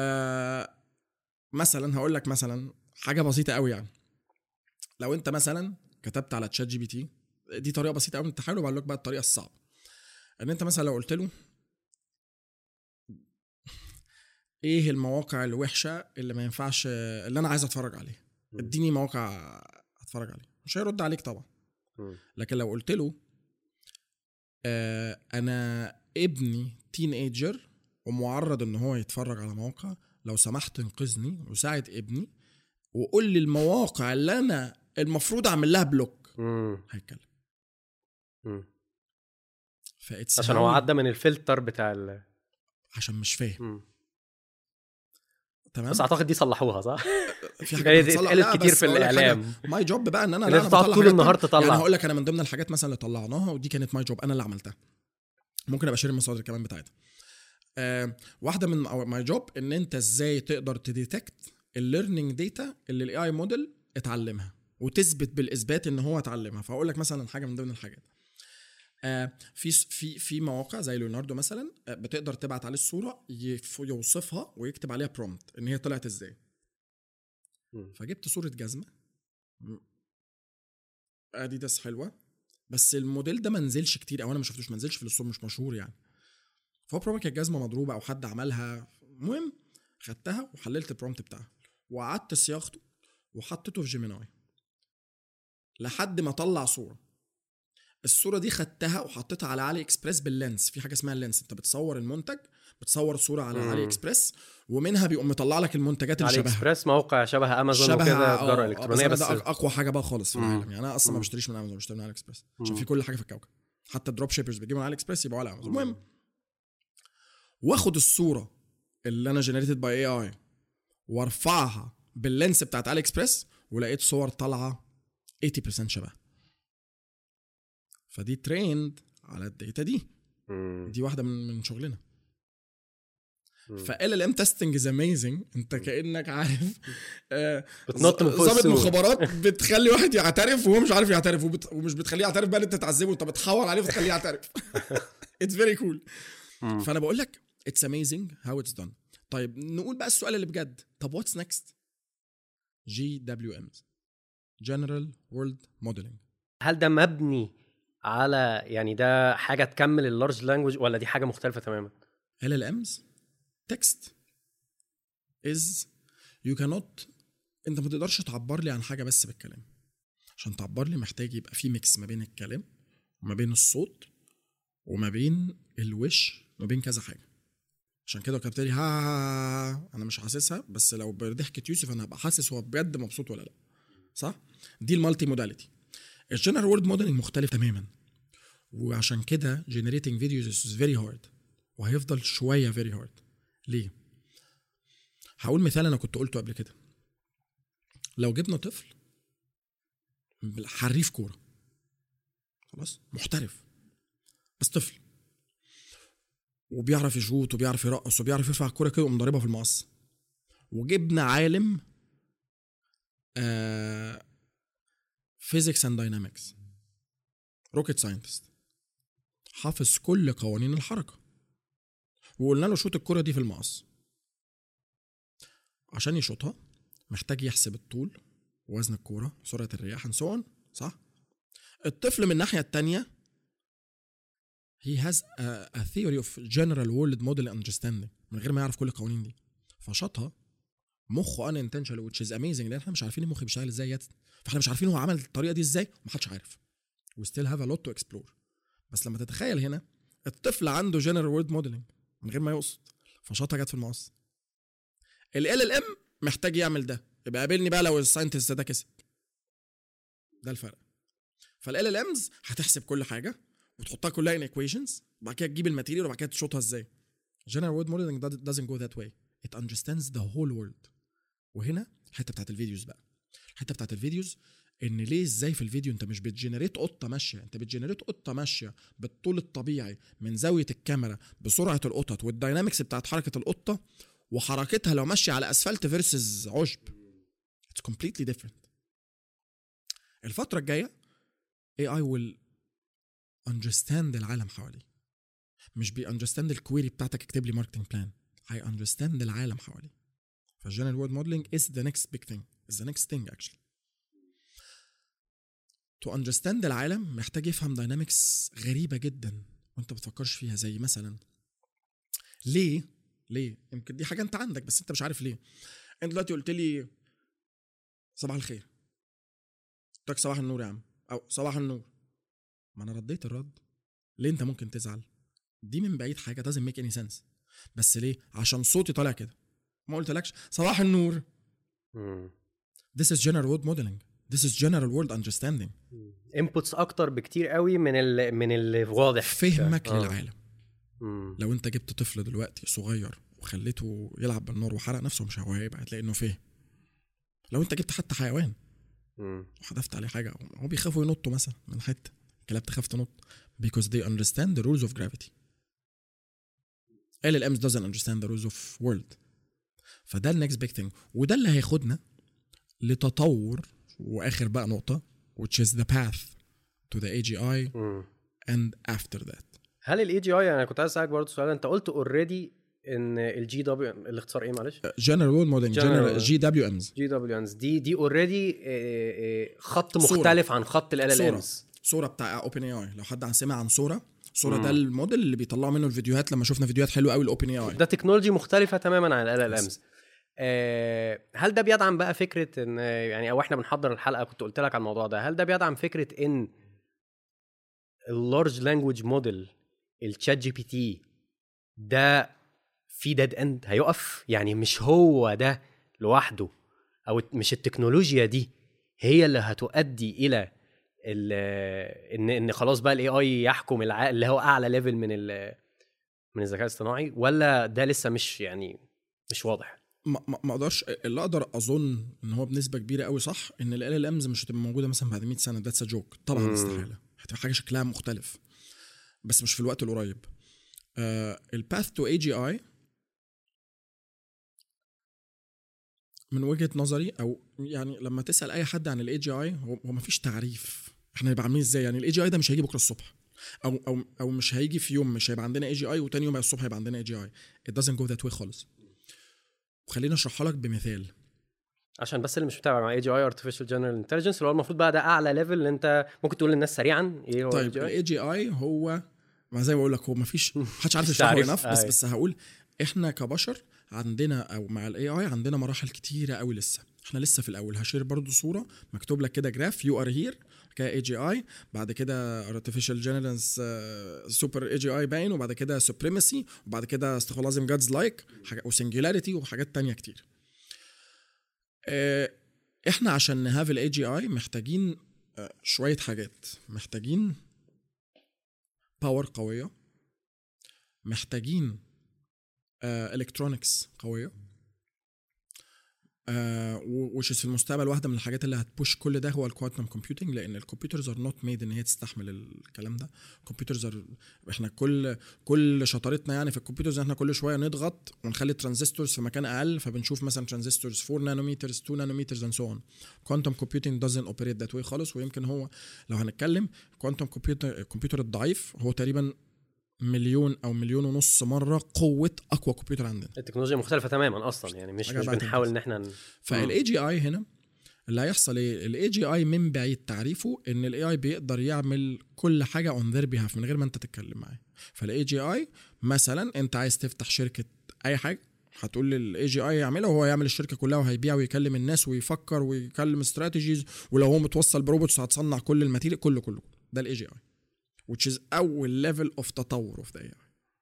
Speaker 1: آه مثلا هقول لك مثلا حاجه بسيطه قوي يعني لو انت مثلا كتبت على تشات جي بي تي دي طريقه بسيطه قوي من التحليل وبقول لك بقى الطريقه الصعبه ان انت مثلا لو قلت له ايه المواقع الوحشه اللي ما ينفعش اللي انا عايز اتفرج عليها
Speaker 2: مم.
Speaker 1: اديني موقع اتفرج عليه مش هيرد عليك طبعا
Speaker 2: مم.
Speaker 1: لكن لو قلت له آه انا ابني تين ايجر ومعرض ان هو يتفرج على مواقع لو سمحت انقذني وساعد ابني وقول لي المواقع اللي انا المفروض اعمل لها بلوك
Speaker 2: مم.
Speaker 1: هيتكلم
Speaker 2: مم.
Speaker 1: فاتس
Speaker 2: عشان هو عدى من الفلتر بتاع ال...
Speaker 1: عشان مش فاهم
Speaker 2: مم.
Speaker 1: تمام
Speaker 2: بس اعتقد دي صلحوها صح؟
Speaker 1: في
Speaker 2: يعني
Speaker 1: بتصلح-
Speaker 2: اتقالت
Speaker 1: لا،
Speaker 2: كتير
Speaker 1: بس
Speaker 2: في
Speaker 1: أقول لك حاجة،
Speaker 2: الاعلام
Speaker 1: ماي جوب بقى ان انا
Speaker 2: إن
Speaker 1: لا
Speaker 2: أنت
Speaker 1: انا
Speaker 2: تقعد
Speaker 1: بطلع
Speaker 2: طول
Speaker 1: حاجات
Speaker 2: النهار
Speaker 1: تانية.
Speaker 2: تطلع.
Speaker 1: يعني هقول لك انا من ضمن الحاجات مثلا اللي طلعناها ودي كانت ماي جوب انا اللي عملتها ممكن ابقى شير المصادر كمان بتاعتها آه واحده من ماي جوب ان انت ازاي تقدر تديتكت الليرنينج داتا اللي الاي اي موديل اتعلمها وتثبت بالاثبات ان هو اتعلمها فاقول لك مثلا حاجه من ضمن الحاجات آه في في في مواقع زي ليوناردو مثلا آه بتقدر تبعت عليه الصوره يف- يوصفها ويكتب عليها برومبت ان هي طلعت ازاي
Speaker 2: مم.
Speaker 1: فجبت صوره جزمه م- اديداس حلوه بس الموديل ده ما نزلش كتير او انا ما شفتوش ما نزلش في السوق مش مشهور يعني فهو بروبابلي كانت جزمه مضروبه او حد عملها المهم خدتها وحللت البرومت بتاعها وقعدت صياغته وحطيته في جيميناي لحد ما طلع صوره الصوره دي خدتها وحطيتها على علي اكسبريس باللينس في حاجه اسمها اللينس انت بتصور المنتج بتصور صوره على
Speaker 2: مم.
Speaker 1: علي اكسبريس ومنها بيقوم مطلع لك المنتجات اللي
Speaker 2: علي
Speaker 1: شبهها
Speaker 2: اكسبريس موقع شبه امازون
Speaker 1: شبه
Speaker 2: وكده
Speaker 1: آه،
Speaker 2: تجاره
Speaker 1: آه،
Speaker 2: الكترونيه
Speaker 1: أنا
Speaker 2: بس
Speaker 1: ده أق- اقوى حاجه بقى خالص في
Speaker 2: مم.
Speaker 1: العالم يعني انا اصلا ما
Speaker 2: مم.
Speaker 1: بشتريش من امازون بشتري من علي اكسبريس عشان
Speaker 2: مم.
Speaker 1: في كل حاجه في الكوكب حتى الدروب شيبرز بيجيبوا من علي اكسبريس يبقوا على امازون المهم واخد الصوره اللي انا جنريتد باي اي اي وارفعها باللينس بتاعت علي اكسبريس ولقيت صور طالعه 80% شبه فدي تريند على الداتا دي
Speaker 2: مم.
Speaker 1: دي واحده من من شغلنا
Speaker 2: مم.
Speaker 1: فال ال ام تيستنج از اميزنج انت كانك عارف آه،
Speaker 2: بتنط من فوق
Speaker 1: ظابط
Speaker 2: السور.
Speaker 1: مخابرات بتخلي واحد يعترف وهو مش عارف يعترف وبت... ومش بتخليه يعترف بقى إن انت تعذبه انت بتحور عليه وتخليه يعترف اتس فيري كول
Speaker 2: مم.
Speaker 1: فانا بقول لك اتس اميزنج هاو اتس دون طيب نقول بقى السؤال اللي بجد طب واتس نيكست جي دبليو امز جنرال وورلد موديلنج
Speaker 2: هل ده مبني على يعني ده حاجه تكمل اللارج لانجوج ولا دي حاجه مختلفه تماما
Speaker 1: LLMs text is you cannot انت ما تقدرش تعبر لي عن حاجه بس بالكلام عشان تعبر لي محتاج يبقى في ميكس ما بين الكلام وما بين الصوت وما بين الوش وما بين كذا حاجه عشان كده كتبت لي ها, ها, ها انا مش حاسسها بس لو بضحكه يوسف انا هبقى حاسس هو بجد مبسوط ولا لا صح دي المالتي موداليتي الجنرال وورد موديلنج مختلف تماما وعشان كده generating videos is very hard وهيفضل شويه very hard ليه هقول مثال انا كنت قلته قبل كده لو جبنا طفل حريف كوره خلاص محترف بس طفل وبيعرف يشوط وبيعرف يرقص وبيعرف يرفع الكوره كده ويقوم ضاربها في المقص وجبنا عالم فيزيكس اند داينامكس روكيت ساينتست حافظ كل قوانين الحركه وقلنا له شوط الكره دي في المقص عشان يشوطها محتاج يحسب الطول ووزن الكوره سرعه الرياح and so on صح الطفل من الناحيه التانية he has a, a theory of general world model understanding من غير ما يعرف كل القوانين دي فشاطها مخه unintentional which is amazing لان احنا مش عارفين المخ بيشتغل ازاي يت فاحنا مش عارفين هو عمل الطريقه دي ازاي ومحدش عارف we still have a lot to explore بس لما تتخيل هنا الطفل عنده general world modeling من غير ما يقصد فشاطها جت في المقص ال LLM محتاج يعمل ده يبقى قابلني بقى لو الساينتست ده كسب ده الفرق فال LLMs هتحسب كل حاجه وتحطها كلها in equations وبعد كده تجيب الماتيريال وبعد كده تشوطها ازاي general word modeling doesn't go that way it understands the whole world وهنا الحته بتاعت الفيديوز بقى الحته بتاعت الفيديوز ان ليه ازاي في الفيديو انت مش بتجنريت قطه ماشيه انت بتجنريت قطه ماشيه بالطول الطبيعي من زاويه الكاميرا بسرعه القطط والداينامكس بتاعت حركه القطه وحركتها لو ماشيه على اسفلت فيرسز عشب it's completely different الفتره الجايه AI will understand العالم حواليه مش بي understand الكويري بتاعتك اكتب لي ماركتنج بلان I understand العالم حواليه فالجنرال وورد موديلنج is the next big thing is the next thing actually to understand العالم محتاج يفهم داينامكس غريبه جدا وانت بتفكرش فيها زي مثلا ليه ليه يمكن دي حاجه انت عندك بس انت مش عارف ليه انت دلوقتي قلت لي صباح الخير قلت لك صباح النور يا عم او صباح النور ما انا رديت الرد ليه انت ممكن تزعل دي من بعيد حاجه doesn't make any sense بس ليه عشان صوتي طالع كده ما قلتلكش صباح النور
Speaker 2: مم.
Speaker 1: this is general world modeling this is general world understanding
Speaker 2: انبوتس اكتر بكتير قوي من ال من اللي واضح
Speaker 1: فهمك
Speaker 2: آه.
Speaker 1: للعالم
Speaker 2: مم.
Speaker 1: لو انت جبت طفل دلوقتي صغير وخليته يلعب بالنار وحرق نفسه مش هو هيبقى هتلاقي انه فاهم لو انت جبت حتى حيوان
Speaker 2: مم.
Speaker 1: وحذفت عليه حاجه هو بيخافوا ينطوا مثلا من حته الكلاب تخاف تنط because they understand the rules of gravity LLMs doesn't understand the rules of world فده النكست بيج ثينج وده اللي هياخدنا لتطور واخر بقى نقطه which is the path to the AGI
Speaker 2: مم.
Speaker 1: and after that
Speaker 2: هل الاي جي اي انا كنت عايز اسالك برضه سؤال انت قلت اوريدي ان الجي دبليو الاختصار ايه معلش؟
Speaker 1: general world modeling
Speaker 2: General-
Speaker 1: general GWMs
Speaker 2: جي دبليو انز دي دي اوريدي خط
Speaker 1: صورة.
Speaker 2: مختلف عن خط ال ال
Speaker 1: صورة.
Speaker 2: امز
Speaker 1: صوره بتاع اوبن اي اي لو حد عن سمع عن صوره صوره
Speaker 2: مم.
Speaker 1: ده الموديل اللي بيطلعوا منه الفيديوهات لما شفنا فيديوهات حلوه قوي الاوبن اي اي
Speaker 2: ده تكنولوجي مختلفه تماما عن ال ال
Speaker 1: Yes.
Speaker 2: امز هل ده بيدعم بقى فكره ان يعني او احنا بنحضر الحلقه كنت قلت لك على الموضوع ده هل ده بيدعم فكره ان اللارج لانجوج موديل الشات جي بي تي ده في ديد اند هيقف يعني مش هو ده لوحده او مش التكنولوجيا دي هي اللي هتؤدي الى ال- ان ان خلاص بقى الاي اي يحكم الع... اللي هو اعلى ليفل من ال... من الذكاء الاصطناعي ولا ده لسه مش يعني مش واضح
Speaker 1: ما ما- ما اقدرش اللي اقدر اظن ان هو بنسبه كبيره قوي صح ان ال ال امز مش هتبقى موجوده مثلا بعد 100 سنه ذاتس جوك طبعا
Speaker 2: مم.
Speaker 1: استحاله هتبقى حاجه شكلها مختلف بس مش في الوقت القريب الباث تو اي جي اي من وجهه نظري او يعني لما تسال اي حد عن الاي جي اي هو هو مفيش تعريف احنا نبقى عاملين ازاي يعني الاي جي اي ده مش هيجي بكره الصبح او او او مش هيجي في يوم مش هيبقى عندنا اي جي اي وتاني يوم الصبح هيبقى عندنا اي جي اي it doesn't go that way خالص وخليني اشرحها لك بمثال
Speaker 2: عشان بس اللي مش متابع مع اي جي اي ارتفيشال جنرال انتليجنس اللي هو المفروض بقى ده اعلى ليفل اللي انت ممكن تقول للناس سريعا ايه هو
Speaker 1: طيب
Speaker 2: AGI؟
Speaker 1: الاي جي اي هو ما زي ما بقول لك هو ما فيش محدش عارف
Speaker 2: مش
Speaker 1: يشرحه
Speaker 2: تعريف.
Speaker 1: انف بس
Speaker 2: أيوة.
Speaker 1: بس هقول احنا كبشر عندنا او مع الاي اي عندنا مراحل كتيره قوي لسه احنا لسه في الاول هشير برضو صوره مكتوب لك كده جراف يو ار هير كده اي جي اي بعد كده ارتفيشال جنرالز سوبر اي جي اي باين وبعد كده سوبريمسي وبعد كده استغفر الله العظيم جادز لايك وسنجولاريتي وحاجات تانية كتير آه، احنا عشان نهاف الاي جي اي محتاجين آه، شويه حاجات محتاجين باور قويه محتاجين الكترونكس قويه وش في المستقبل واحده من الحاجات اللي هتبوش كل ده هو الكوانتم كومبيوتنج لان الكمبيوترز ار نوت ميد ان هي تستحمل الكلام ده الكمبيوترز ار احنا كل كل شطارتنا يعني في الكمبيوترز إن احنا كل شويه نضغط ونخلي الترانزستورز في مكان اقل فبنشوف مثلا ترانزستورز 4 نانومترز 2 نانومترز اند سو اون كوانتم كومبيوتنج doesn't اوبريت ذات واي خالص ويمكن هو لو هنتكلم كوانتم كمبيوتر الكمبيوتر الضعيف هو تقريبا مليون او مليون ونص مره قوه اقوى كمبيوتر عندنا
Speaker 2: التكنولوجيا مختلفه تماما اصلا يعني مش
Speaker 1: حاجة
Speaker 2: مش
Speaker 1: بقى
Speaker 2: بنحاول
Speaker 1: تنجز.
Speaker 2: ان احنا ن-
Speaker 1: فالاي جي اي هنا اللي هيحصل ايه الاي جي اي من بعيد تعريفه ان الاي اي بيقدر يعمل كل حاجه اون ذير بيهاف من غير ما انت تتكلم معاه فالاي جي اي مثلا انت عايز تفتح شركه اي حاجه هتقول للاي جي اي يعملها وهو يعمل الشركه كلها وهيبيع ويكلم الناس ويفكر ويكلم استراتيجيز ولو هو متوصل بروبوتس هتصنع كل الماتيريال كله كله ده الاي جي اي which is اول ليفل اوف تطور اوف ذا اي اي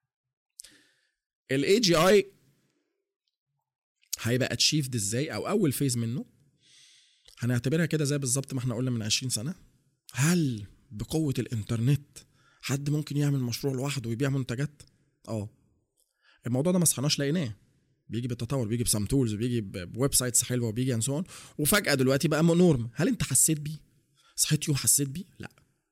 Speaker 1: الاي جي اي هيبقى اتشيفد ازاي او اول فيز منه هنعتبرها كده زي بالظبط ما احنا قلنا من 20 سنه هل بقوه الانترنت حد ممكن يعمل مشروع لوحده ويبيع منتجات اه الموضوع ده ما صحناش لقيناه بيجي بالتطور بيجي بسام تولز بيجي ب- بويب سايتس حلوه وبيجي اند سو وفجاه دلوقتي بقى نورم هل انت حسيت بيه صحيت يوم حسيت بيه لا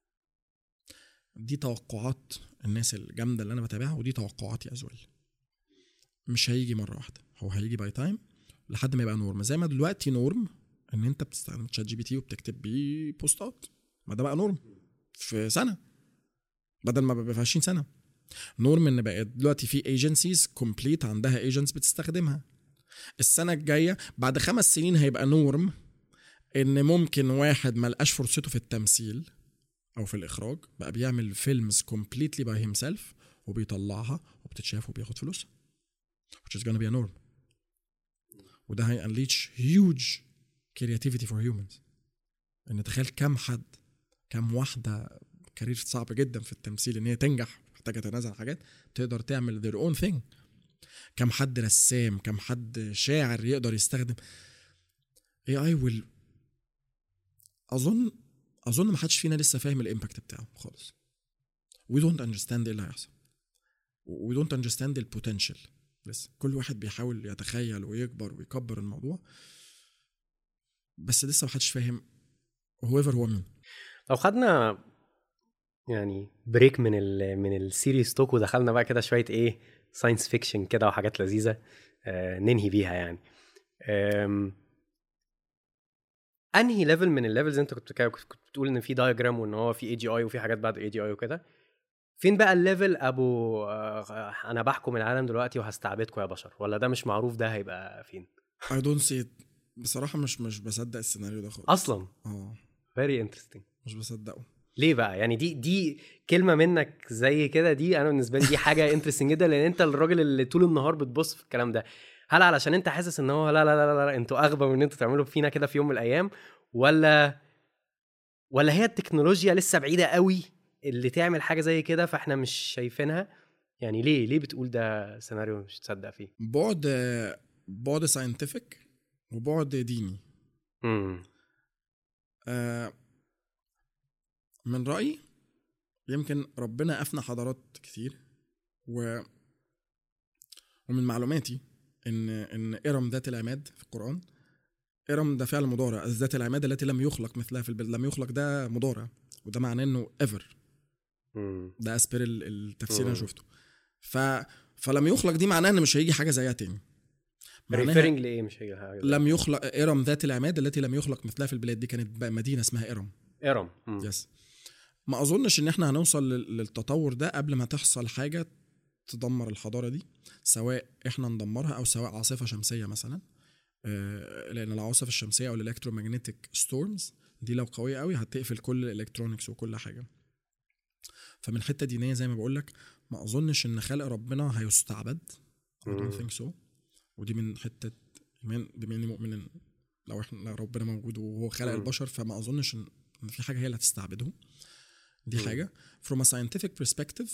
Speaker 1: دي توقعات الناس الجامده اللي انا بتابعها ودي توقعاتي از ويل مش هيجي مره واحده هو هيجي باي تايم لحد ما يبقى نورم زي ما دلوقتي نورم ان انت بتستخدم تشات جي بي تي وبتكتب بيه بوستات ما ده بقى نورم في سنه بدل ما بيبقى في 20 سنه نورم ان بقت دلوقتي في ايجنسيز كومبليت عندها ايجنتس بتستخدمها السنه الجايه بعد خمس سنين هيبقى نورم ان ممكن واحد ما لقاش فرصته في التمثيل او في الاخراج بقى بيعمل فيلمز كومبليتلي باي هيم سيلف وبيطلعها وبتتشاف وبياخد فلوسها which is gonna be a norm وده هي unleash huge creativity for humans ان تخيل كم حد كم واحده كارير صعب جدا في التمثيل ان هي تنجح محتاجه تتنازل عن حاجات تقدر تعمل their own thing كم حد رسام كم حد شاعر يقدر يستخدم AI will اظن اظن ما حدش فينا لسه فاهم الامباكت بتاعه خالص we don't understand ايه اللي هيحصل we don't understand البوتنشال لسه كل واحد بيحاول يتخيل ويكبر ويكبر الموضوع بس لسه ما حدش فاهم whoever هو مين
Speaker 2: لو خدنا يعني بريك من ال من السيريس توك ودخلنا بقى كده شويه ايه ساينس فيكشن كده وحاجات لذيذه آه ننهي بيها يعني آم، انهي ليفل من الليفلز انت كنت كده- كنت بتقول ان في دايجرام وان هو في اي جي اي وفي حاجات بعد اي جي اي وكده فين بقى الليفل ابو آه انا بحكم العالم دلوقتي وهستعبدكم يا بشر ولا ده مش معروف ده هيبقى فين
Speaker 1: I don't see it بصراحة مش مش بصدق السيناريو ده خالص
Speaker 2: اصلا
Speaker 1: اه
Speaker 2: فيري انترستنج
Speaker 1: مش بصدقه
Speaker 2: ليه بقى يعني دي دي كلمه منك زي كده دي انا بالنسبه لي دي حاجه انترستنج جدا لان انت الراجل اللي طول النهار بتبص في الكلام ده هل علشان انت حاسس ان هو لا لا لا لا, لا انتوا اغبى من ان انتوا تعملوا فينا كده في يوم من الايام ولا ولا هي التكنولوجيا لسه بعيده قوي اللي تعمل حاجه زي كده فاحنا مش شايفينها يعني ليه ليه بتقول ده سيناريو مش تصدق فيه
Speaker 1: بعد بعد ساينتفك وبعد ديني
Speaker 2: امم
Speaker 1: آه، من رأيي يمكن ربنا أفنى حضارات كتير و ومن معلوماتي إن إن إرم ذات العماد في القرآن إرم ده فعل مضارع ذات العماد التي لم يخلق مثلها في البلد لم يخلق ده مضارع وده معناه إنه ايفر
Speaker 2: امم
Speaker 1: ده اسبير ال- التفسير اللي
Speaker 2: مم.
Speaker 1: انا شفته ف فلم يخلق دي معناه ان مش هيجي حاجه زيها تاني معناها
Speaker 2: ريفيرنج لايه مش هي حاجه زي-
Speaker 1: لم يخلق ارم ذات العماد التي لم يخلق مثلها في البلاد دي كانت بقى مدينه اسمها ارم
Speaker 2: ارم مم.
Speaker 1: يس ما اظنش ان احنا هنوصل لل- للتطور ده قبل ما تحصل حاجه تدمر الحضاره دي سواء احنا ندمرها او سواء عاصفه شمسيه مثلا آه، لان العواصف الشمسيه او الالكترومagnetic ستورمز دي لو قويه قوي هتقفل كل الالكترونكس وكل حاجه فمن حته دينيه زي ما بقول لك ما اظنش ان خلق ربنا هيستعبد I don't
Speaker 2: مم.
Speaker 1: think so ودي من حته ايمان بما اني مؤمن إن لو احنا لو ربنا موجود وهو خلق
Speaker 2: مم.
Speaker 1: البشر فما اظنش ان إن في حاجه هي اللي هتستعبدهم دي
Speaker 2: مم.
Speaker 1: حاجه from a scientific perspective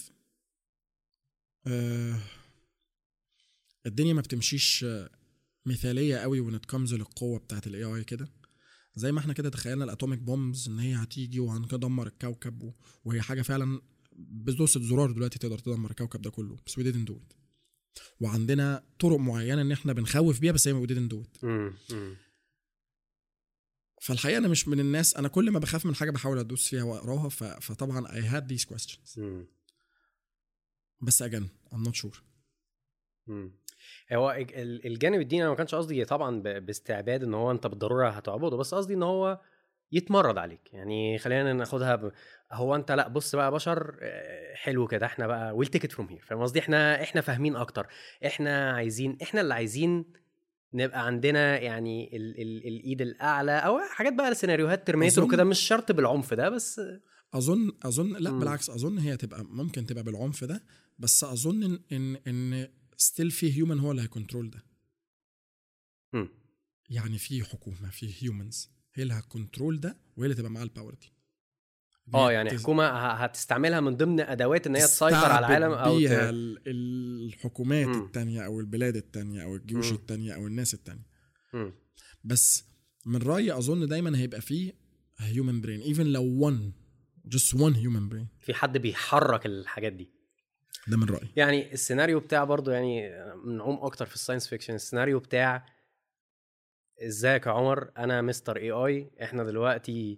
Speaker 1: آه الدنيا ما بتمشيش آه، مثاليه قوي when it comes للقوه بتاعت الاي اي كده زي ما احنا كده تخيلنا الاتوميك بومبز ان هي هتيجي وهندمر الكوكب و- وهي حاجه فعلا بدوسه زرار دلوقتي تقدر تدمر الكوكب ده كله بس we didn't do it وعندنا طرق معينه ان احنا بنخوف بيها بس هي we didn't do it
Speaker 2: مم. مم.
Speaker 1: فالحقيقه انا مش من الناس انا كل ما بخاف من حاجه بحاول ادوس فيها واقراها ف- فطبعا I had these questions
Speaker 2: مم.
Speaker 1: بس again I'm not sure
Speaker 2: مم. هو الج- ال- الجانب الديني انا ما كانش قصدي طبعا ب- باستعباد ان هو انت بالضروره هتعبده بس قصدي ان هو يتمرد عليك يعني خلينا ناخدها ب... هو انت لا بص بقى يا بشر آه، حلو كده احنا بقى ويل تيك فروم هير فاهم قصدي احنا احنا فاهمين اكتر احنا عايزين احنا اللي عايزين نبقى عندنا يعني ال... ال... الايد الاعلى او حاجات بقى سيناريوهات ترميتور
Speaker 1: أظن-
Speaker 2: وكده مش شرط بالعنف ده بس
Speaker 1: اظن اظن لا
Speaker 2: مم.
Speaker 1: بالعكس اظن هي تبقى ممكن تبقى بالعنف ده بس اظن ان ان, إن ستيل في هيومن هو اللي هيكونترول ده
Speaker 2: مم.
Speaker 1: يعني في حكومه في هيومنز هي اللي هتكنترول ده وهي اللي تبقى معاها الباور دي
Speaker 2: اه يعني
Speaker 1: تز-
Speaker 2: حكومه ه- هتستعملها من ضمن ادوات ان هي تسيطر على
Speaker 1: تستعبد
Speaker 2: العالم او
Speaker 1: بيها
Speaker 2: ت...
Speaker 1: ال- الحكومات
Speaker 2: مم.
Speaker 1: التانية او البلاد التانية او الجيوش
Speaker 2: مم.
Speaker 1: التانية او الناس التانية
Speaker 2: مم.
Speaker 1: بس من رايي اظن دايما هيبقى فيه هيومن برين ايفن لو one just one human brain
Speaker 2: في حد بيحرك الحاجات دي
Speaker 1: ده من رايي
Speaker 2: يعني السيناريو بتاع برضو يعني بنعوم اكتر في الساينس فيكشن السيناريو بتاع ازيك يا عمر انا مستر اي اي احنا دلوقتي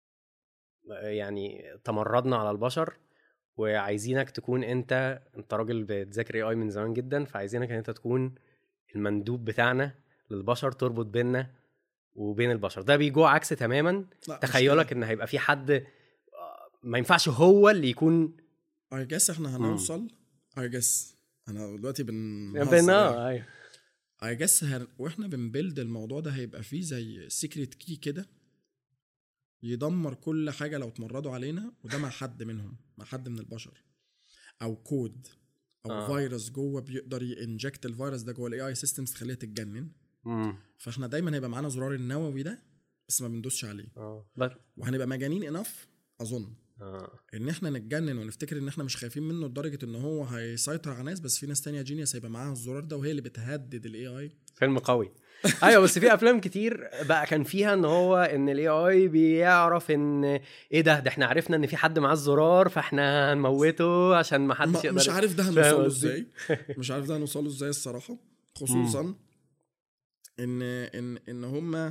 Speaker 2: يعني تمردنا على البشر وعايزينك تكون انت انت راجل بتذاكر اي اي من زمان جدا فعايزينك ان انت تكون المندوب بتاعنا للبشر تربط بيننا وبين البشر ده بيجو عكس تماما
Speaker 1: لا، مش
Speaker 2: تخيلك ان هيبقى في حد آه، ما ينفعش هو اللي يكون
Speaker 1: I guess احنا هنوصل I guess انا دلوقتي بن
Speaker 2: بين اه ايوه
Speaker 1: I guess هن... واحنا بنبيلد الموضوع ده هيبقى فيه زي سيكريت كي كده يدمر كل حاجه لو اتمردوا علينا وده مع حد منهم مع حد من البشر او كود او
Speaker 2: آه.
Speaker 1: آه. فيروس جوه بيقدر ينجكت الفيروس ده جوه الاي اي سيستمز تخليها تتجنن
Speaker 2: مم.
Speaker 1: فاحنا دايما هيبقى معانا زرار النووي ده بس ما بندوسش عليه
Speaker 2: اه بس
Speaker 1: وهنبقى مجانين انف اظن
Speaker 2: اه
Speaker 1: ان احنا نتجنن ونفتكر ان احنا مش خايفين منه لدرجه ان هو هيسيطر على ناس بس في ناس تانية جينيوس هيبقى معاها الزرار ده وهي اللي بتهدد الاي اي
Speaker 2: فيلم قوي ايوه بس في افلام كتير بقى كان فيها ان هو ان الاي اي بيعرف ان ايه ده ده احنا عرفنا ان في حد معاه الزرار فاحنا هنموته عشان ما حدش يقدر
Speaker 1: مش عارف ده
Speaker 2: فاهم
Speaker 1: هنوصله
Speaker 2: قصدي؟
Speaker 1: ازاي مش عارف ده هنوصله ازاي الصراحه خصوصا ان ان ان هم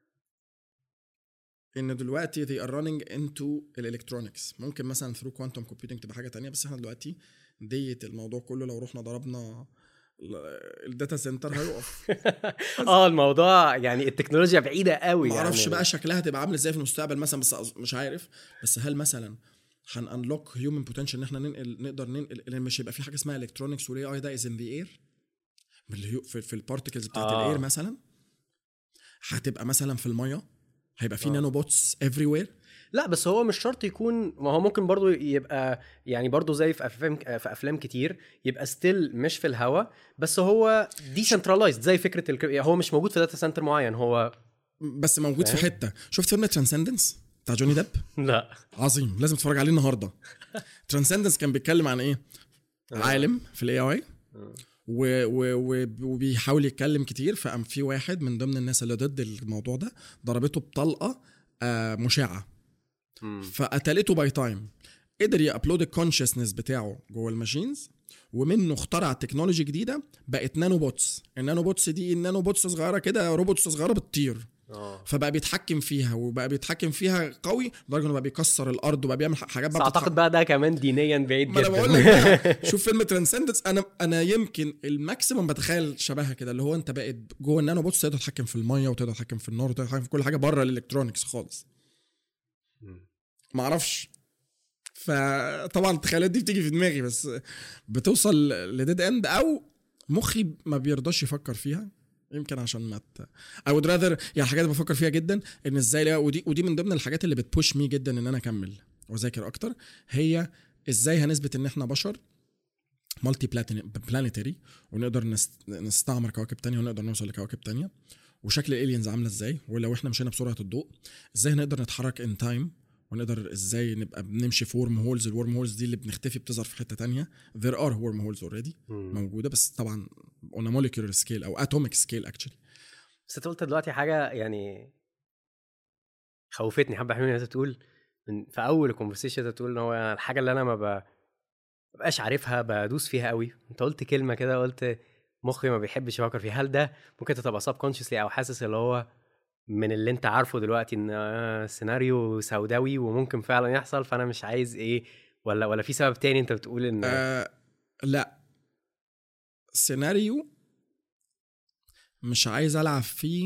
Speaker 1: ان دلوقتي they are running into الالكترونكس ممكن مثلا through quantum computing تبقى حاجه تانية بس احنا دلوقتي ديت الموضوع كله لو رحنا ضربنا الداتا سنتر هيقف
Speaker 2: اه الموضوع يعني التكنولوجيا بعيده قوي
Speaker 1: ما اعرفش
Speaker 2: يعني.
Speaker 1: بقى شكلها هتبقى عامل ازاي في المستقبل مثلا بس أظ- مش عارف بس هل مثلا هنانلوك هيومن بوتنشال ان احنا ننقل نقدر ننقل لان مش هيبقى في حاجه اسمها الكترونكس والاي اي ده از ان ذا اير في, في البارتكلز بتاعت
Speaker 2: آه.
Speaker 1: آه. الاير مثلا هتبقى مثلا في الميه هيبقى في
Speaker 2: آه.
Speaker 1: نانو بوتس افري وير
Speaker 2: لا بس هو مش شرط يكون ما هو ممكن برضو يبقى يعني برضو زي في افلام في افلام كتير يبقى ستيل مش في الهوا بس هو ديسنترلايزد زي فكره الك... هو مش موجود في داتا سنتر معين هو
Speaker 1: بس موجود في
Speaker 2: فاهم؟
Speaker 1: حته شفت فيلم ترانسندنس بتاع جوني ديب
Speaker 2: لا
Speaker 1: عظيم لازم تتفرج عليه النهارده ترانسندنس كان بيتكلم عن ايه عالم في الاي اي و- و- و- وبيحاول يتكلم كتير فقام في واحد من ضمن الناس اللي ضد الموضوع ده ضربته بطلقه آه، مشعه
Speaker 2: مم.
Speaker 1: فقتلته باي تايم قدر يابلود الكونشسنس بتاعه جوه الماشينز ومنه اخترع تكنولوجي جديده بقت نانو بوتس النانو بوتس دي النانو بوتس صغيره كده روبوتس صغيره بتطير
Speaker 2: اه
Speaker 1: فبقى بيتحكم فيها وبقى بيتحكم فيها قوي لدرجه انه بقى بيكسر الارض وبقى بيعمل حاجات
Speaker 2: بس
Speaker 1: بقى بتتح-
Speaker 2: اعتقد بقى ده كمان دينيا بعيد
Speaker 1: ما
Speaker 2: جدا
Speaker 1: انا بقول لك بقى، شوف فيلم ترانسندنس انا انا يمكن الماكسيمم بتخيل شبهها كده اللي هو انت بقت جوه النانو بوتس تقدر تتحكم في الميه وتقدر تتحكم في النار وتقدر تتحكم في كل حاجه بره الالكترونكس خالص
Speaker 2: مم.
Speaker 1: ما اعرفش فطبعا التخيلات دي بتيجي في دماغي بس بتوصل لديد اند او مخي ما بيرضاش يفكر فيها يمكن عشان ما ت... I would rather يعني الحاجات اللي بفكر فيها جدا ان ازاي لا ودي ودي من ضمن الحاجات اللي بتبوش مي جدا ان انا اكمل واذاكر اكتر هي ازاي هنثبت ان احنا بشر مالتي بلانيتري ونقدر نست... نستعمر كواكب تانية ونقدر نوصل لكواكب تانية وشكل الالينز عامله ازاي ولو احنا مشينا بسرعه الضوء ازاي نقدر نتحرك ان تايم ونقدر ازاي نبقى بنمشي في ورم هولز الورم هولز دي اللي بنختفي بتظهر في حته تانية there are worm holes already
Speaker 2: مم.
Speaker 1: موجوده بس طبعا on a molecular scale او atomic scale actually
Speaker 2: بس انت قلت دلوقتي حاجه يعني خوفتني حبه حلوين انت تقول من في اول الكونفرسيشن انت تقول ان هو الحاجه اللي انا ما ب- ببقاش عارفها بدوس فيها قوي انت قلت كلمه كده قلت مخي ما بيحبش يفكر فيها هل ده ممكن تبقى سب كونشسلي او حاسس اللي هو من اللي انت عارفه دلوقتي ان آه، سيناريو سوداوي وممكن فعلا يحصل فانا مش عايز ايه ولا ولا في سبب تاني انت بتقول ان
Speaker 1: آه لا سيناريو مش عايز العب فيه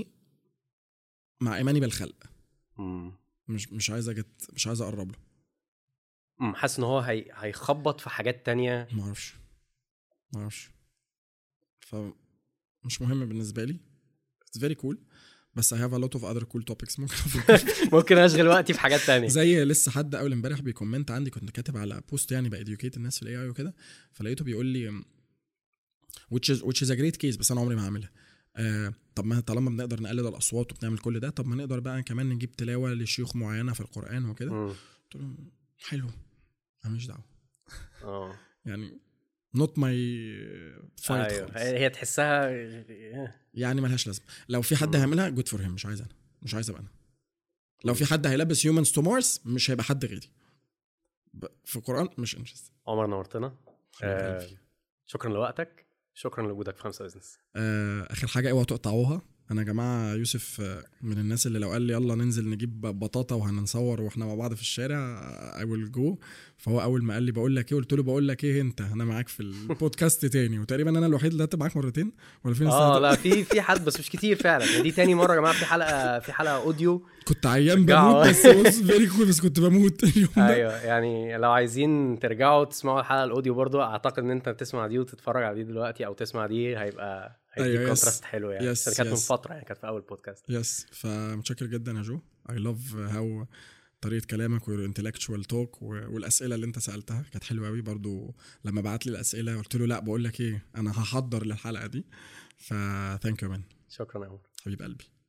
Speaker 1: مع ايماني بالخلق
Speaker 2: مم.
Speaker 1: مش مش عايز اجت مش عايز اقرب له
Speaker 2: مم، حاسس ان هو هي... هيخبط في حاجات تانية
Speaker 1: ما اعرفش ما اعرفش ف مش مهم بالنسبه لي it's very cool بس I have a lot of other cool topics ممكن أفكر فيها.
Speaker 2: ممكن اشغل وقتي في حاجات تانية
Speaker 1: زي لسه حد اول امبارح بيكومنت عندي كنت كاتب على بوست يعني باديوكيت الناس في الاي اي وكده فلقيته بيقول لي which is which is a great case بس انا عمري ما هعملها آه طب ما طالما بنقدر نقلد الاصوات وبنعمل كل ده طب ما نقدر بقى كمان نجيب تلاوه لشيوخ معينه في القران وكده
Speaker 2: مم.
Speaker 1: قلت له حلو انا ماليش دعوه
Speaker 2: اه
Speaker 1: يعني not my fight
Speaker 2: ايوه
Speaker 1: خالص.
Speaker 2: هي تحسها
Speaker 1: يعني ملهاش لازمه لو في حد
Speaker 2: مم.
Speaker 1: هيعملها جود فور هيم مش عايز انا مش عايز ابقى انا لو في حد هيلبس هيومنز تو مارس مش هيبقى حد غيري ب- في القران مش انترست
Speaker 2: عمر نورتنا آه، شكرا لوقتك شكرا لوجودك في خمسة بزنس
Speaker 1: آه اخر حاجه اوعوا تقطعوها انا يا جماعه يوسف آه، من الناس اللي لو قال لي يلا ننزل نجيب بطاطا وهنصور واحنا مع بعض في الشارع اي ويل جو فهو اول ما قال لي بقول لك ايه قلت له بقول لك ايه انت انا معاك في البودكاست تاني وتقريبا انا الوحيد اللي هتبقى معاك مرتين ولا في ناس
Speaker 2: اه
Speaker 1: تالتة؟
Speaker 2: لا في في حد بس مش كتير فعلا يعني دي تاني مره يا جماعه في حلقه في حلقه اوديو
Speaker 1: كنت عيان
Speaker 2: شجعوا.
Speaker 1: بموت بس بص فيري كول بس كنت بموت اليوم ده
Speaker 2: ايوه يعني لو عايزين ترجعوا تسمعوا الحلقه الاوديو برضو اعتقد ان انت تسمع دي وتتفرج على دي دلوقتي او تسمع دي هيبقى هيديك
Speaker 1: أيوة، يس.
Speaker 2: كونتراست حلو يعني
Speaker 1: يس،
Speaker 2: بس كانت من
Speaker 1: يس.
Speaker 2: فتره يعني كانت في اول بودكاست
Speaker 1: يس فمتشكر جدا يا جو اي لاف هاو طريقه كلامك والانتلكتشوال توك والاسئله اللي انت سالتها كانت حلوه قوي برضو لما بعت لي الاسئله قلت له لا بقول لك ايه انا هحضر للحلقه دي ف ثانك يو مان
Speaker 2: شكرا يا عمر
Speaker 1: حبيب قلبي